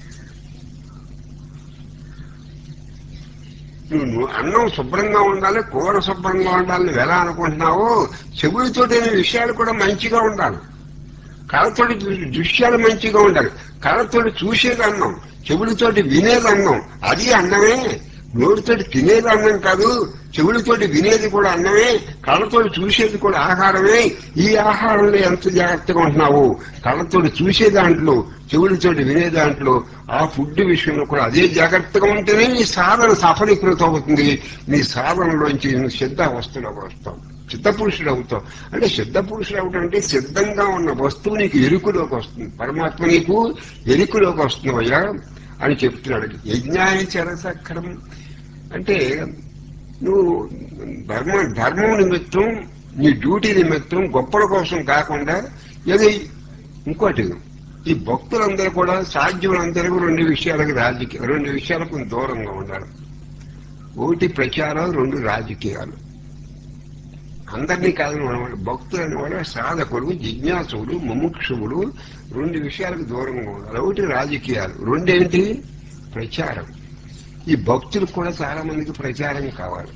నువ్వు నువ్వు అన్నం శుభ్రంగా ఉండాలి కూర శుభ్రంగా ఉండాలి నువ్వు ఎలా అనుకుంటున్నావో చెవులతోటి విషయాలు కూడా మంచిగా ఉండాలి కళతోటి దృశ్యాలు మంచిగా ఉండాలి కళతోటి చూసేది అన్నం చెవులతోటి వినేది అన్నం అది అన్నమే నోటితోటి తినేది అన్నం కాదు చెవులతోటి వినేది కూడా అన్నమే కళ్ళతోటి చూసేది కూడా ఆహారమే ఈ ఆహారంలో ఎంత జాగ్రత్తగా ఉంటున్నావు కళ్ళతోటి చూసే దాంట్లో చెవులతోటి వినే దాంట్లో ఆ ఫుడ్ విషయంలో కూడా అదే జాగ్రత్తగా ఉంటేనే నీ సాధన సఫలీకృతం అవుతుంది నీ సాధనలోంచి నువ్వు సిద్ధ వస్తువులోకి వస్తావు సిద్ధ పురుషుడు అవుతావు అంటే సిద్ధ పురుషుడు అవటం అంటే సిద్ధంగా ఉన్న వస్తువు నీకు ఎరుకులోకి వస్తుంది పరమాత్మ నీకు ఎరుకులోకి వస్తున్నావయ్యా అని చెప్తున్నాడు యజ్ఞాని చరసక్కరం అంటే నువ్వు ధర్మ ధర్మం నిమిత్తం నీ డ్యూటీ నిమిత్తం గొప్పల కోసం కాకుండా ఏదో ఇంకోటి ఈ భక్తులందరూ కూడా సాధ్యులందరూ రెండు విషయాలకు రాజకీయ రెండు విషయాలకు దూరంగా ఉండాలి ఒకటి ప్రచారం రెండు రాజకీయాలు అందరినీ కాదని మనవాడు భక్తులు అనేవాడు సాధకుడు జిజ్ఞాసుడు ముముక్షువుడు రెండు విషయాలకు దూరంగా ఉండాలి ఒకటి రాజకీయాలు రెండేంటి ప్రచారం ఈ భక్తులకు కూడా చాలా మందికి ప్రచారం కావాలి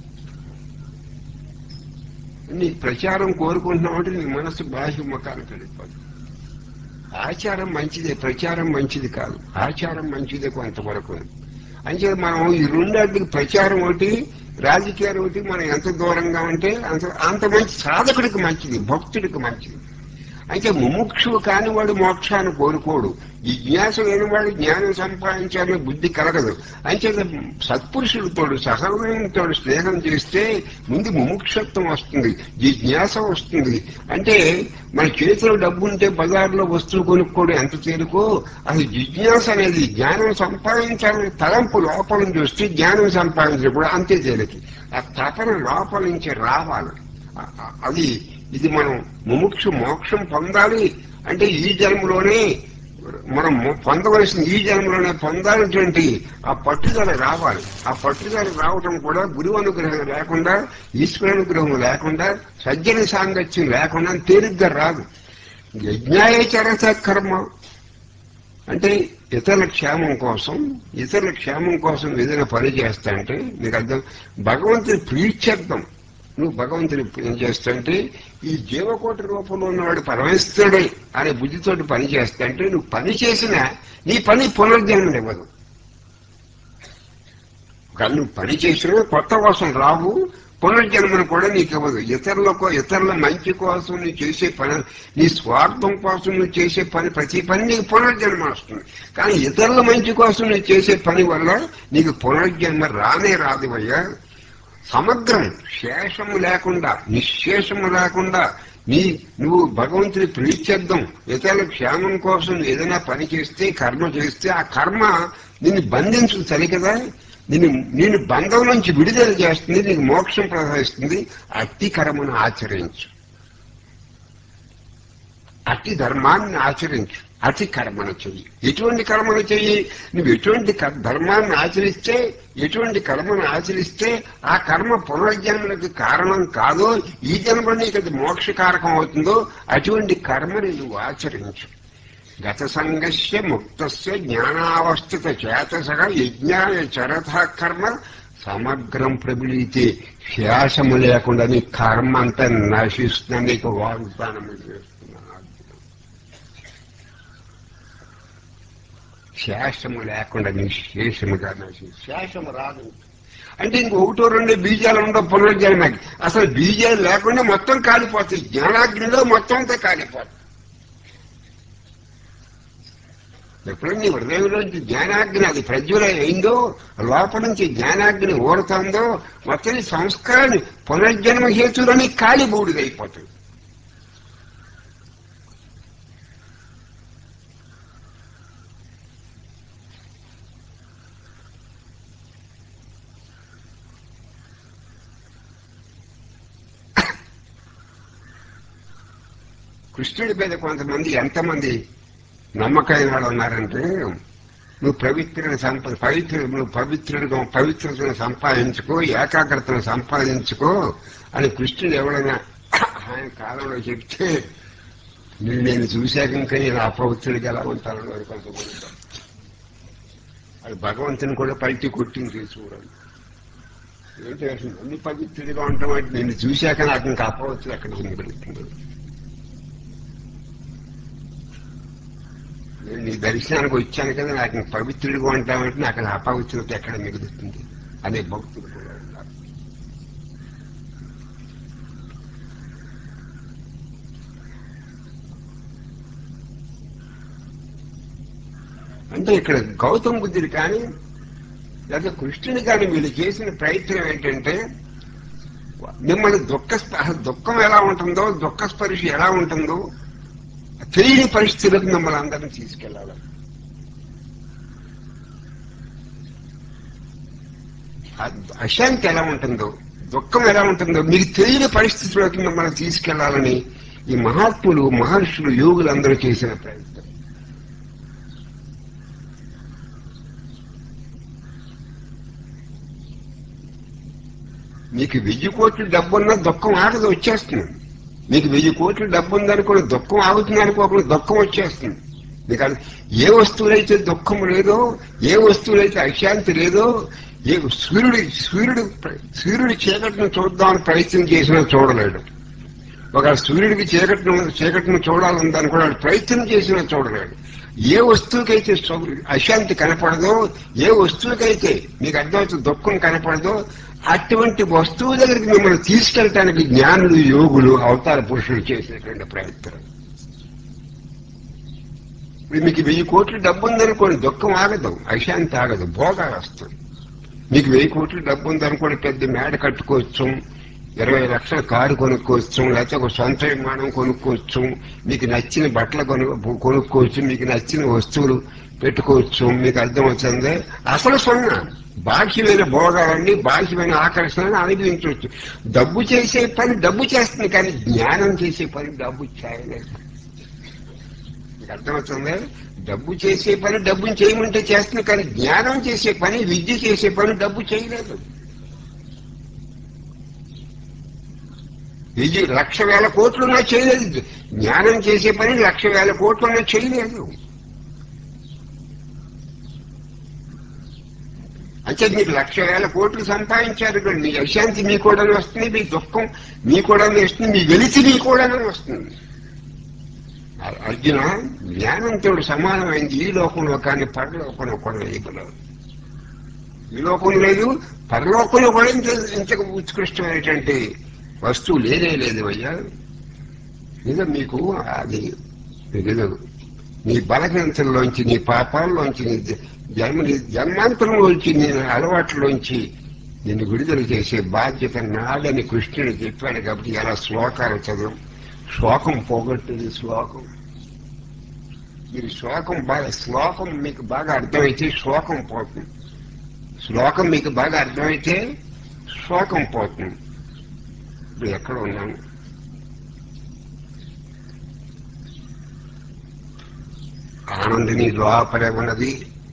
నీ ప్రచారం కోరుకుంటున్నావంటే నీ మనసు బాహ్య ముఖానికి వెళ్ళిపోదు ఆచారం మంచిదే ప్రచారం మంచిది కాదు ఆచారం మంచిదే కొంతవరకు అంటే మనం ఈ రెండాటికి ప్రచారం ఒకటి రాజకీయాలు ఒకటి మనం ఎంత దూరంగా ఉంటే అంత అంత మంచి సాధకుడికి మంచిది భక్తుడికి మంచిది అయితే ముముక్షువు కానివాడు మోక్షాన్ని కోరుకోడు ఈ జ్ఞాస లేనివాడు జ్ఞానం సంపాదించాలని బుద్ధి కలగదు అంటే సత్పురుషులతో సహృదయంతో స్నేహం చేస్తే ముందు ముముక్షత్వం వస్తుంది జిజ్ఞాస వస్తుంది అంటే మన చేతిలో డబ్బు ఉంటే బజార్లో వస్తువు కొనుక్కోవడం ఎంత తేలికో అసలు జిజ్ఞాస అనేది జ్ఞానం సంపాదించాలని తలంపు లోపల నుంచి వస్తే జ్ఞానం సంపాదించడం కూడా అంతే తేలికి ఆ తపన లోపల నుంచి రావాలి ఆ- ఆ- అది ఇది మనం ముముక్షు మోక్షం పొందాలి అంటే ఈ జన్మలోనే మనం మొ- పొందవలసిన ఈ జన్మలోనే పొందాలటువంటి ఆ పట్టుదల రావాలి ఆ పట్టుదల రావటం కూడా గురువు అనుగ్రహం లేకుండా ఈశ్వర అనుగ్రహం లేకుండా సజ్జన సాంగత్యం లేకుండా తేలిగ్గా రాదు యజ్ఞాయ చరస కర్మ అంటే ఇతరుల క్షేమం కోసం ఇతరుల క్షేమం కోసం ఏదైనా పని చేస్తా అంటే నీకు అర్థం భగవంతుని ప్రీత్యర్థం నువ్వు భగవంతుని ఏం చేస్తాంటే ఈ జీవకోటి రూపంలో ఉన్నవాడు పరమేశ్వరుడే అనే బుద్ధితోటి పని చేస్తా అంటే నువ్వు పని చేసినా నీ పని పునర్జన్మనివ్వదు కానీ నువ్వు పని చేసినా కొత్త కోసం రావు పునర్జన్మను కూడా నీకు ఇవ్వదు ఇతరుల కో- ఇతరుల మంచి కోసం నువ్వు చేసే పని నీ స్వార్థం కోసం నువ్వు చేసే పని ప్రతి పని నీకు పునర్జన్మ వస్తుంది కానీ ఇతరుల మంచి కోసం నువ్వు చేసే పని వల్ల నీకు పునర్జన్మ రానే రాదు అయ్యా సమగ్రం శేషము లేకుండా నిశ్శేషము లేకుండా నీ నువ్వు భగవంతుని ప్రీత్యర్థం ఇతరుల క్షేమం కోసం ఏదైనా పని చేస్తే కర్మ చేస్తే ఆ కర్మ నిన్ను బంధించు సరి కదా నిన్ను నేను బంధం నుంచి విడుదల చేస్తుంది నీకు మోక్షం ప్రసాదిస్తుంది అట్టి కర్మను ఆచరించు అట్టి ధర్మాన్ని ఆచరించు అతి కర్మను చెయ్యి ఎటువంటి కర్మను చెయ్యి నువ్వు ఎటువంటి కర్- ధర్మాన్ని ఆచరిస్తే ఎటువంటి కర్మను ఆచరిస్తే ఆ కర్మ పునర్జన్మలకు కారణం కాదో ఈ జన్మ నీకు అది మోక్షకారకం అవుతుందో అటువంటి కర్మని నువ్వు ఆచరించు గత సంగస్య ముక్తస్య జ్ఞానావస్థిత చేతస యజ్ఞాయ చరథ కర్మ సమగ్రం ప్రబిలీతే శ్వాసము లేకుండా నీ కర్మ అంతా నశిస్తున్నా నీకు వాగ్దానం చేస్తున్నాను అర్జున. శ్వాసము లేకుండా నీ శేషముగా నశి శ్వాసము రాదు అంటే ఇంక ఒకటో రెండు బీజాలు ఉండవు పునర్జన్మకి అసలు బీజాలు లేకుండా మొత్తం కాలిపోతాయి జ్ఞానాగ్నిలో మొత్తం అంతా కాలిపోతుంది ఎప్పుడైనా నీ హృదయంలోంచి జ్ఞానాగ్ని అది ప్రజ్వలయం అయిందో లోపల నుంచి జ్ఞానాగ్ని ఊరుతుందో మొత్తం ఈ సంస్కారాన్ని పునర్జన్మ హేతులని కాలి బూడిదైపోతుంది కృష్ణుడి మీద కొంతమంది ఎంతమంది నమ్మకమైన వాళ్ళు ఉన్నారంటే నువ్వు పవిత్రుని సంప పవిత్ర నువ్వు పవిత్రుడిగా పవిత్రతను సంపాదించుకో ఏకాగ్రతను సంపాదించుకో అని కృష్ణుడు ఎవరైనా ఆయన కాలంలో చెప్తే నేను నేను చూశాక ఇంకా నేను అపవిత్రుడికి ఎలా ఉంటానని వారు కొంతమంది అది భగవంతుని కూడా పైకి కొట్టింది చూడండి ఏంటి అసలు అన్ని పవిత్రుడిగా ఉంటాం అంటే నేను చూశాక నాకు ఇంకా అపవిత్రుడు ఎక్కడ ఉండగలుగుతుంది నేను నీ దర్శనానికి వచ్చాను కదా నాకు ఇంక పవిత్రుడిగా ఉంటామంటే నాకు అది అపవిత్రత ఎక్కడ మిగులుతుంది అనే భక్తులు కూడా ఉన్నారు అంటే ఇక్కడ గౌతమ బుద్ధుడు కానీ లేదా కృష్ణుని కానీ వీళ్ళు చేసిన ప్రయత్నం ఏంటంటే మిమ్మల్ని దుఃఖ స్ప- దుఃఖం ఎలా ఉంటుందో దుఃఖ స్పర్శ ఎలా ఉంటుందో తెలియని పరిస్థితులకు మిమ్మల్ని అందరినీ తీసుకెళ్ళాలి ఆ అశాంతి ఎలా ఉంటుందో దుఃఖం ఎలా ఉంటుందో మీకు తెలియని పరిస్థితుల్లోకి మిమ్మల్ని తీసుకెళ్లాలని ఈ మహాత్ములు మహర్షులు యోగులు అందరూ చేసిన ప్రయత్నం మీకు వెయ్యి కోట్ల డబ్బున్నా దుఃఖం ఆగదు వచ్చేస్తుంది మీకు వెయ్యి కోట్ల డబ్బు ఉందనుకుని దుఃఖం ఆగుతుంది అనుకోకుండా దుఃఖం వచ్చేస్తుంది మీకు అది ఏ వస్తువులైతే దుఃఖం లేదో ఏ వస్తువులైతే అశాంతి లేదో ఏ సూర్యుడి సూర్యుడు సూర్యుడి చీకటిని చూద్దామని ప్రయత్నం చేసినా చూడలేడు ఒక సూర్యుడికి చీకటిని చీకటిని చూడాలని కూడా ప్రయత్నం చేసినా చూడలేడు ఏ వస్తువుకైతే సు- అశాంతి కనపడదో ఏ వస్తువుకైతే మీకు అర్థమవుతుంది దుఃఖం కనపడదో అటువంటి వస్తువు దగ్గరికి మిమ్మల్ని తీసుకెళ్ళటానికి జ్ఞానులు యోగులు అవతార పురుషులు చేసేటువంటి ప్రయత్నం ఇప్పుడు మీకు వెయ్యి కోట్ల డబ్బు ఉందనుకోండి దుఃఖం ఆగదు అశాంతి ఆగదు భోగాలు వస్తుంది మీకు వెయ్యి కోట్ల డబ్బు ఉందనుకోండి పెద్ద మేడ కట్టుకోవచ్చు ఇరవై లక్షల కారు కొనుక్కోవచ్చు లేకపోతే ఒక సొంత విమానం కొనుక్కోవచ్చు మీకు నచ్చిన బట్టలు కొను కొనుక్కోవచ్చు మీకు నచ్చిన వస్తువులు పెట్టుకోవచ్చు మీకు అర్థమవుతుంది అసలు సున్నా బాహ్యమైన భోగాలన్నీ బాహ్యమైన ఆకర్షణను అనుభవించవచ్చు డబ్బు చేసే పని డబ్బు చేస్తుంది కానీ జ్ఞానం చేసే పని డబ్బు చేయలేదు మీకు అర్థమవుతుంది డబ్బు చేసే పని డబ్బుని చేయమంటే చేస్తుంది కానీ జ్ఞానం చేసే పని విద్య చేసే పని డబ్బు చేయలేదు విద్య లక్ష వేల కోట్లున్నా చేయలేదు జ్ఞానం చేసే పని లక్ష వేల కోట్లున్నా చేయలేదు అంటే మీరు లక్ష వేల కోట్లు సంపాదించారు ఇక్కడ మీ అశాంతి మీ కూడా వస్తుంది మీ దుఃఖం మీ కూడా వస్తుంది మీ వెలిచి మీ కూడా వస్తుంది అ- అర్జున జ్ఞానంతో సమానమైంది ఈ లోకంలో కానీ పరలోకంలో కూడా లేదు ఈ లోకం లేదు పరలోకంలో కూడా ఇంత ఇంతకు ఉత్కృష్టమైనటువంటి వస్తువు లేనే లేదు అయ్యా ఏదో మీకు అది ఏదో నీ బలహీనతల్లోంచి నీ పాపాల్లోంచి నీ జ- జన్మ నీ జన్మాంతరంలోంచి నీ అలవాట్లోంచి నిన్ను విడుదల చేసే బాధ్యత నాదని కృష్ణుడు చెప్పాడు కాబట్టి ఎలా శ్లోకాలు చదువు శ్లోకం పోగొట్టేది శ్లోకం మీరు శ్లోకం బాగా శ్లోకం మీకు బాగా అర్థమైతే శ్లోకం పోతుంది శ్లోకం మీకు బాగా అర్థమైతే శ్లోకం పోతుంది ఇప్పుడు ఎక్కడ ఉన్నాము ఆనందిని లోపలే ఉన్నది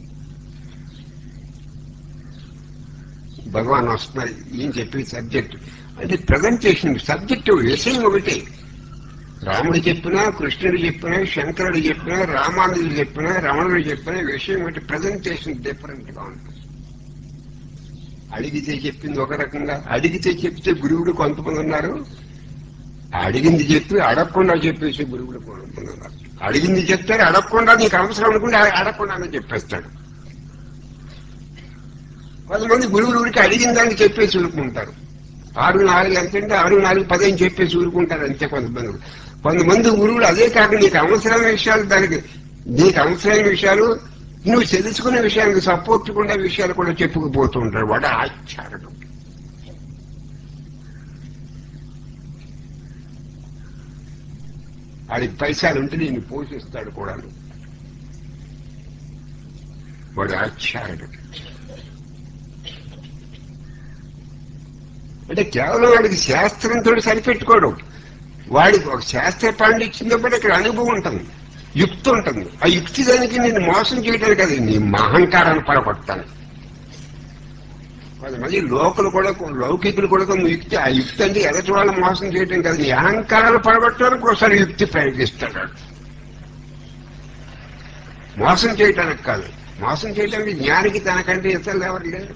భగవాన్ వస్తున్నారు ఏం చెప్పి సబ్జెక్ట్ అంటే ప్రజెంటేషన్ సబ్జెక్ట్ విషయం ఒకటే రాముడు చెప్పినా కృష్ణుడు చెప్పినా శంకరుడు చెప్పినా రామానుజుడు చెప్పినా రమణుడు చెప్పినా విషయం ఒకటి ప్రజెంటేషన్ డిఫరెంట్ గా ఉంటుంది అడిగితే చెప్పింది ఒక రకంగా అడిగితే చెప్తే గురువుడు కొంతమంది ఉన్నారు అడిగింది చెప్పి అడగకుండా చెప్పేసి గురువుడు కొంతమంది ఉన్నారు అడిగింది చెప్తారు అడగకుండా నీకు అవసరం అనుకుంటే అడ- అడగకుండానే చెప్పేస్తాడు కొంతమంది గురువులు ఊరికి అడిగిన దాన్ని చెప్పేసి ఊరుకుంటారు ఆరు నాలుగు ఎంత అంటే ఆరు నాలుగు పది అని చెప్పేసి ఊరుకుంటారు అంతే కొంతమంది కొంతమంది గురువులు అదే కాక నీకు అవసరమైన విషయాలు దానికి నీకు అవసరమైన విషయాలు నువ్వు తెలుసుకునే విషయానికి సపోర్ట్ కూడా విషయాలు కూడా చెప్పుకుపోతూ ఉంటారు వాడు ఆచార్యుడు వాడికి పైసలు ఉంటే నేను పోషిస్తాడు కూడా వాడు ఆచార్యుడు అంటే కేవలం వాడికి శాస్త్రంతో సరిపెట్టుకోడు వాడికి ఒక శాస్త్ర పాండిత్యంతో పాటు ఇక్కడ అనుభవం ఉంటుంది యుక్తి ఉంటుంది ఆ యుక్తి దానికి నేను మోసం చేయడానికి అది నీ అహంకారాన్ని పడగొట్టాను కొంతమంది లోకులు కూడా లౌకికులు కూడా కొన్ని యుక్తి ఆ యుక్తి అంటే ఎదటి వాళ్ళని మోసం చేయడం కాదు నీ అహంకారాలు పడగొట్టడానికి ఒకసారి యుక్తి ప్రయోగిస్తాడు వాడు. మోసం చేయటానికి కాదు మోసం చేయడానికి జ్ఞానికి తనకంటే ఇతరులు ఎవరు లేరు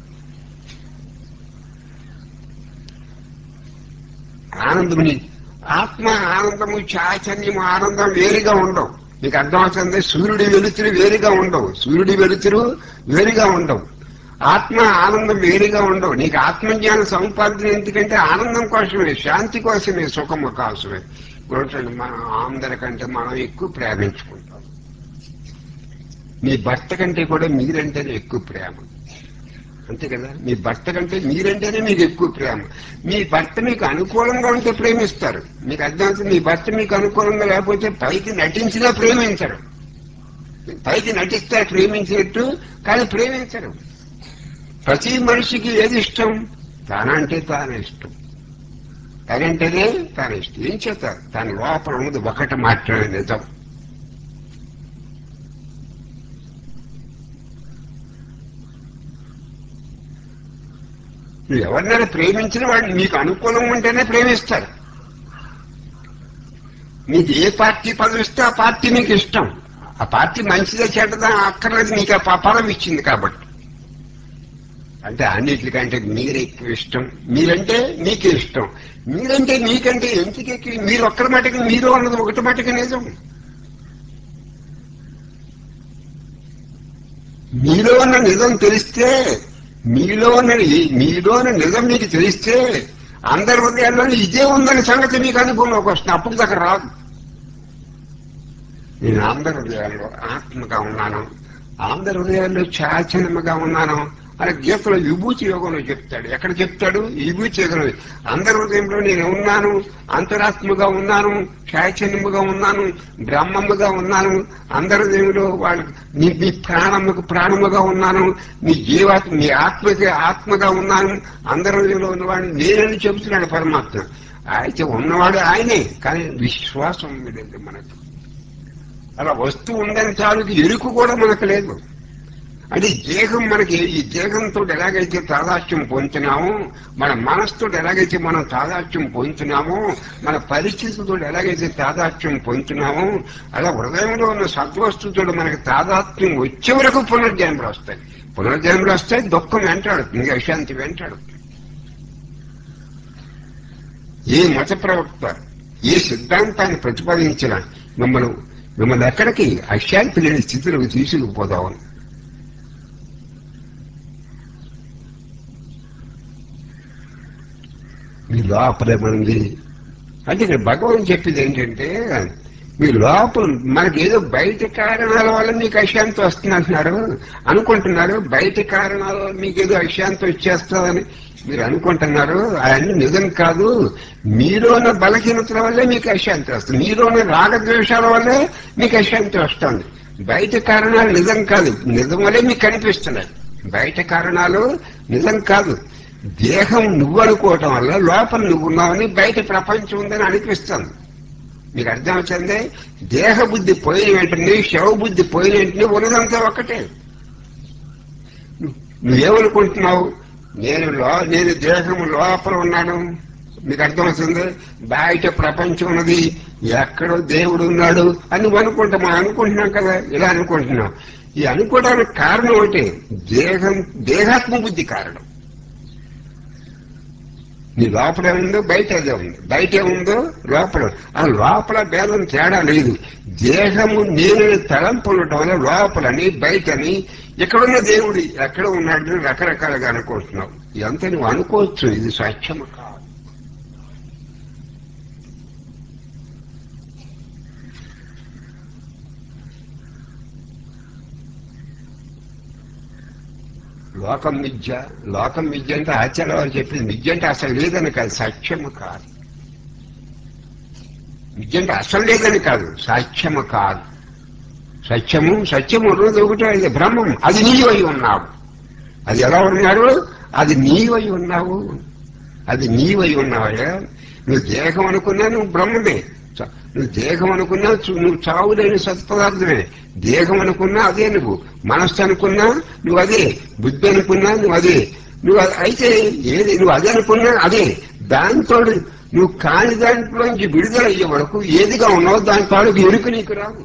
ఆనందముని ఆత్మ ఆనందము చాచన్యము ఆనందం వేరుగా ఉండవు మీకు అర్థమవుతుంది సూర్యుడి వెలుతురు వేరుగా ఉండవు సూర్యుడి వెలుతురు వేరుగా ఉండవు ఆత్మ ఆనందం వేరుగా ఉండవు నీకు ఆత్మజ్ఞాన సముపార్జన ఎందుకంటే ఆనందం కోసమే శాంతి కోసమే సుఖము కోసమే చూడండి మనం అందరికంటే మనం ఎక్కువ ప్రేమించుకుంటాం మీ భర్త కంటే కూడా మీరంటేనే ఎక్కువ ప్రేమ అంతే కదా మీ భర్త కంటే మీరంటేనే మీకు ఎక్కువ ప్రేమ మీ భర్త మీకు అనుకూలంగా ఉంటే ప్రేమిస్తారు మీకు అర్థమవుతుంది మీ భర్త మీకు అనుకూలంగా లేకపోతే పైకి నటించినా ప్రేమించరు పైకి నటిస్తే ప్రేమించినట్టు కానీ ప్రేమించరు ప్రతి మనిషికి ఏది ఇష్టం తానంటే తానే ఇష్టం తనంటేనే తాను ఇష్టం ఏం చేత తన లోపల ఉన్నది ఒకటి మాత్రమే నిజం నువ్వు ఎవరినైనా ప్రేమించిన వాడిని మీకు అనుకూలం ఉంటేనే ప్రేమిస్తారు నీకు ఏ పార్టీ పదవి ఇస్తే ఆ పార్టీ మీకు ఇష్టం ఆ పార్టీ మంచిదే చెడ్డదా అక్కర్లేదు నీకు ఆ ప- పదవి ఇచ్చింది కాబట్టి అంటే అన్నిటికంటే మీరే ఎక్కువ ఇష్టం మీరంటే మీకే ఇష్టం మీరంటే మీకంటే ఎందుకు ఎక్కువ మీరు ఒక్కరి మటుకు మీరు అన్నది ఒకటి మటుకు నిజం మీలో ఉన్న నిజం తెలిస్తే మీలో ఉన్న మీలో ఉన్న నిజం మీకు తెలిస్తే అందరి హృదయాల్లో ఇదే ఉందని సంగతి మీకు అనుభవంలోకి వస్తుంది అప్పుడు దగ్గర రాదు నేను అందరి హృదయాల్లో ఆత్మగా ఉన్నాను అందరి హృదయాల్లో చాచనముగా ఉన్నాను అని గీతలో విభూతి యోగంలో చెప్తాడు ఎక్కడ చెప్తాడు విభూతి యోగంలో అందరి హృదయంలో నేను ఉన్నాను అంతరాత్మగా ఉన్నాను చాచన్యముగా ఉన్నాను బ్రహ్మముగా ఉన్నాను అందరి హృదయంలో వాళ్ళు నీ నీ ప్రాణముకు ప్రాణముగా ఉన్నాను నీ జీవాత్మ నీ ఆత్మకి ఆత్మగా ఉన్నాను అందరి హృదయంలో ఉన్నవాడిని నేనని చెబుతున్నాడు పరమాత్మ అయితే ఉన్నవాడు ఆయనే కానీ విశ్వాసం లేదు మనకు అలా వస్తువు ఉందని చాలు ఎరుకు కూడా మనకు లేదు అంటే దేహం మనకి ఈ దేహంతో ఎలాగైతే తాదాత్యం పొందుతున్నామో మన మనసుతో ఎలాగైతే మనం తాదాత్యం పొందుతున్నామో మన పరిస్థితులతో ఎలాగైతే తాదాత్యం పొందుతున్నామో అలా హృదయంలో ఉన్న సద్వస్తుతో మనకి తాదాత్మ్యం వచ్చే వరకు పునర్జన్మలు వస్తాయి పునర్జన్మలు వస్తాయి దుఃఖం వెంటాడుతుంది అశాంతి వెంటాడుతుంది ఏ మత ప్రవక్త ఏ సిద్ధాంతాన్ని ప్రతిపాదించిన మిమ్మల్ని మిమ్మల్ని ఎక్కడికి అశాంతి లేని స్థితిలోకి తీసుకుపోదామని మీ లోపలే మనది అంటే ఇక్కడ భగవాన్ చెప్పేది ఏంటంటే మీ లోపల మనకి ఏదో బయట కారణాల వల్ల మీకు అశాంతి వస్తుంది అంటున్నారు అనుకుంటున్నారు బయట కారణాల వల్ల మీకు ఏదో అశాంతి వచ్చేస్తుందని మీరు అనుకుంటున్నారు అవన్నీ నిజం కాదు మీలోన బలహీనతల వల్లే మీకు అశాంతి వస్తుంది మీలోన రాగద్వేషాల వల్లే మీకు అశాంతి వస్తుంది బయట కారణాలు నిజం కాదు నిజం వల్లే మీకు కనిపిస్తున్నాయి బయట కారణాలు నిజం కాదు దేహం నువ్వు అనుకోవటం వల్ల లోపల నువ్వు ఉన్నావని బయట ప్రపంచం ఉందని అనిపిస్తుంది మీకు అర్థమవుతుంది దేహ బుద్ధి పోయిన వెంటనే శవ బుద్ధి పోయిన వెంటనే ఉన్నదంతా ఒక్కటే నువ్వేమనుకుంటున్నావు నేను లో నేను దేహం లోపల ఉన్నాను మీకు అర్థమవుతుంది బయట ప్రపంచం ఉన్నది ఎక్కడో దేవుడు ఉన్నాడు అని నువ్వు అనుకుంటాం మనం అనుకుంటున్నాం కదా ఇలా అనుకుంటున్నాం ఈ అనుకోవడానికి కారణం ఒకటి దేహం దేహాత్మ బుద్ధి కారణం నీ లోపల ఉందో బయట అదే ఉంది బయట ఏముందో లోపల ఆ లోపల భేదం తేడా లేదు దేహము నేను తలంపు ఉండటం వల్ల లోపలని బయటని ఎక్కడున్న దేవుడి ఎక్కడ ఉన్నాడని రకరకాలుగా అనుకుంటున్నావు ఎంత నువ్వు అనుకోవచ్చు ఇది సత్యము కాదు లోకం విద్య లోకం విద్య అంటే ఆచార్య వారు చెప్పింది విద్య అంటే అసలు లేదని కాదు సత్యము కాదు విద్య అంటే అసలు లేదని కాదు సత్యము కాదు సత్యము సత్యము రోజు ఒకటి అది బ్రహ్మం అది నీవై ఉన్నావు అది ఎలా ఉన్నాడు అది నీవై ఉన్నావు అది నీవై ఉన్నావయ్యా నువ్వు దేహం అనుకున్నా నువ్వు బ్రహ్మమే చ- నువ్వు దేహం అనుకున్నా చు- నువ్వు చావులేని సత్పదార్థమే దేహం అనుకున్నా అదే నువ్వు మనస్సు అనుకున్నా నువ్వు అదే బుద్ధి అనుకున్నా నువ్వు అదే నువ్వు అ- అయితే ఏది నువ్వు అదే అనుకున్నా అదే దాంతో నువ్వు కాని దాంట్లోంచి విడుదలయ్యే వరకు ఏదిగా ఉన్నావో దాని తాలూకు ఎరుక నీకు రాదు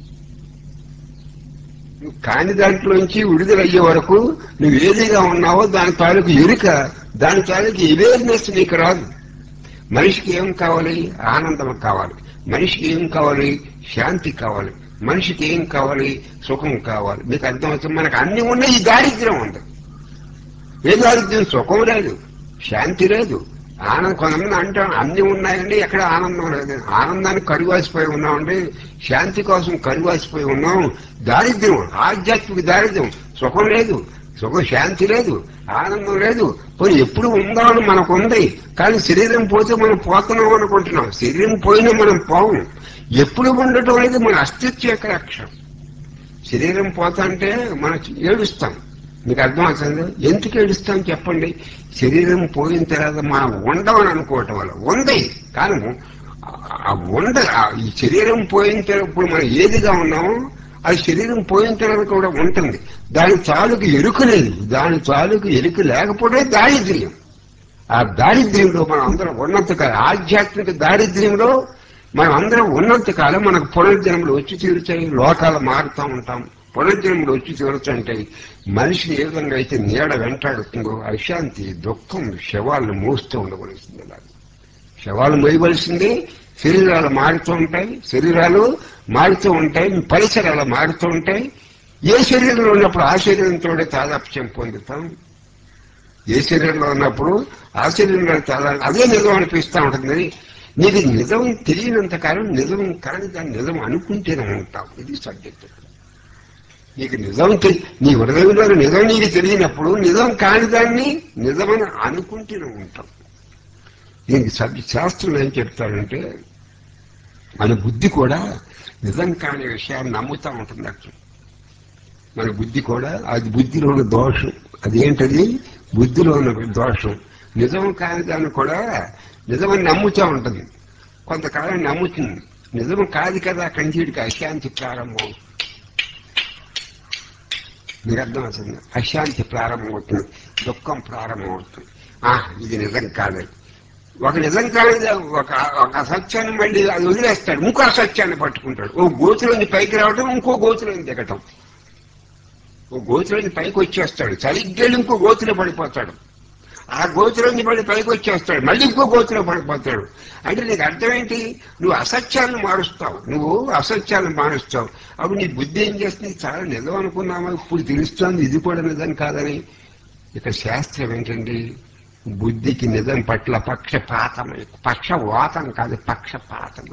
నువ్వు కాని దాంట్లోంచి విడుదలయ్యే వరకు నువ్వు ఏదిగా ఉన్నావో దాని తాలూకు ఎరుక దాని తాలూకు అవేర్నెస్ నీకు రాదు మనిషికి ఏం కావాలి ఆనందం కావాలి మనిషికి ఏం కావాలి శాంతి కావాలి మనిషికి ఏం కావాలి సుఖం కావాలి మీకు అర్థమవుతుంది మనకు అన్ని ఉన్నాయి ఈ దారిద్ర్యం ఉంది ఏ దారిద్ర్యం సుఖం లేదు శాంతి లేదు ఆనందం కొంతమంది అంటాం అన్ని ఉన్నాయండి ఎక్కడ ఆనందం లేదు ఆనందానికి కరువాసిపోయి ఉన్నామండి శాంతి కోసం కరువాసిపోయి ఉన్నాం దారిద్ర్యం ఆధ్యాత్మిక దారిద్ర్యం సుఖం లేదు సుఖం శాంతి లేదు ఆనందం లేదు పోయి ఎప్పుడు ఉందామని మనకు ఉంది కానీ శరీరం పోతే మనం పోతున్నాం అనుకుంటున్నాం శరీరం పోయినా మనం పోము ఎప్పుడు ఉండటం అనేది మన అస్తిత్వ యొక్క లక్ష్యం శరీరం పోతాంటే మనం ఏడుస్తాం మీకు అర్థమవుతుంది ఎందుకు ఏడుస్తాం చెప్పండి శరీరం పోయిన తర్వాత మనం ఉండమని అనుకోవటం వల్ల ఉంది కానీ ఆ ఉండ ఆ ఈ శరీరం పోయిన తర్వాత ఇప్పుడు మనం ఏదిగా ఉన్నామో అది శరీరం పోయిన తర్వాత కూడా ఉంటుంది దాని తాలూకు ఎరుక లేదు దాని తాలూకు ఎరుక లేకపోతే దారిద్ర్యం ఆ దారిద్ర్యంలో మనం అందరం ఉన్నంత కాలం ఆధ్యాత్మిక దారిద్ర్యంలో మనం అందరం ఉన్నంత కాలం మనకు పునర్జన్మలు వచ్చి తీరుతాయి లోకాలు మారుతూ ఉంటాం పునర్జన్మలు వచ్చి తీరుతుంటాయి మనిషిని ఏ విధంగా అయితే నీడ వెంటాడుతుందో అశాంతి దుఃఖం శవాలను మోస్తూ ఉండవలసింది అలా శవాలు మోయవలసిందే శరీరాలు మారుతూ ఉంటాయి శరీరాలు మారుతూ ఉంటాయి పరిసరాలు మారుతూ ఉంటాయి ఏ శరీరంలో ఉన్నప్పుడు ఆ శరీరంతో తాదాప్యం పొందుతాం ఏ శరీరంలో ఉన్నప్పుడు ఆ శరీరంలో చాలా అదే నిజం అనిపిస్తూ ఉంటుంది నీకు నిజం తెలియనంత కాలం నిజం కాని దాన్ని నిజం అనుకుంటేనే ఉంటావు ఇది సబ్జెక్ట్ నీకు నిజం తెలి నీ హృదయంలో నిజం నీకు తెలియనప్పుడు నిజం కాని దాన్ని నిజమని అనుకుంటూనే ఉంటాం దీనికి సబ్జెక్ట్ శాస్త్రం ఏం చెప్తాడంటే మన బుద్ధి కూడా నిజం కాని విషయాన్ని నమ్ముతూ ఉంటుంది అట్లా మన బుద్ధి కూడా అది బుద్ధిలో ఉన్న దోషం అదేంటది బుద్ధిలో ఉన్న దోషం నిజం కాని దాన్ని కూడా నిజమని నమ్ముతూ ఉంటుంది కొంతకాలం నమ్ముతుంది నిజం కాదు కదా కంచీడికి అశాంతి ప్రారంభం మీకు అర్థం అవుతుంది అశాంతి ప్రారంభమవుతుంది దుఃఖం ప్రారంభమవుతుంది ఆ ఇది నిజం కాదు ఒక నిజం కాదు ఒక ఒక అసత్యాన్ని మళ్ళీ అది వదిలేస్తాడు ఇంకో అసత్యాన్ని పట్టుకుంటాడు ఓ గోతులోంచి పైకి రావడం ఇంకో గోతులోంచి దిగటం ఓ గోతులోంచి పైకి వచ్చేస్తాడు సరిగ్గా ఇంకో గోతులో పడిపోతాడు ఆ గోతులోంచి పడి పైకి వచ్చేస్తాడు మళ్ళీ ఇంకో గోతులో పడిపోతాడు అంటే నీకు అర్థమేంటి నువ్వు అసత్యాలను మారుస్తావు నువ్వు అసత్యాలను మారుస్తావు అప్పుడు నీ బుద్ధి ఏం చేస్తుంది చాలా నిజం అనుకున్నావా ఇప్పుడు తెలుస్తోంది ఇది కూడా నిజం కాదని ఇక శాస్త్రం ఏంటండి బుద్ధికి నిజం పట్ల పక్షపాతం పక్షవాతం కాదు పక్షపాతం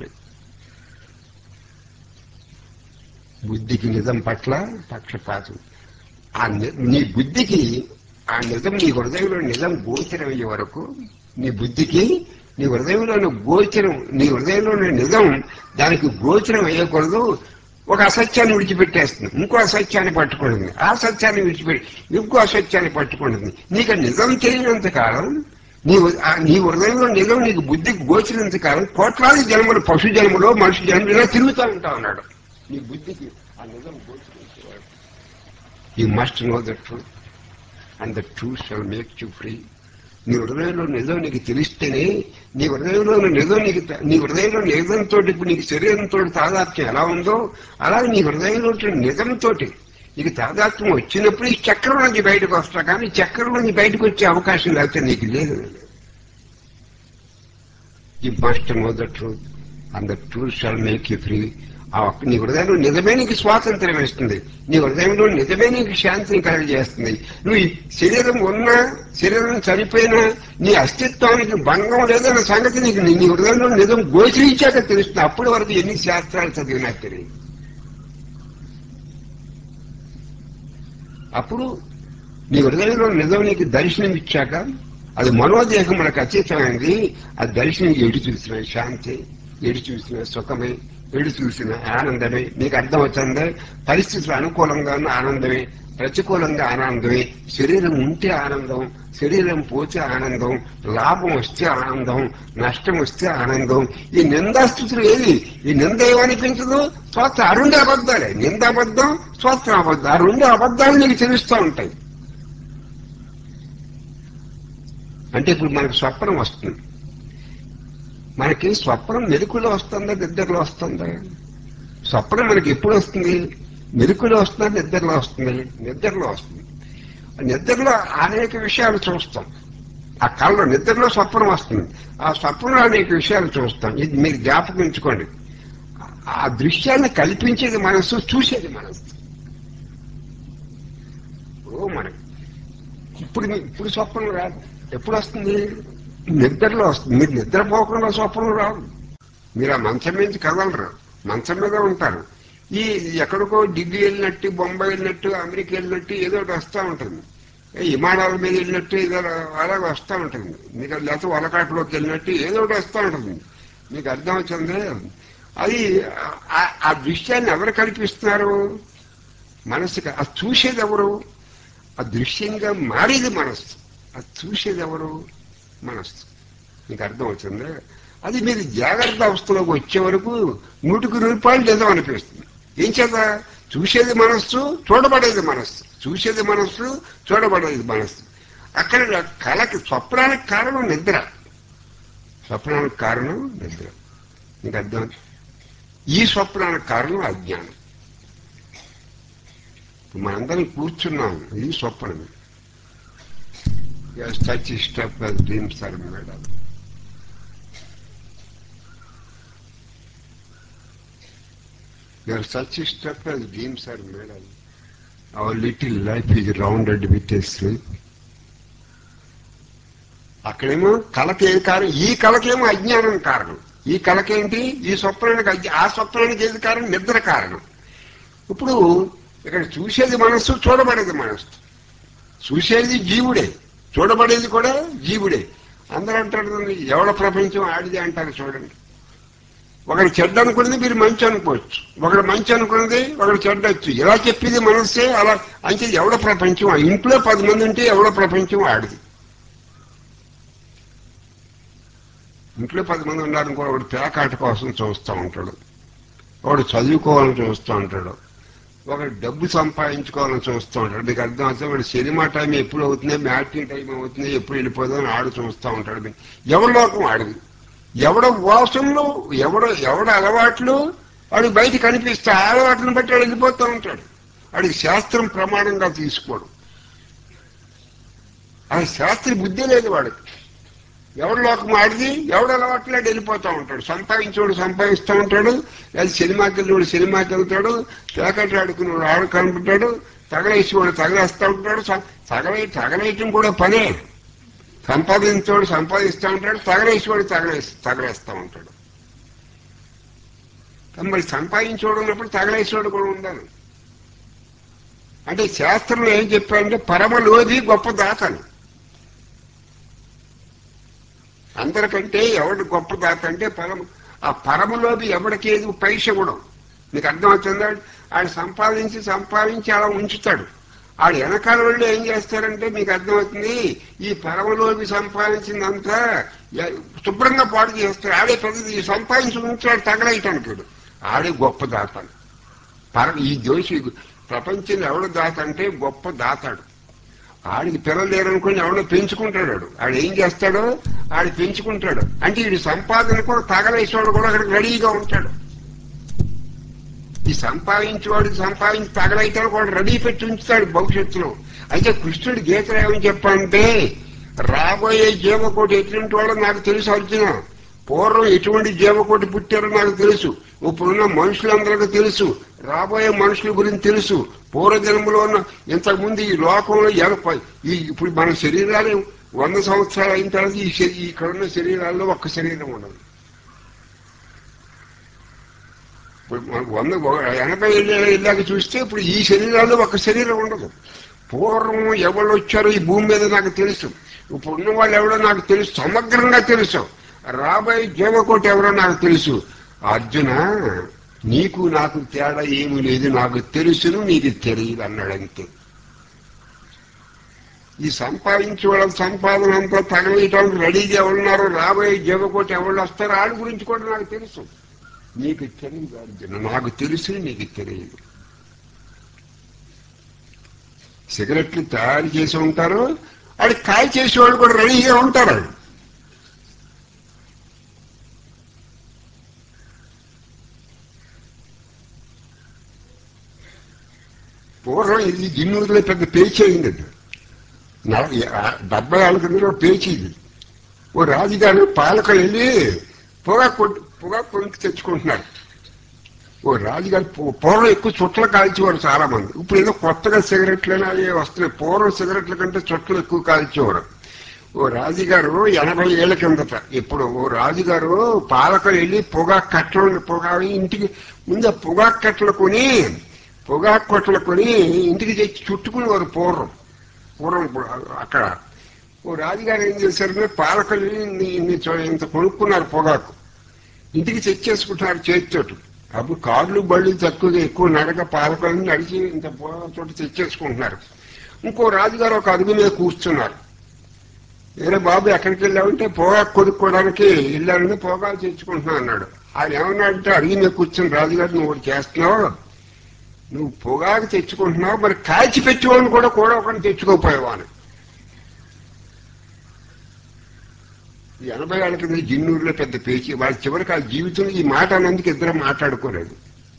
బుద్ధికి నిజం పట్ల పక్షపాతం ఆ ని- నీ బుద్ధికి ఆ నిజం నీ హృదయంలో నిజం గోచరమయ్యే వరకు నీ బుద్ధికి నీ హృదయంలో గోచరం నీ హృదయంలో నిజం దానికి గోచరం అయ్యకూడదు ఒక అసత్యాన్ని విడిచిపెట్టేస్తుంది ఇంకో అసత్యాన్ని పట్టుకుంటుంది ఆ సత్యాన్ని విడిచిపెట్టి ఇంకో అసత్యాన్ని పట్టుకుంటుంది నీకు ఆ నిజం తెలియనంత కాలం నీ హృ- ఆ నీ హృదయంలో నిజం నీకు బుద్ధికి గోచరినంత కాలం కోట్లాది జన్మలు పశు జన్మలో మనిషి జన్మలో ఇలా తిరుగుతూ ఉంటా ఉన్నాడు నీ బుద్ధికి ఆ నిజం గోచరించేవాడు you must know the truth and the truth shall make you free నీ హృదయంలో నిజం నీకు తెలిస్తేనే నీ హృదయంలో నిజం నీకు త- నీ హృదయంలో నిజంతో ఇప్పుడు నీకు శరీరంతో తాదాత్మ్యం ఎలా ఉందో అలాగే నీ హృదయంలో నిజంతో నీకు తాదాత్మ్యం వచ్చినప్పుడు ఈ చక్రం నుంచి బయటకు వస్తా కానీ ఈ చక్రం నుంచి బయటకు వచ్చే అవకాశం లేకపోతే నీకు లేదు you must know the truth and the truth shall make you free ఆ ఒక్క నీ హృదయంలో నిజమే నీకు స్వాతంత్రం ఇస్తుంది నీ హృదయంలో నిజమే నీకు శాంతిని కలుగజేస్తుంది నువ్వు ఈ శరీరం ఉన్నా శరీరం చనిపోయినా నీ అస్తిత్వానికి భంగం లేదన్న సంగతి నీకు నీ హృదయంలో నిజం గోచరించాక తెలుస్తుంది అప్పటి వరకు ఎన్ని శాస్త్రాలు చదివినా తెలియదు అప్పుడు నీ హృదయంలో నిజం నీకు దర్శనం ఇచ్చాక అది మనోదేహం మనకు అతీతమైనది ఆ దర్శనం ఎడి చూసిన శాంతి ఎడి చూసిన సుఖమే ఎడి చూసిన ఆనందమే నీకు అర్థం అవుతుందే పరిస్థితులు అనుకూలంగా ఉన్న ఆనందమే ప్రతికూలంగా ఆనందమే శరీరం ఉంటే ఆనందం శరీరం పోతే ఆనందం లాభం వస్తే ఆనందం నష్టం వస్తే ఆనందం ఈ నిందాస్థితులు ఏది ఈ నింద ఏమనిపించదు స్వస్థ ఆ రెండు అబద్ధాలే నిందాబద్ధం స్వస్థ అబద్ధం ఆ రెండు అబద్ధాలు నీకు తెలుస్తూ ఉంటాయి అంటే ఇప్పుడు మనకు స్వప్నం వస్తుంది మనకి స్వప్నం మెరుకులో వస్తుందా నిద్రలో వస్తుందా స్వప్నం మనకి ఎప్పుడు వస్తుంది మెరుకులో వస్తుందా నిద్రలో వస్తుంది నిద్రలో వస్తుంది నిద్రలో అనేక విషయాలు చూస్తాం ఆ కళ్ళలో నిద్రలో స్వప్నం వస్తుంది ఆ స్వప్నంలో అనేక విషయాలు చూస్తాం ఇది మీరు జ్ఞాపకం ఉంచుకోండి ఆ దృశ్యాన్ని కల్పించేది మనస్సు చూసేది మనస్సు ఓ మనకి ఇప్పుడు మీ- ఇప్పుడు స్వప్నం రాదు ఎప్పుడు వస్తుంది నిద్రలో వస్తుంది మీరు నిద్రపోకుండా స్వప్నం రాదు మీరు ఆ మంచం నుంచి కదలరు మంచం మీద ఉంటారు ఈ ఎక్కడికో ఢిల్లీ వెళ్ళినట్టు బొంబాయి వెళ్ళినట్టు అమెరికా వెళ్ళినట్టు ఏదో ఒకటి వస్తూ ఉంటుంది ఏ విమానాల మీద వెళ్ళినట్టు ఏదో అలాగే వస్తూ ఉంటుంది మీకు లేకపోతే వలకాట్లోకి వెళ్ళినట్టు ఏదో ఒకటి వస్తూ ఉంటుంది మీకు అర్థం అవుతుంది అది ఆ- ఆ దృశ్యాన్ని ఎవరు కల్పిస్తున్నారు మనసుకి అది చూసేది ఎవరు ఆ దృశ్యంగా మారేది మనస్సు అది చూసేది ఎవరు మనస్సు మీకు అర్థం అవుతుంది అది మీరు జాగ్రత్త అవస్థలోకి వచ్చే వరకు నూటికి రూపాయలు నిజం అనిపిస్తుంది ఏం చేత చూసేది మనస్సు చూడబడేది మనస్సు చూసేది మనస్సు చూడబడేది మనస్సు అక్కడ కళకి స్వప్నానికి కారణం నిద్ర స్వప్నానికి కారణం నిద్ర మీకు అర్థం ఈ స్వప్నానికి కారణం అజ్ఞానం ఇప్పుడు మనందరం కూర్చున్నాం ఇది స్వప్నం such stuff dreams are made on Your such stuff as dreams are made of. Our little life is rounded with a sleep. అక్కడేమో కళకి ఏ కారణం ఈ కళకేమో అజ్ఞానం కారణం ఈ కళకేంటి ఈ స్వప్నానికి అజ్ఞ- ఆ స్వప్నానికి ఏది కారణం నిద్ర కారణం ఇప్పుడు ఇక్కడ చూసేది మనస్సు చూడబడేది మనస్సు చూసేది జీవుడే చూడబడేది కూడా జీవుడే అందరూ అంటారు ఎవడ ప్రపంచం ఆడిదే అంటారు చూడండి ఒకడు చెడ్డ అనుకున్నది మీరు మంచి అనుకోవచ్చు ఒకడు మంచి అనుకున్నది ఒకడు చెడ్డొచ్చు ఇలా చెప్పేది మనస్సే అలా అంటే ఎవడ ప్రపంచం ఆ ఇంట్లో పది మంది ఉంటే ఎవడ ప్రపంచం ఆడిది ఇంట్లో పది మంది ఉన్నారనుకో ఒకడు పేకాట కోసం చూస్తూ ఉంటాడు ఒకడు చదువుకోవాలని చూస్తూ ఉంటాడు ఒకడు డబ్బు సంపాదించుకోవాలని చూస్తూ ఉంటాడు మీకు అర్థం అవుతుంది వాడు సినిమా టైం ఎప్పుడు అవుతుంది మ్యాట్నీ టైం అవుతుంది ఎప్పుడు వెళ్ళిపోతుందని ఆడు చూస్తూ ఉంటాడు ఎవరి లోకం ఆడిది ఎవడ వాసనలు ఎవడ ఎవడ అలవాట్లు వాడు బయట కనిపిస్తే ఆ అలవాట్లను బట్టి వాడు వెళ్ళిపోతూ ఉంటాడు వాడికి శాస్త్రం ప్రమాణంగా తీసుకోడు అది శాస్త్ర బుద్ధి లేదు వాడికి ఎవడు లోకం ఆడిది ఎవడు అలవాట్లాడు వెళ్ళిపోతూ ఉంటాడు సంపాదించేవాడు సంపాదిస్తూ ఉంటాడు అది సినిమాకి వెళ్ళినవాడు సినిమాకి వెళ్తాడు పేకట్ ఆడుకునేవాడు ఆడు కనుకుంటాడు తగలేసేవాడు తగలేస్తూ ఉంటాడు స- తగలే తగలేయటం కూడా పనే సంపాదించేవాడు సంపాదిస్తూ ఉంటాడు తగలేసేవాడు తగలేసి తగలేస్తూ ఉంటాడు కానీ మరి సంపాదించేవాడు ఉన్నప్పుడు తగలేసేవాడు కూడా ఉండాలి అంటే శాస్త్రంలో ఏం చెప్పారంటే పరమలోది గొప్ప దాతను అందరికంటే ఎవడు గొప్ప దాత అంటే పరమ ఆ పరమలోది ఎవడికేది పైస కూడా నీకు అర్థమవుతుందా ఆడు సంపాదించి సంపాదించి అలా ఉంచుతాడు ఆడు వెనకాల వాళ్ళు ఏం చేస్తారంటే మీకు అర్థమవుతుంది ఈ పరమలోకి సంపాదించిందంతా ఎ- శుభ్రంగా పాడు చేస్తాడు ఆడే ప్రతి సంపాదించి ఉంచాడు తగలయటానికి ఆడే గొప్ప దాత పర ఈ దోషి ప్రపంచంలో ఎవడు దాత అంటే గొప్ప దాతాడు ఆడికి పిల్లలు లేరనుకుని ఎవడో పెంచుకుంటాడు ఆడు. ఆడు ఏం చేస్తాడో ఆడు పెంచుకుంటాడు అంటే వీడి సంపాదన కూడా తగలేసేవాడు కూడా అక్కడికి రెడీగా ఉంటాడు ఈ సంపాదించేవాడికి సంపాదించి తగలైతాడు కూడా రెడీ పెట్టి ఉంచుతాడు భవిష్యత్తులో అయితే కృష్ణుడు గీతలో ఏమని చెప్పంటే రాబోయే జీవకోటి ఎటువంటి వాడో నాకు తెలుసు అర్జున పూర్వం ఎటువంటి జీవకోటి పుట్టారో నాకు తెలుసు ఇప్పుడున్న మనుషులందరికీ తెలుసు రాబోయే మనుషుల గురించి తెలుసు పూర్వజన్మలో ఉన్న ఇంతకుముందు ఈ లోకంలో ఎనభై ఈ ఇప్పుడు మన శరీరాలు వంద సంవత్సరాలు అయిన తర్వాత ఈ శరీ- ఇక్కడ ఉన్న శరీరాల్లో ఒక్క శరీరం ఉండదు ఇప్పుడు మనకు వంద ఎనభై ఏళ్ళ ఇళ్ళకి చూస్తే ఇప్పుడు ఈ శరీరాల్లో ఒక శరీరం ఉండదు పూర్వం ఎవరు వచ్చారో ఈ భూమి మీద నాకు తెలుసు ఇప్పుడు ఉన్న వాళ్ళు ఎవరో నాకు తెలుసు సమగ్రంగా తెలుసు రాబోయే జీవకోటి ఎవరో నాకు తెలుసు అర్జున నీకు నాకు తేడా ఏమీ లేదు నాకు తెలుసును నీకు తెలియదు అన్నాడు అంతే ఈ సంపాదించే వాళ్ళ సంపాదన అంతా తగలేయటానికి రెడీగా ఉన్నారు రాబోయే జీవకోటి ఎవరు వస్తారో వాళ్ళ గురించి కూడా నాకు తెలుసు నీకు తెలియదు అర్జున నాకు తెలుసు నీకు తెలియదు సిగరెట్లు తయారు చేసి ఉంటారు అది కాయ చేసేవాళ్ళు కూడా రెడీగా ఉంటారు పూర్వం ఇది గిన్నూరులో పెద్ద పేచి అయింది అది. నల- ఆ డెబ్బై ఏళ్ళ కింద పేచి ఇది ఓ రాజుగారు పాలకులు వెళ్ళి పొగా కొట్టు పొగా కొనుక్కు తెచ్చుకుంటున్నారు ఓ రాజుగారు పూ- పూర్వం ఎక్కువ చుట్టలు కాల్చేవారు చాలా మంది ఇప్పుడు ఏదో కొత్తగా సిగరెట్లైనా అవి వస్తున్నాయి పూర్వం సిగరెట్ల కంటే చుట్టలు ఎక్కువ కాల్చేవారు ఓ రాజుగారు ఎనభై ఏళ్ల కిందట ఇప్పుడు ఓ రాజుగారు పాలకులు వెళ్ళి పొగా కట్టలు పొగా ఇంటికి ముందు పొగా కట్టలు కొని పొగా కొట్టలు కొని ఇంటికి తెచ్చి చుట్టుకునేవారు పూర్వం పూర్వం ఇప్పుడు అక్కడ ఓ రాజుగారు ఏం చేశారంటే పాలకులు ఇన్ని ఇన్ని చో- ఇంత కొనుక్కున్నారు పొగాకు ఇంటికి తెచ్చేసుకుంటున్నారు చేతితోటి అప్పుడు కార్లు బళ్ళు తక్కువగా ఎక్కువ నడక పాలకులను నడిచి ఇంత పొగా చోట తెచ్చేసుకుంటున్నారు ఇంకో రాజుగారు ఒక అడుగు మీద కూర్చున్నారు వేరే బాబు ఎక్కడికి వెళ్ళామంటే పొగాకు కొనుక్కోవడానికి వెళ్ళానని పొగాకు తెచ్చుకుంటున్నా అన్నాడు ఆయన ఏమన్నాడంటే అడిగి మీద కూర్చుని రాజుగారు నువ్వు ఒకటి చేస్తున్నావు నువ్వు పొగాకు తెచ్చుకుంటున్నావు మరి కాల్చి పెట్టేవాడిని కూడా కూడా ఒకటి తెచ్చుకోపోయావు అని ఈ ఎనభై ఏళ్ళ కింద జిన్నూరులో పెద్ద పేచి వాళ్ళ చివరికి ఆ జీవితంలో ఈ మాట అన్నందుకు ఇద్దరు మాట్లాడుకోలేదు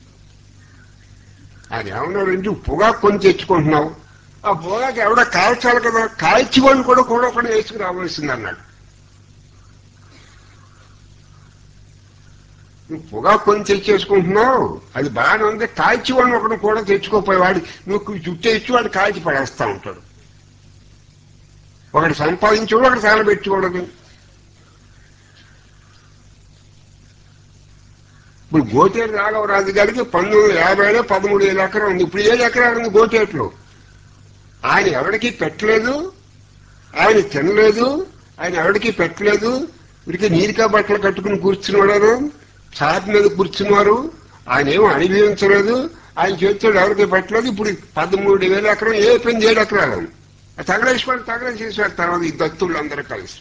అది ఏమన్నాడంటే "నువ్వు పొగాకు కొని తెచ్చుకుంటున్నావు ఆ పొగాకు ఎవడో కాల్చాలి కదా కాల్చివాడిని కూడా కూడా ఒకటి వేసుకురావాల్సింది అన్నాడు నువ్వు పొగాకు కొని తెచ్చేసుకుంటున్నావు అది బాగానే ఉంది కాల్చివాడిని ఒకటి కూడా తెచ్చుకోపోయేవాడు నువ్వు చుట్టేసి వాడు కాల్చి పడేస్తా ఉంటాడు ఒకటి సంపాదించేవాడు ఒకటి సాలబెట్టుకోవడదు ఇప్పుడు గోటేరు రాఘవరాజు గారికి పంతొమ్మిది వందల యాభైలో పదమూడు వేల ఎకరం ఉంది ఇప్పుడు ఏడు ఎకరాలు ఉంది గోటేట్లో ఆయన ఎవరికి పెట్టలేదు ఆయన తినలేదు ఆయన ఎవరికి పెట్టలేదు వీరికి నీరికా బట్టలు కట్టుకుని కూర్చున్నాడు చాప మీద కూర్చున్నారు ఆయన ఏమో అనుభవించలేదు ఆయన చేతితో ఎవరికి పెట్టలేదు ఇప్పుడు పదమూడు వేల ఎకరం ఏ పని ఏడు ఎకరాలు తగలేసుకోండి తగలేసేసారు తర్వాత ఈ దత్తుళ్ళు అందరూ కలిసి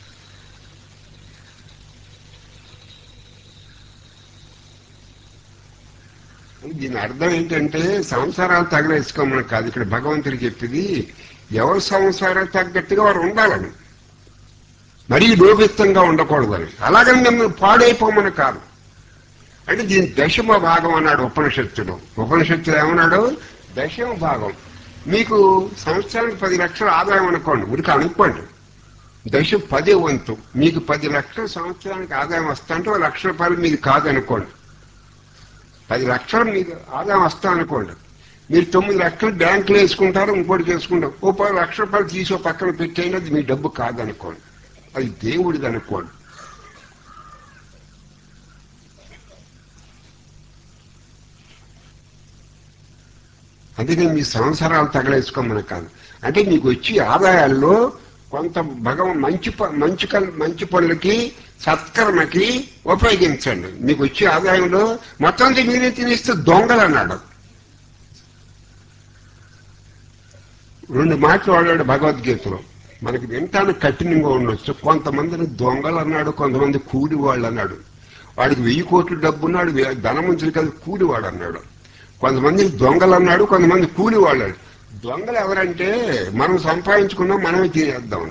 దీని అర్థం ఏంటంటే సంసారాలు తగలేసుకోమని కాదు ఇక్కడ భగవంతుడు చెప్పింది ఎవరి సంసారం తగ్గట్టుగా వారు ఉండాలని మరీ లోపిత్తంగా ఉండకూడదని అలాగని మిమ్మల్ని పాడైపోమని కాదు అంటే దీని దశమ భాగం అన్నాడు ఉపనిషత్తుడు ఉపనిషత్తుడు ఏమన్నాడు దశమ భాగం మీకు సంవత్సరానికి పది లక్షల ఆదాయం అనుకోండి ఉరికి అనుకోండి దశ పదే వంతు మీకు పది లక్షల సంవత్సరానికి ఆదాయం వస్తా అంటే ఓ లక్ష రూపాయలు మీది కాదనుకోండి పది లక్షలు మీకు ఆదాయం వస్తా అనుకోండి మీరు తొమ్మిది లక్షలు బ్యాంకులో వేసుకుంటారు ఇంకోటి చేసుకుంటారు ఓ పది లక్ష రూపాయలు తీసి ఓ పక్కన పెట్టైనా అది మీ డబ్బు కాదనుకోండి అది దేవుడిది అనుకోండి అందుకని మీ సంవత్సరాలు తగలేసుకోమని కాదు అంటే మీకు వచ్చి ఆదాయాల్లో కొంత భగవం మంచి ప- మంచి కల్- మంచి పనులకి సత్కర్మకి ఉపయోగించండి మీకు వచ్చే ఆదాయంలో మొత్తం అంతా మీరే తినేస్తే దొంగలు అన్నాడు రెండు మాటలు వాడాడు భగవద్గీతలో మనకి వింటానికి కఠినంగా ఉండొచ్చు కొంతమందిని దొంగలు అన్నాడు కొంతమంది కూలి వాళ్ళు అన్నాడు వాడికి వెయ్యి కోట్ల డబ్బు ఉన్నాడు వే- ధనమంతుడి కాదు కూలివాడు అన్నాడు కొంతమంది దొంగలు అన్నాడు కొంతమంది కూలి వాళ్ళు అన్నాడు. దొంగలు ఎవరంటే మనం సంపాదించుకున్నాం మనమే తినేద్దాం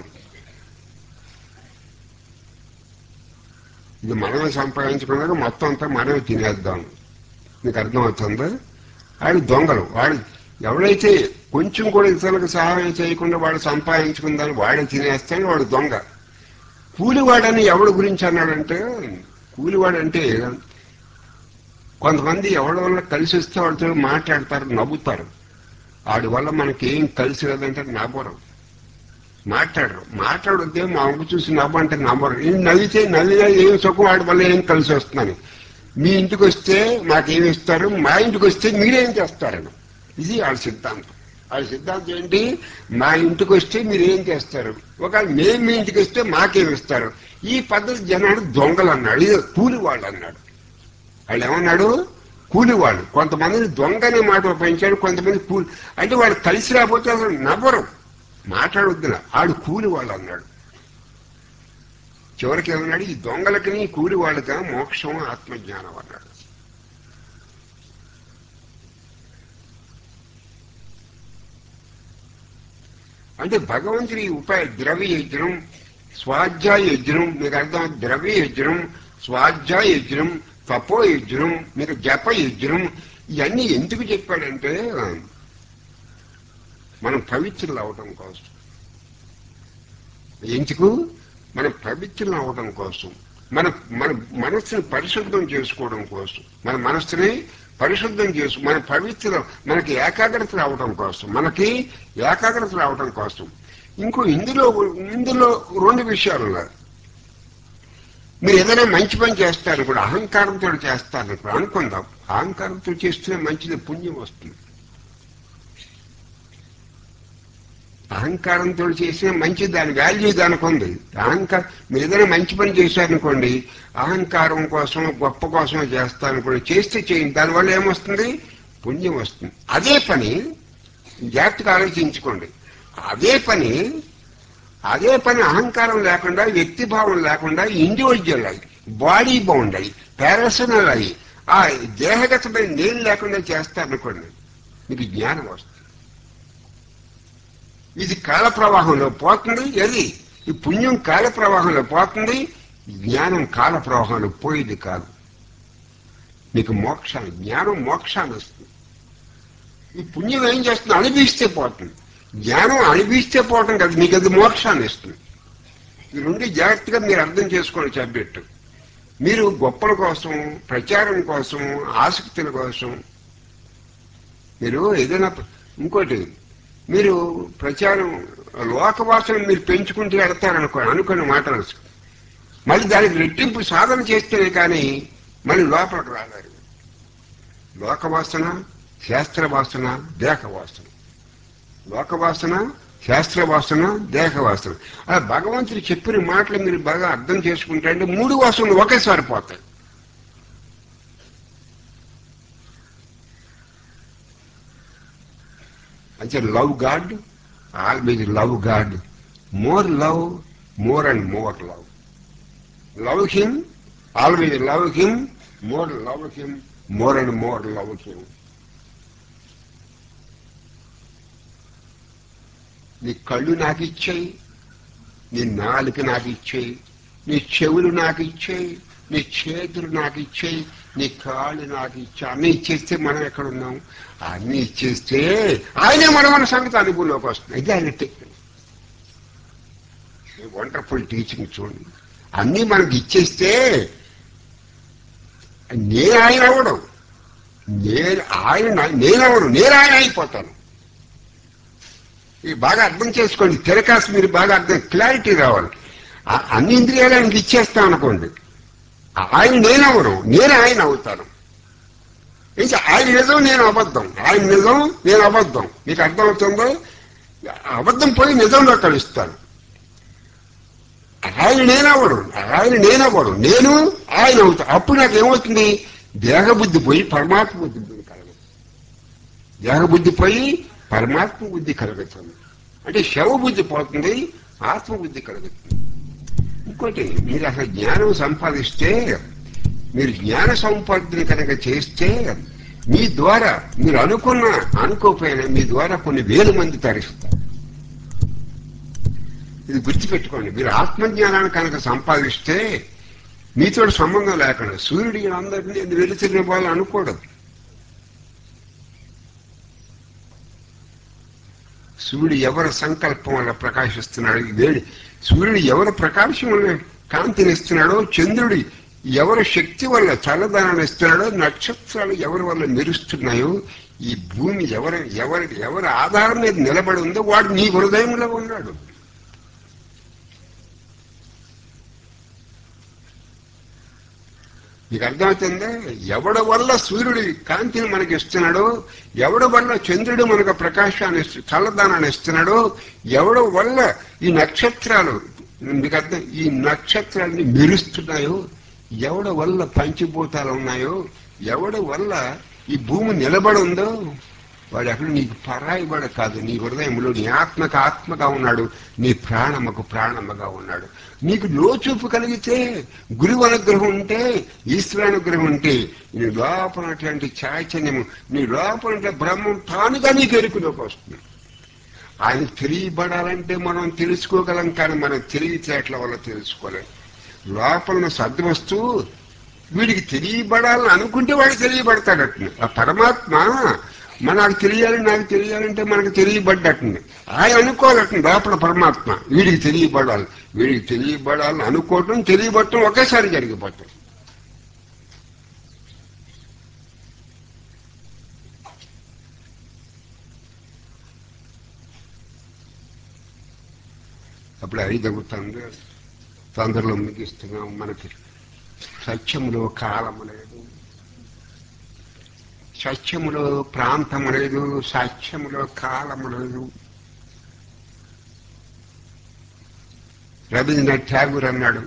ఇది మనమే సంపాదించుకున్నాక మొత్తం అంతా మనమే తినేద్దాం నీకు అర్థమవుతుందా వాడు దొంగలు వాడు ఎవడైతే కొంచెం కూడా ఇతరులకు సహాయం చేయకుండా వాడు సంపాదించుకుందని వాడే తినేస్తాడు వాడు దొంగ కూలివాడని ఎవడి గురించి అన్నాడంటే కూలివాడు అంటే కొంతమంది ఎవరి వల్ల కలిసి వస్తే వాళ్ళతో మాట్లాడతారు నవ్వుతారు వాడి వల్ల మనకి ఏం కలిసి లేదంటే నవ్వరు మాట్లాడరు మాట్లాడితే మా అమ్మ చూసి నవ్వంటే నవ్వరు ఈ నవ్వితే నవ్వినా ఏం సుఖం వాడి వల్ల ఏం కలిసి వస్తుందని మీ ఇంటికి వస్తే మాకేమి ఇస్తారు మా ఇంటికి వస్తే మీరేం చేస్తారని ఇది వాళ్ళ సిద్ధాంతం వాళ్ళ సిద్ధాంతం ఏంటి మా ఇంటికి వస్తే మీరేం చేస్తారు ఒకవేళ మేము మీ ఇంటికి వస్తే మాకేమి ఇస్తారు ఈ పద్ధతి జనాడు దొంగలు అన్నాడు ఇది కూలి వాళ్ళు అన్నాడు వాళ్ళు ఏమన్నాడు కూలివాళ్ళు కొంతమందిని దొంగనే మాట ఉపయోగించాడు కొంతమంది కూలి అంటే వాళ్ళు కలిసి రాకపోతే అసలు నవ్వరు మాట్లాడొద్దున ఆడు కూలివాళ్ళు అన్నాడు చివరికి ఏమన్నాడు ఈ దొంగలకి కూలి వాళ్ళగా మోక్షం ఆత్మజ్ఞానం అన్నాడు అంటే భగవంతుడి ఉపాయ ద్రవ్య యజ్ఞం స్వాధ్యాయ యజ్ఞం మీకు అర్థం ద్రవ్య యజ్ఞం స్వాధ్యాయ యజ్ఞం తపో యజ్ఞం మీకు జప యజ్ఞం ఇవన్నీ ఎందుకు చెప్పాడంటే మనం పవిత్రులు అవటం కోసం ఎందుకు మనం పవిత్రులు అవడం కోసం మన మన మనస్సుని పరిశుద్ధం చేసుకోవడం కోసం మన మనస్సుని పరిశుద్ధం చేసు మన పవిత్ర మనకి ఏకాగ్రత రావడం కోసం మనకి ఏకాగ్రత రావడం కోసం ఇంకో ఇందులో ఇందులో రెండు విషయాలు ఉన్నాయి మీరు ఏదైనా మంచి పని చేస్తారు కూడా అహంకారంతో చేస్తారు ఇప్పుడు అనుకుందాం అహంకారంతో చేస్తే మంచిది పుణ్యం వస్తుంది అహంకారంతో చేసిన మంచి దాని వాల్యూ దానికి ఉంది అహంకారం మీరు ఏదైనా మంచి పని చేశారనుకోండి అహంకారం కోసం గొప్ప కోసం చేస్తారనుకోండి చేస్తే చేయండి దానివల్ల ఏమొస్తుంది పుణ్యం వస్తుంది అదే పని జాగ్రత్తగా ఆలోచించుకోండి అదే పని అదే పని అహంకారం లేకుండా వ్యక్తిభావం లేకుండా ఇండివిజువల్ అయ్యి బాడీ బౌండ్ అయ్యి పేరసనల్ అయ్యి ఆ దేహగతమైన నేను లేకుండా చేస్తారనుకోండి మీకు జ్ఞానం వస్తుంది ఇది కాల ప్రవాహంలో పోతుంది అది ఈ పుణ్యం కాల ప్రవాహంలో పోతుంది జ్ఞానం కాల ప్రవాహంలో పోయేది కాదు నీకు మోక్షాన్ని జ్ఞానం మోక్షాన్ని వస్తుంది ఈ పుణ్యం ఏం చేస్తుంది అనిపిస్తే పోతుంది జ్ఞానం అనిపిస్తే పోవటం కాదు నీకు అది మోక్షాన్ని ఇస్తుంది ఈ రెండు జాగ్రత్తగా మీరు అర్థం చేసుకోండి సబ్జెక్టు మీరు గొప్పల కోసం ప్రచారం కోసం ఆసక్తుల కోసం మీరు ఏదైనా ఇంకోటి మీరు ప్రచారం లోకవాసన మీరు పెంచుకుంటూ వెళ్తారనుకో అనుకున్న మాటలు మళ్ళీ దానికి రెట్టింపు సాధన చేస్తేనే కానీ మళ్ళీ లోపలికి రాలేరు లోకవాసన శాస్త్రవాసన దేహవాసన లోకవాసన శాస్త్రవాసన దేహవాసన అలా భగవంతుడు చెప్పిన మాటలు మీరు బాగా అర్థం చేసుకుంటే అంటే మూడు వాసనలు ఒకేసారి పోతాయి అంటే love God always love God more love more and more love love him always love him more love him more and more love him నీ కళ్ళు నాకు ఇచ్చాయి నీ నాలుక నాకు ఇచ్చాయి నీ చెవులు నాకు ఇచ్చాయి నీ చేతులు నాకు ఇచ్చాయి నీ కాళ్ళు నాకు ఇచ్చా అన్నీ ఇచ్చేస్తే మనం ఎక్కడ ఉన్నాం అన్నీ ఇచ్చేస్తే ఆయనే మన మన సంగతి అనుభవంలోకి వస్తుంది ఇది ఆయన టెక్నిక్ వండర్ఫుల్ టీచింగ్ చూడండి అన్నీ మనకి ఇచ్చేస్తే నేను ఆయన అవ్వడం నేను ఆయన నేనవడు నేను ఆయన అయిపోతాను ఇది బాగా అర్థం చేసుకోండి తిరకాసు మీరు బాగా అర్థం క్లారిటీ రావాలి ఆ- అన్ని ఇంద్రియాలు ఆయనకి ఇచ్చేస్తాం అనుకోండి ఆయన నేనవను నేను ఆయన అవుతాను ఇంకా ఆయన నిజం నేను అబద్ధం ఆయన నిజం నేను అబద్ధం మీకు అర్థమవుతుందో అబద్ధం పోయి నిజంలో కలుస్తాను ఆయన నేనవడు ఆయన నేనవడు నేను ఆయన అవుతా అప్పుడు నాకు ఏమవుతుంది దేహబుద్ధి పోయి పరమాత్మ బుద్ధి కలగదు దేహబుద్ధి పోయి పరమాత్మ బుద్ధి కలుగుతుంది అంటే శవ బుద్ధి పోతుంది ఆత్మ బుద్ధి కలుగుతుంది ఇంకోటి మీరు అసలు జ్ఞానం సంపాదిస్తే మీరు జ్ఞాన సంపాదన కనుక చేస్తే మీ ద్వారా మీరు అనుకున్న అనుకోకపోయినా మీ ద్వారా కొన్ని వేల మంది తరిస్తారు ఇది గుర్తుపెట్టుకోండి మీరు ఆత్మజ్ఞానాన్ని కనుక సంపాదిస్తే మీతో సంబంధం లేకుండా సూర్యుడి అందరినీ వెలుతున్న వాళ్ళు అనుకోవడం సూర్యుడు ఎవరి సంకల్పం వల్ల ప్రకాశిస్తున్నాడు ఈ వేడి సూర్యుడు ఎవరి ప్రకాశం వల్ల కాంతినిస్తున్నాడో చంద్రుడి ఎవరి శక్తి వల్ల చల్లదనాన్ని ఇస్తున్నాడో నక్షత్రాలు ఎవరి వల్ల మెరుస్తున్నాయో ఈ భూమి ఎవరి ఎవరి ఎవరి ఆధారం మీద నిలబడి ఉందో వాడు నీ హృదయంలో ఉన్నాడు నీకు అర్థమవుతుందా ఎవడి వల్ల సూర్యుడి కాంతిని మనకి ఇస్తున్నాడో ఎవడి వల్ల చంద్రుడు మనకు ప్రకాశాన్ని ఇస్తు చల్లదానాన్ని ఇస్తున్నాడో ఎవడి వల్ల ఈ నక్షత్రాలు మీకు అర్థం ఈ నక్షత్రాలని మెరుస్తున్నాయో ఎవడి వల్ల పంచిభూతాలు ఉన్నాయో ఎవడి వల్ల ఈ భూమి నిలబడి ఉందో వాడు అక్కడ నీకు పరాయిబడ కాదు నీ హృదయంలో నీ ఆత్మకు ఆత్మగా ఉన్నాడు నీ ప్రాణముకు ప్రాణముగా ఉన్నాడు నీకు లోచూపు కలిగితే గురువు అనుగ్రహం ఉంటే ఈశ్వర అనుగ్రహం ఉంటే నీ లోపలటువంటి చైతన్యము నీ లోపల బ్రహ్మం తానుగా నీకు ఎరుకులోకి వస్తుంది ఆయన తెలియబడాలంటే మనం తెలుసుకోగలం కానీ మనం తెలివితేటల వల్ల తెలుసుకోలేం లోపల సద్వస్తువు వీడికి తెలియబడాలని అనుకుంటే వాడు తెలియబడతాడట ఆ పరమాత్మ మనకు తెలియాలి నాకు తెలియాలంటే మనకు తెలియబడ్డట్టుంది ఆయన అనుకోవాలట లోపల పరమాత్మ వీడికి తెలియబడాలి వీడికి తెలియబడాలని అనుకోవటం తెలియబడటం ఒకేసారి జరిగిపోతాం అప్పుడు ఐదు అవుతుంది తొందరలో ముగిస్తున్నాం మనకి సత్యములో కాలము లేదు సత్యములో ప్రాంతము లేదు సత్యములో కాలము లేదు రవీంద్రనాథ్ ఠాగూర్ అన్నాడు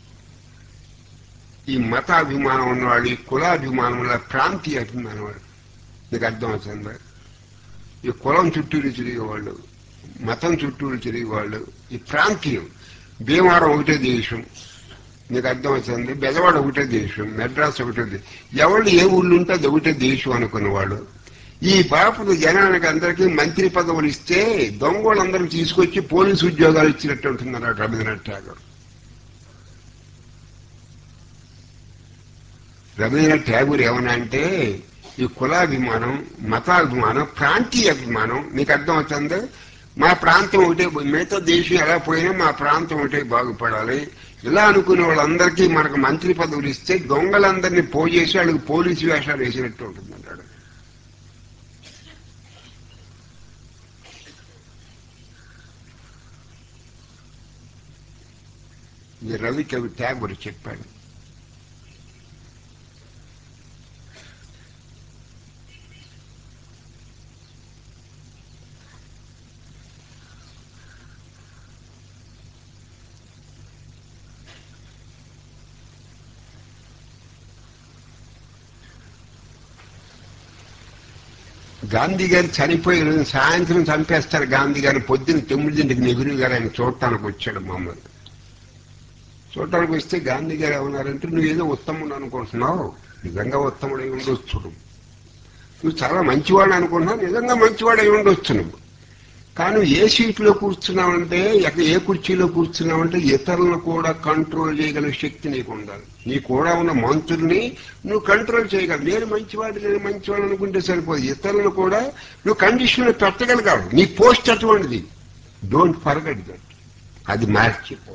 ఈ మతాభిమానం ఉన్నవాడు ఈ కులాభిమానం వల్ల ప్రాంతీయ అభిమానం వాడు నీకు అర్థం అవుతుందా ఈ కులం చుట్టూరు తిరిగేవాళ్ళు మతం చుట్టూరు తిరిగేవాళ్ళు ఈ ప్రాంతీయం భీమవరం ఒకటే దేశం నీకు అర్థమవుతుంది బెజవాడ ఒకటే దేశం మెడ్రాస్ ఒకటే దేశం ఎవరు ఏ ఊళ్ళు ఉంటే అది ఒకటే దేశం అనుకునేవాడు ఈ బాపుడు జనానికి అందరికీ మంత్రి పదవులు ఇస్తే దొంగోళ్ళందరికీ తీసుకొచ్చి పోలీసు ఉద్యోగాలు ఇచ్చినట్టు ఉంటున్నారు రవీంద్రనాథ్ ఠాగూర్ రవీంద్రనాథ్ ఠాగూర్ ఏమన్నా అంటే ఈ కులాభిమానం మతాభిమానం ప్రాంతీయ అభిమానం నీకు అర్థమవుతుంది మా ప్రాంతం ఒకటే మిగతా దేశం ఎలా పోయినా మా ప్రాంతం ఒకటే బాగుపడాలి ఇలా అనుకునే వాళ్ళందరికీ మనకు మంత్రి పదవులు ఇస్తే దొంగలందరినీ పోజేసి వాళ్ళకి పోలీసు వేషాలు వేసినట్టు ఉంటుంది అన్నాడు ఈ రవి కవి ట్యాగూర్ చెప్పాడు గాంధీ గారు చనిపోయి రోజు సాయంత్రం చంపేస్తారు గాంధీ గారు పొద్దున్న తొమ్మిదింటికి నెహ్రూ గారు ఆయన చూడటానికి వచ్చాడు మమ్మల్ని చూడటానికి వస్తే గాంధీ గారు ఏమన్నారంటే నువ్వు ఏదో ఉత్తముడు అనుకుంటున్నావు నిజంగా ఉత్తముడై ఉండొచ్చు నువ్వు చాలా మంచివాడు అనుకుంటున్నావు నిజంగా మంచివాడై ఉండొచ్చు నువ్వు కానీ ఏ సీట్లో కూర్చున్నావంటే ఎక్కడ ఏ కుర్చీలో కూర్చున్నావంటే ఇతరులను కూడా కంట్రోల్ చేయగల శక్తి నీకు ఉండాలి నీ కూడా ఉన్న మంత్రుల్ని నువ్వు కంట్రోల్ చేయగలవు నేను మంచివాడు నేను మంచివాడు అనుకుంటే సరిపోదు ఇతరులను కూడా నువ్వు కండిషన్లు పెట్టగలగాలి నీ పోస్ట్ అటువంటిది డోంట్ ఫర్గెట్ దట్ అది మార్చిపో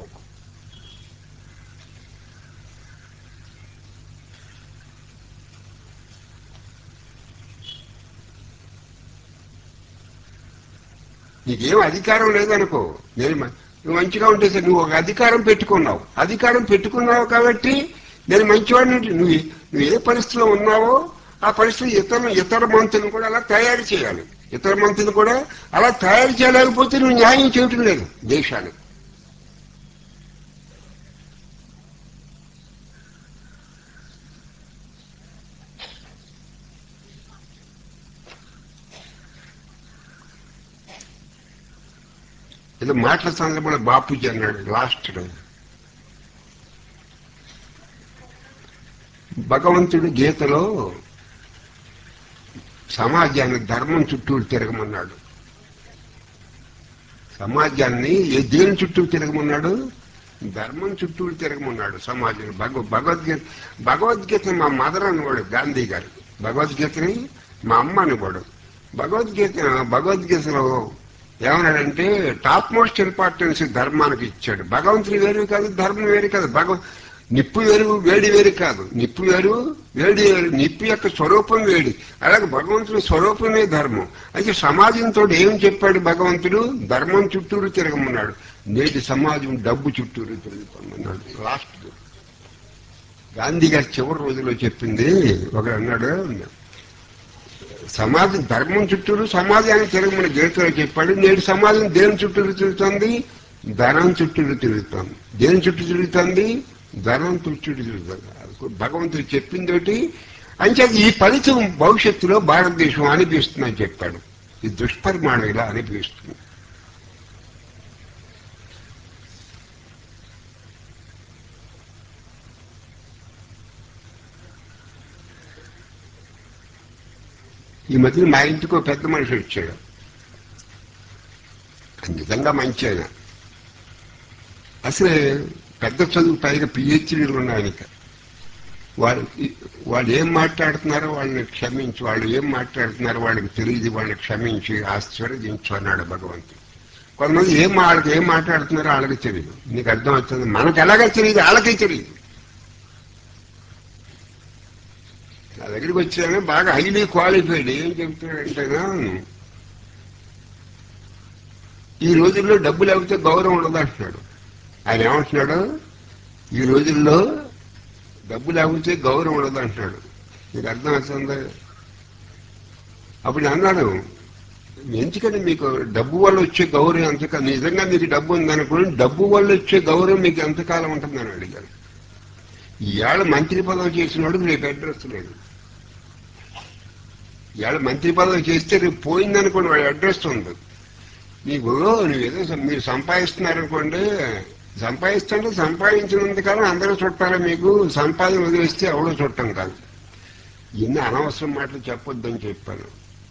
నీకేం అధికారం లేదనుకో నేను మ- నువ్వు మంచిగా ఉంటే సరే నువ్వు ఒక అధికారం పెట్టుకున్నావు అధికారం పెట్టుకున్నావు కాబట్టి నేను మంచివాడిని నువ్వు నువ్వు ఏ పరిస్థితిలో ఉన్నావో ఆ పరిస్థితి ఇతర ఇతర మంత్రులను కూడా అలా తయారు చేయాలి ఇతర మంత్రులు కూడా అలా తయారు చేయలేకపోతే నువ్వు న్యాయం చేయటం లేదు దేశానికి ఏదో మాటల సందర్భంలో బాపూజీ అన్నాడు లాస్ట్ రోజు భగవంతుడు గీతలో సమాజాన్ని ధర్మం చుట్టూ తిరగమన్నాడు సమాజాన్ని ఏ దేని చుట్టూ తిరగమన్నాడు ధర్మం చుట్టూ తిరగమన్నాడు సమాజం భగవ భగవద్గీత భగవద్గీత మా మదర్ అనేవాడు గాంధీ గారు భగవద్గీతని మా అమ్మ అనేవాడు భగవద్గీత భగవద్గీతలో ఏమన్నాడంటే టాప్ మోస్ట్ ఇంపార్టెన్స్ ధర్మానికి ఇచ్చాడు భగవంతుడు వేరు కాదు ధర్మం వేరు కాదు భగవ నిప్పు వేరు వేడి వేరు కాదు నిప్పు వేరు వేడి వేరు నిప్పు యొక్క స్వరూపం వేడి అలాగే భగవంతుడి స్వరూపమే ధర్మం అయితే సమాజంతో ఏం చెప్పాడు భగవంతుడు ధర్మం చుట్టూరు తిరగమన్నాడు నేటి సమాజం డబ్బు చుట్టూరు తిరుగుతామన్నాడు లాస్ట్ గాంధీ గారి చివరి రోజుల్లో చెప్పింది ఒకడు అన్నాడు సమాజం ధర్మం చుట్టూరు సమాజానికి తిరగమని గీతలో చెప్పాడు నేటి సమాజం దేని చుట్టూరు తిరుగుతుంది ధనం చుట్టూరు తిరుగుతుంది దేని చుట్టూ తిరుగుతుంది ధనం చుట్టూ తిరుగుతుంది భగవంతుడు చెప్పిందోటి అంచేది ఈ ఫలితం భవిష్యత్తులో భారతదేశం అనిపిస్తుందని చెప్పాడు ఈ దుష్పరిమాణం ఇలా అనిపిస్తుంది ఈ మధ్య మా ఇంటికి ఒక పెద్ద మనిషి వచ్చాడు నిజంగా మంచి ఆయన అసలు పెద్ద చదువు పైగా పిహెచ్డీలు ఉన్నాయి ఆయనకి వాళ్ళు వాళ్ళు ఏం మాట్లాడుతున్నారో వాళ్ళని క్షమించి వాళ్ళు ఏం మాట్లాడుతున్నారో వాళ్ళకి తెలియదు వాళ్ళని క్షమించి ఆశ్చర్యించు అన్నాడు భగవంతుడు కొంతమంది ఏం వాళ్ళకి ఏం మాట్లాడుతున్నారో వాళ్ళకి తెలియదు నీకు అర్థం అవుతుంది మనకు ఎలాగో తెలియదు వాళ్ళకే తెలియదు నా దగ్గరికి వచ్చాను బాగా హైలీ క్వాలిఫైడ్ ఏం చెప్తున్నాడంటేనా ఈ రోజుల్లో డబ్బు లేకపోతే గౌరవం ఉండదు అంటున్నాడు ఆయన ఏమంటున్నాడు ఈ రోజుల్లో డబ్బు లేకపోతే గౌరవం ఉండదు అంటున్నాడు మీకు అర్థం అవుతుంది అప్పుడు అన్నాడు ఎందుకని మీకు డబ్బు వల్ల వచ్చే గౌరవం ఎంతకాలం నిజంగా మీకు డబ్బు ఉందనుకోండి డబ్బు వల్ల వచ్చే గౌరవం మీకు ఎంతకాలం ఉంటుందని అడిగారు ఇవాళ మంత్రి పదవి చేసినోడు రేపు అడ్రస్ లేదు ఇవాళ మంత్రి పదవి చేస్తే రేపు పోయిందనుకోండి వాడి అడ్రస్ ఉంది నీకు నువ్వేదో సం- మీరు సంపాదిస్తున్నారనుకోండి సంపాదిస్తుంటే సంపాదించినంతకాలం అందరూ చుట్టాలి మీకు సంపాదన వదిలేస్తే ఎవడో చుట్టం కాదు ఎన్ని అనవసరం మాటలు చెప్పొద్దని చెప్పాను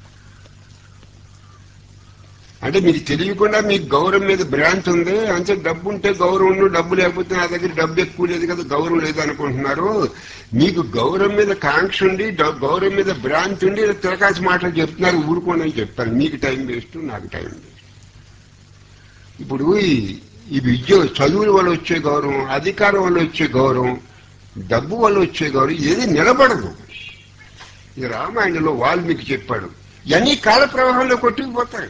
అంటే మీకు తెలియకుండా మీకు గౌరవం మీద భ్రాంతి ఉంది అంటే డబ్బు ఉంటే గౌరవం ఉండు డబ్బు లేకపోతే నా దగ్గర డబ్బు ఎక్కువ లేదు కదా గౌరవం లేదు అనుకుంటున్నారు మీకు గౌరవం మీద కాంక్ష ఉండి డ- గౌరవం మీద భ్రాంతి ఉండి ఇలా తిరకాసి మాటలు చెప్తున్నారు ఊరుకోండి అని చెప్తాను మీకు టైం వేస్ట్ నాకు టైం వేస్ట్ ఇప్పుడు ఈ- ఈ విద్య చదువుల వల్ల వచ్చే గౌరవం అధికారం వల్ల వచ్చే గౌరవం డబ్బు వల్ల వచ్చే గౌరవం ఏది నిలబడదు ఈ రామాయణంలో వాల్మీకి చెప్పాడు ఇవన్నీ కాల ప్రవాహంలో కొట్టుకుపోతాయి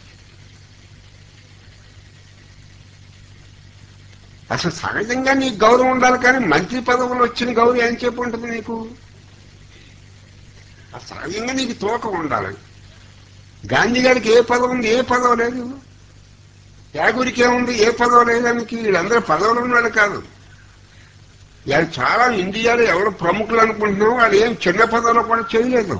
అసలు సహజంగా నీకు గౌరవం ఉండాలి కానీ మంత్రి పదవులు వచ్చిన గౌరవం ఏం చెప్పు ఉంటుంది నీకు ఆ సహజంగా నీకు తోక ఉండాలి గాంధీ గారికి ఏ పదవి ఉంది ఏ పదవి లేదు యాగురికి ఏముంది ఏ పదవి లేదానికి వీళ్ళందరూ పదవులు ఉన్నాడు కాదు వాళ్ళు చాలా ఇండియాలో ఎవరు ప్రముఖులు అనుకుంటున్నాం వాళ్ళు ఏం చిన్న పదవులు కూడా చేయలేదు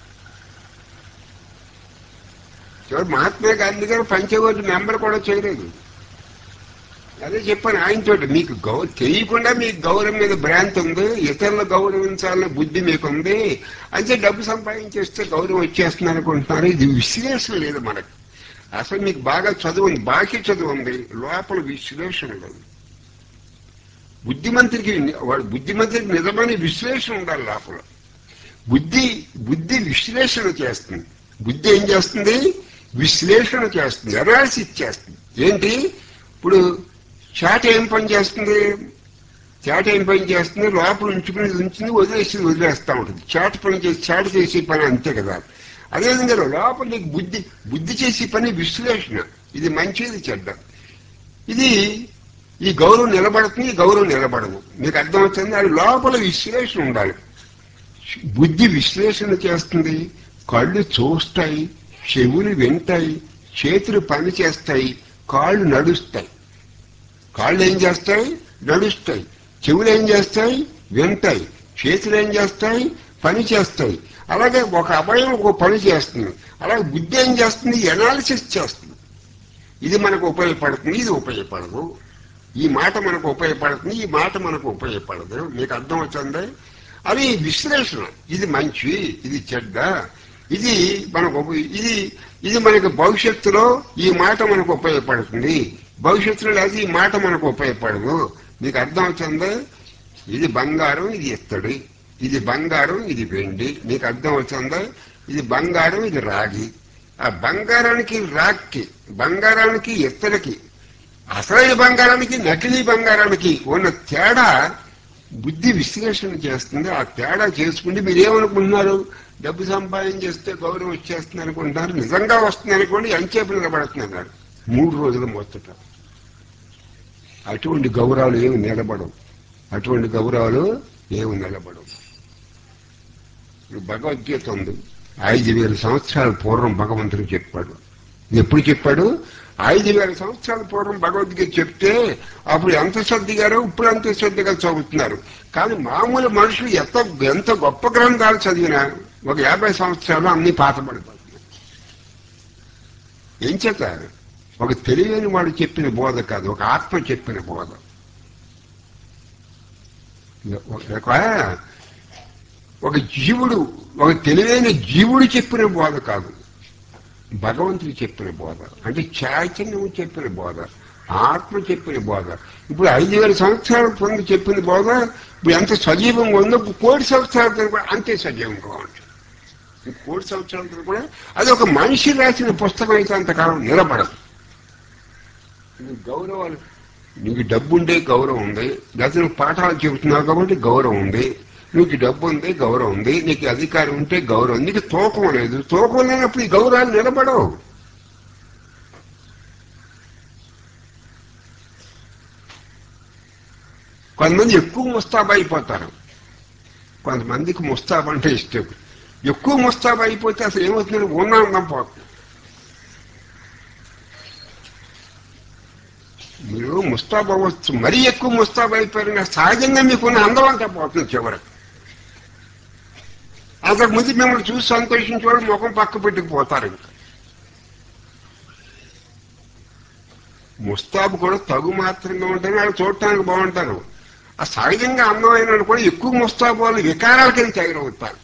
ఎవరు మహాత్మా గాంధీ గారు పంచగోజు మెంబర్ కూడా చేయలేదు అదే చెప్పాను ఆయనతోటి మీకు గౌ తెలియకుండా మీకు గౌరవం మీద భ్రాంతి ఉంది ఇతరులు గౌరవించాలనే బుద్ధి మీకు ఉంది అంటే డబ్బు సంపాదించేస్తే గౌరవం వచ్చేస్తుంది అనుకుంటున్నారు ఇది విశ్లేషణ లేదు మనకు అసలు మీకు బాగా చదువు ఉంది బాకీ చదువు ఉంది లోపల విశ్లేషణ లేదు బుద్ధిమంతుడికి వాడు బుద్ధిమంతుడికి నిజమైన విశ్లేషణ ఉండాలి లోపల బుద్ధి బుద్ధి విశ్లేషణ చేస్తుంది బుద్ధి ఏం చేస్తుంది విశ్లేషణ చేస్తుంది అనాలిసిస్ చేస్తుంది ఏంటి ఇప్పుడు చాట ఏం పని చేస్తుంది చాట ఏం పని చేస్తుంది లోపల ఉంచుకుని ఉంచుకుని వదిలేసి వదిలేస్తూ ఉంటుంది చాట పని చేసి చాట చేసే పని అంతే కదా అదేవిధంగా లోపల నీకు బుద్ధి బుద్ధి చేసే పని విశ్లేషణ ఇది మంచిది చెడ్డ ఇది ఈ గౌరవం నిలబడుతుంది ఈ గౌరవం నిలబడదు మీకు అర్థమవుతుంది అది లోపల విశ్లేషణ ఉండాలి బుద్ధి విశ్లేషణ చేస్తుంది కళ్ళు చూస్తాయి చెవులు వింటాయి చేతులు పని చేస్తాయి కాళ్ళు నడుస్తాయి కాళ్ళు ఏం చేస్తాయి నడుస్తాయి చెవులు ఏం చేస్తాయి వింటాయి చేతులు ఏం చేస్తాయి పని చేస్తాయి అలాగే ఒక అభయం ఒక పని చేస్తుంది అలాగే బుద్ధి ఏం చేస్తుంది ఎనాలిసిస్ చేస్తుంది ఇది మనకు ఉపయోగపడుతుంది ఇది ఉపయోగపడదు ఈ మాట మనకు ఉపయోగపడుతుంది ఈ మాట మనకు ఉపయోగపడదు మీకు అర్థం అవుతుంది అది విశ్లేషణ ఇది మంచి ఇది చెడ్డ ఇది మనకు ఉప- ఇది ఇది మనకు భవిష్యత్తులో ఈ మాట మనకు ఉపయోగపడుతుంది భవిష్యత్తులో లేదు ఈ మాట మనకు ఉపయోగపడదు మీకు అర్థం అవుతుంది ఇది బంగారం ఇది ఇత్తడి ఇది బంగారం ఇది వెండి మీకు అర్థం అవుతుందా ఇది బంగారం ఇది రాగి ఆ బంగారానికి రాక్కి బంగారానికి ఇత్తడికి అసలైన బంగారానికి నకిలీ బంగారానికి ఉన్న తేడా బుద్ధి విశ్లేషణ చేస్తుంది ఆ తేడా చేసుకుంటే మీరు ఏమనుకుంటున్నారు డబ్బు సంపాదన చేస్తే గౌరవం వచ్చేస్తుంది అనుకుంటున్నారు నిజంగా వస్తుంది అనుకోండి ఎంతసేపు నిలబడుతున్నారు మూడు రోజులు మొత్తట అటువంటి గౌరవాలు ఏమి నిలబడవు అటువంటి గౌరవాలు ఏమి నిలబడవు ఇప్పుడు భగవద్గీత ఉంది ఐదు వేల సంవత్సరాల పూర్వం భగవంతుడు చెప్పాడు ఎప్పుడు చెప్పాడు ఐదు వేల సంవత్సరాల పూర్వం భగవద్గీత చెప్తే అప్పుడు ఎంత శ్రద్ధగారో ఇప్పుడు అంత శ్రద్ధగా చదువుతున్నారు కానీ మామూలు మనుషులు ఎంత ఎంత గొప్ప గ్రంథాలు చదివినా ఒక యాభై సంవత్సరాలు అన్ని పాతపడిపోతున్నాయి ఏం చేత ఒక తెలియని వాడు చెప్పిన బోధ కాదు ఒక ఆత్మ చెప్పిన బోధ ఒక ఒక జీవుడు ఒక తెలివైన జీవుడు చెప్పిన బోధ కాదు భగవంతుడు చెప్పిన బోధ అంటే చైతన్యం చెప్పిన బోధ ఆత్మ చెప్పిన బోధ ఇప్పుడు ఐదు వేల సంవత్సరాల పొంది చెప్పిన బోధ ఇప్పుడు ఎంత సజీవంగా ఉందో ఇప్పుడు కోటి సంవత్సరాల క్రితం కూడా అంతే సజీవంగా ఉంటుంది ఈ కోటి సంవత్సరాల క్రితం కూడా అది ఒక మనిషి రాసిన పుస్తకం అయితే అంతకాలం నిలబడదు నీకు గౌరవాలు నీకు డబ్బు ఉండే గౌరవం ఉంది లేకపోతే నువ్వు పాఠాలు చెబుతున్నావు కాబట్టి గౌరవం ఉంది నీకు డబ్బు ఉంది గౌరవం ఉంది నీకు అధికారం ఉంటే గౌరవం నీకు తూకం లేదు తూకం లేనప్పుడు ఈ గౌరవాలు నిలబడవు కొంతమంది ఎక్కువ ముస్తాబా అయిపోతారు కొంతమందికి ముస్తాబ్ అంటే ఇష్టం ఎక్కువ ముస్తాబా అయిపోతే అసలు ఏమవుతుంది ఉన్నా ఉందాం పోతుంది మీరు ముస్తాబ్ అవ్వచ్చు మరీ ఎక్కువ ముస్తాబ్ అయిపోయిన సహజంగా మీకున్న అందం అంతా పోతుంది చివరికి అంతకు ముందు మిమ్మల్ని చూసి సంతోషించేవాడు ముఖం పక్క పెట్టుకుపోతారు ఇంకా ముస్తాబు కూడా తగు మాత్రంగా ఉంటేనే వాళ్ళు చూడటానికి బాగుంటారు ఆ సహజంగా అందమైన వాళ్ళు కూడా ఎక్కువ ముస్తాబు వాళ్ళు వికారాల కింద తయారవుతారు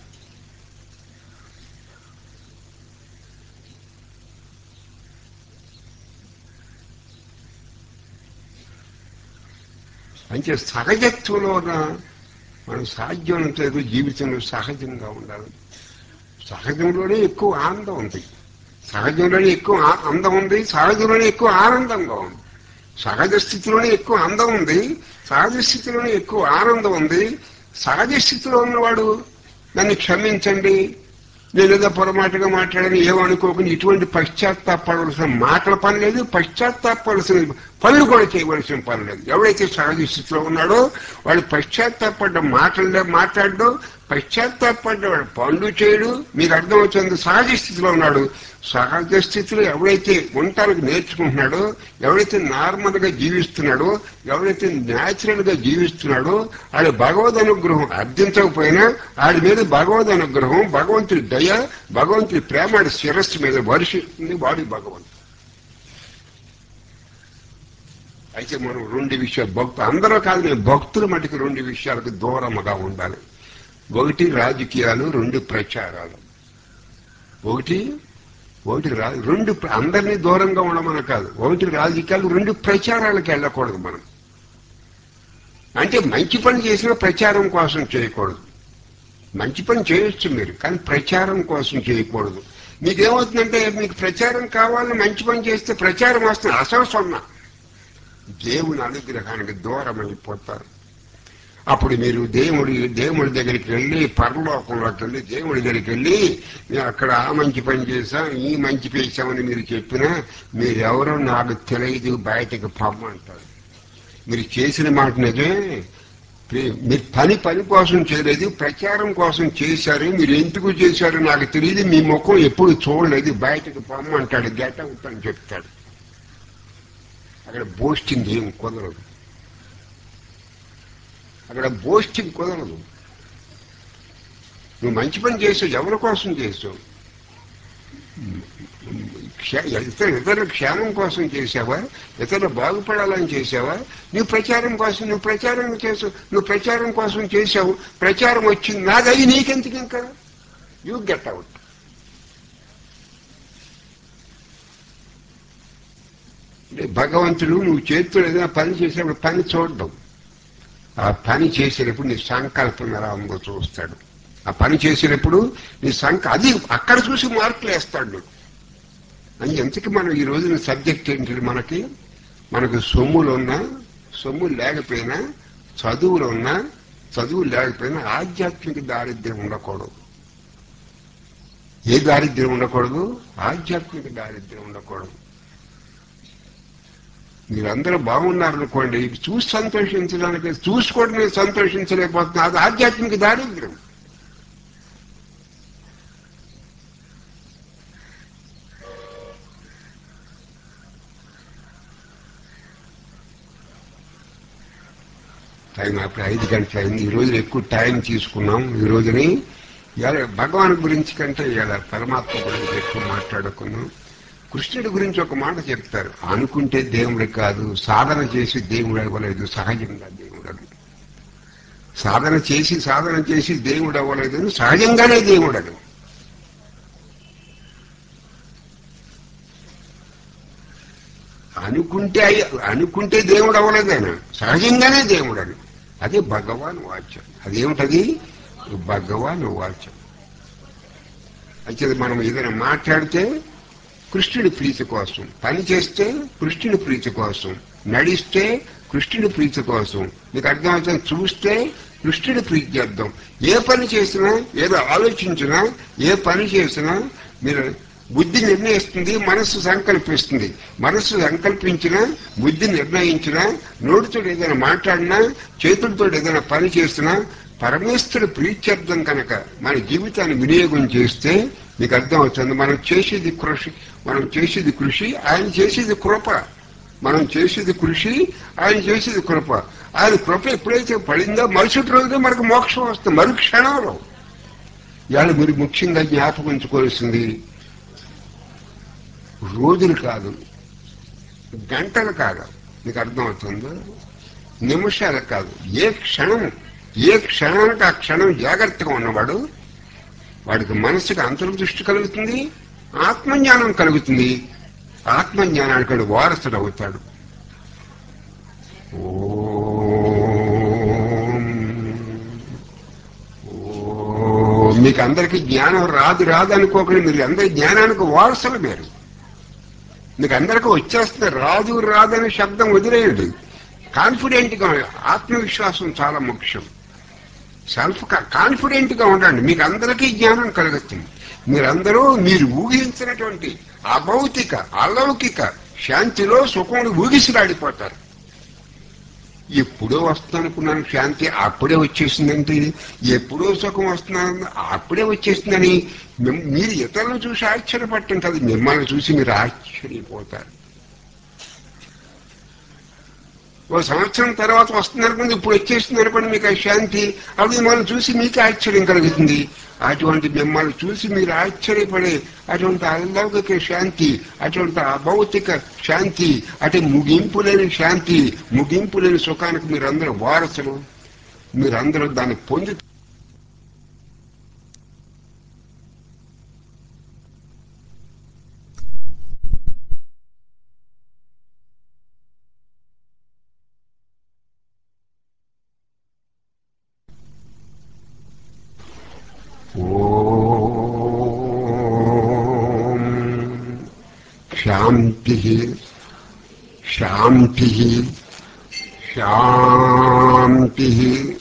అంటే సహజత్వంలో ఉన్న మనం సాధ్యమైనంత వరకు జీవితంలో సహజంగా ఉండాలి సహజంలోనే ఎక్కువ ఆనందం ఉంది సహజంలోనే ఎక్కువ ఆ- అందం ఉంది సహజంలోనే ఎక్కువ ఆనందంగా ఉంది సహజ స్థితిలోనే ఎక్కువ అందం ఉంది సహజ స్థితిలోనే ఎక్కువ ఆనందం ఉంది సహజ స్థితిలో ఉన్నవాడు నన్ను క్షమించండి నేను ఏదో పొరపాటుగా మాట్లాడని ఏమనుకోకుండా ఇటువంటి పశ్చాత్తాపడవలసిన మాటల పని లేదు పశ్చాత్తాపడవలసిన పనులు కూడా చేయవలసిన పని లేదు ఎవడైతే సహజ స్థితిలో ఉన్నాడో వాడు పశ్చాత్తాపడ్డ మాటలే మాట్లాడడు పశ్చాత్తాపడ్డ వాడు పనులు చేయడు మీకు అర్థమవుతుంది సహజ స్థితిలో ఉన్నాడు సహజ స్థితిలో ఎవడైతే ఉండటానికి నేర్చుకుంటున్నాడో ఎవడైతే నార్మల్ గా జీవిస్తున్నాడో ఎవడైతే న్యాచురల్ గా జీవిస్తున్నాడో ఆడి భగవద్ అనుగ్రహం అర్థించకపోయినా ఆడి మీద భగవద్ అనుగ్రహం భగవంతుడి దయ భగవంతుడి ప్రేమ ఆడి శిరస్సు మీద వర్షిస్తుంది వాడి భగవంతుడు అయితే మనం రెండు విషయాలు భక్తు అందరూ కాదు నేను భక్తుల మటుకు రెండు విషయాలకు దూరముగా ఉండాలి ఒకటి రాజకీయాలు రెండు ప్రచారాలు ఒకటి ఒకటి రా రెండు ప్ర- అందరినీ దూరంగా ఉండమని కాదు ఒకటి రాజకీయాలు రెండు ప్రచారాలకు వెళ్ళకూడదు మనం అంటే మంచి పని చేసినా ప్రచారం కోసం చేయకూడదు మంచి పని చేయొచ్చు మీరు కానీ ప్రచారం కోసం చేయకూడదు మీకేమవుతుందంటే మీకు ప్రచారం కావాలని మంచి పని చేస్తే ప్రచారం వస్తుంది అసలు సొన్నా దేవుని అనుగ్రహానికి దూరం అయిపోతారు అప్పుడు మీరు దేవుడి దేవుడి దగ్గరికి వెళ్ళి పరలోకంలోకి వెళ్ళి దేవుడి దగ్గరికి వెళ్ళి నేను అక్కడ ఆ మంచి పని చేశాం ఈ మంచి చేశామని మీరు చెప్పినా మీరెవరో నాకు తెలియదు బయటకు పొమ్మంటారు మీరు చేసిన మాట నిజమే మీ- మీరు పని పని కోసం చేయలేదు ప్రచారం కోసం చేశారు మీరు ఎందుకు చేశారు నాకు తెలియదు మీ ముఖం ఎప్పుడు చూడలేదు బయటకు పొమ్మంటాడు గెట్ అవుట్ అని చెప్తాడు అక్కడ బోస్టింగ్ ఏం కుదరదు అక్కడ బోస్టింగ్ కుదరదు నువ్వు మంచి పని చేసావు ఎవరి కోసం చేసావు క్షే- ఇతర ఇతరుల క్షేమం కోసం చేసావా ఇతరులు బాగుపడాలని చేసావా నువ్వు ప్రచారం కోసం నువ్వు ప్రచారం చేసావు నువ్వు ప్రచారం కోసం చేసావు ప్రచారం వచ్చింది నాదది నీకెందుకు ఇంకా యూ గెట్ అవుట్ అంటే భగవంతుడు నువ్వు చేతులు ఏదైనా పని చేసినప్పుడు పని చూడడం ఆ పని చేసేటప్పుడు నీ సంకల్పం ఎలా ఉందో చూస్తాడు ఆ పని చేసేటప్పుడు నీ సంక అది అక్కడ చూసి మార్కులు వేస్తాడు నీకు అని ఎంతకి మనం ఈ రోజున సబ్జెక్ట్ ఏంటి మనకి మనకు సొమ్ములు ఉన్నా సొమ్ములు లేకపోయినా చదువులు ఉన్నా చదువు లేకపోయినా ఆధ్యాత్మిక దారిద్ర్యం ఉండకూడదు ఏ దారిద్ర్యం ఉండకూడదు ఆధ్యాత్మిక దారిద్ర్యం ఉండకూడదు మీరందరూ బాగున్నారనుకోండి చూసి సంతోషించడానికి చూసుకోవడం నేను సంతోషించలేకపోతున్నా అది ఆధ్యాత్మిక దారిద్ర్యం టైం అప్పుడు ఐదు గంటలు అయింది ఈ రోజు ఎక్కువ టైం తీసుకున్నాం ఈ రోజుని ఇవాళ భగవాన్ గురించి కంటే ఇవాళ పరమాత్మ గురించి ఎక్కువ మాట్లాడుకున్నాం కృష్ణుడి గురించి ఒక మాట చెప్తారు అనుకుంటే దేవుడు కాదు సాధన చేసి దేవుడు అవ్వలేదు సహజంగా దేవుడు అవ్వలేదు. సాధన చేసి సాధన చేసి దేవుడు అవ్వలేదు సహజంగానే దేవుడు అవ్వలేదు. అనుకుంటే అయ్య- అనుకుంటే దేవుడు అవ్వలేదు ఆయన సహజంగానే దేవుడు అని అదే భగవాన్ వాక్యం అదేమిటది భగవాన్ వాక్యం అయితే మనం ఏదైనా మాట్లాడితే కృష్ణుడి ప్రీతి కోసం పని చేస్తే కృష్ణుడి ప్రీతి కోసం నడిస్తే కృష్ణుడి ప్రీతి కోసం మీకు అర్థమవుతుంది చూస్తే కృష్ణుడి ప్రీతి చేద్దాం ఏ పని చేసినా ఏదో ఆలోచించినా ఏ పని చేసినా మీరు బుద్ధి నిర్ణయిస్తుంది మనస్సు సంకల్పిస్తుంది మనస్సు సంకల్పించినా బుద్ధి నిర్ణయించినా నోటితో ఏదైనా మాట్లాడినా చేతులతో ఏదైనా పని చేసినా పరమేశ్వరుడు ప్రీత్యర్థం కనుక మన జీవితాన్ని వినియోగం చేస్తే మీకు అర్థం అవుతుంది మనం చేసేది కృషి మనం చేసేది కృషి ఆయన చేసేది కృప మనం చేసేది కృషి ఆయన చేసేది కృప ఆయన కృప ఎప్పుడైతే పడిందో మరుసటి రోజునే మనకు మోక్షం వస్తుంది మరు క్షణంలో ఇవాళ మీరు ముఖ్యంగా జ్ఞాపకం ఉంచుకోవాల్సింది రోజులు కాదు గంటలు కాదు మీకు అర్థమవుతుందో నిమిషాలు కాదు ఏ క్షణం ఏ క్షణానికి ఆ క్షణం జాగ్రత్తగా ఉన్నవాడు వాడికి మనసుకి అంతర్దృష్టి కలుగుతుంది ఆత్మజ్ఞానం కలుగుతుంది ఆత్మజ్ఞానానికి వాడు వారసుడు అవుతాడు ఓం. ఓం. మీకు అందరికీ జ్ఞానం రాదు రాదు అనుకోకండి మీరు అందరి జ్ఞానానికి వారసులు మీరు మీకు అందరికీ వచ్చేస్తుంది రాదు రాదు అనే శబ్దం వదిలేయండి కాన్ఫిడెంట్ గా ఆత్మవిశ్వాసం చాలా ముఖ్యం సెల్ఫ్ కాన్ఫిడెంట్ గా ఉండండి మీకు అందరికీ జ్ఞానం కలుగుతుంది మీరందరూ మీరు ఊహించినటువంటి అభౌతిక అలౌకిక శాంతిలో సుఖములు ఊగిసిలాడిపోతారు ఎప్పుడో వస్తుందనుకున్నాను శాంతి అప్పుడే వచ్చేసిందంటే ఎప్పుడో సుఖం వస్తున్నాను అప్పుడే వచ్చేసిందని మిమ్- మీరు ఇతరులను చూసి ఆశ్చర్యపడటం కాదు మిమ్మల్ని చూసి మీరు ఆశ్చర్యపోతారు ఓ సంవత్సరం తర్వాత వస్తుంది అనుకోండి ఇప్పుడు వచ్చేస్తుంది అనుకోండి మీకు ఆ శాంతి అది మిమ్మల్ని చూసి మీకు ఆశ్చర్యం కలుగుతుంది అటువంటి మిమ్మల్ని చూసి మీరు ఆశ్చర్యపడే అటువంటి అలౌకిక శాంతి అటువంటి అభౌతిక శాంతి అటు ముగింపు లేని శాంతి ముగింపు లేని సుఖానికి మీరందరూ వారసులు మీరందరూ దాన్ని పొంది ఓం శాంతి శాంతి శాంతి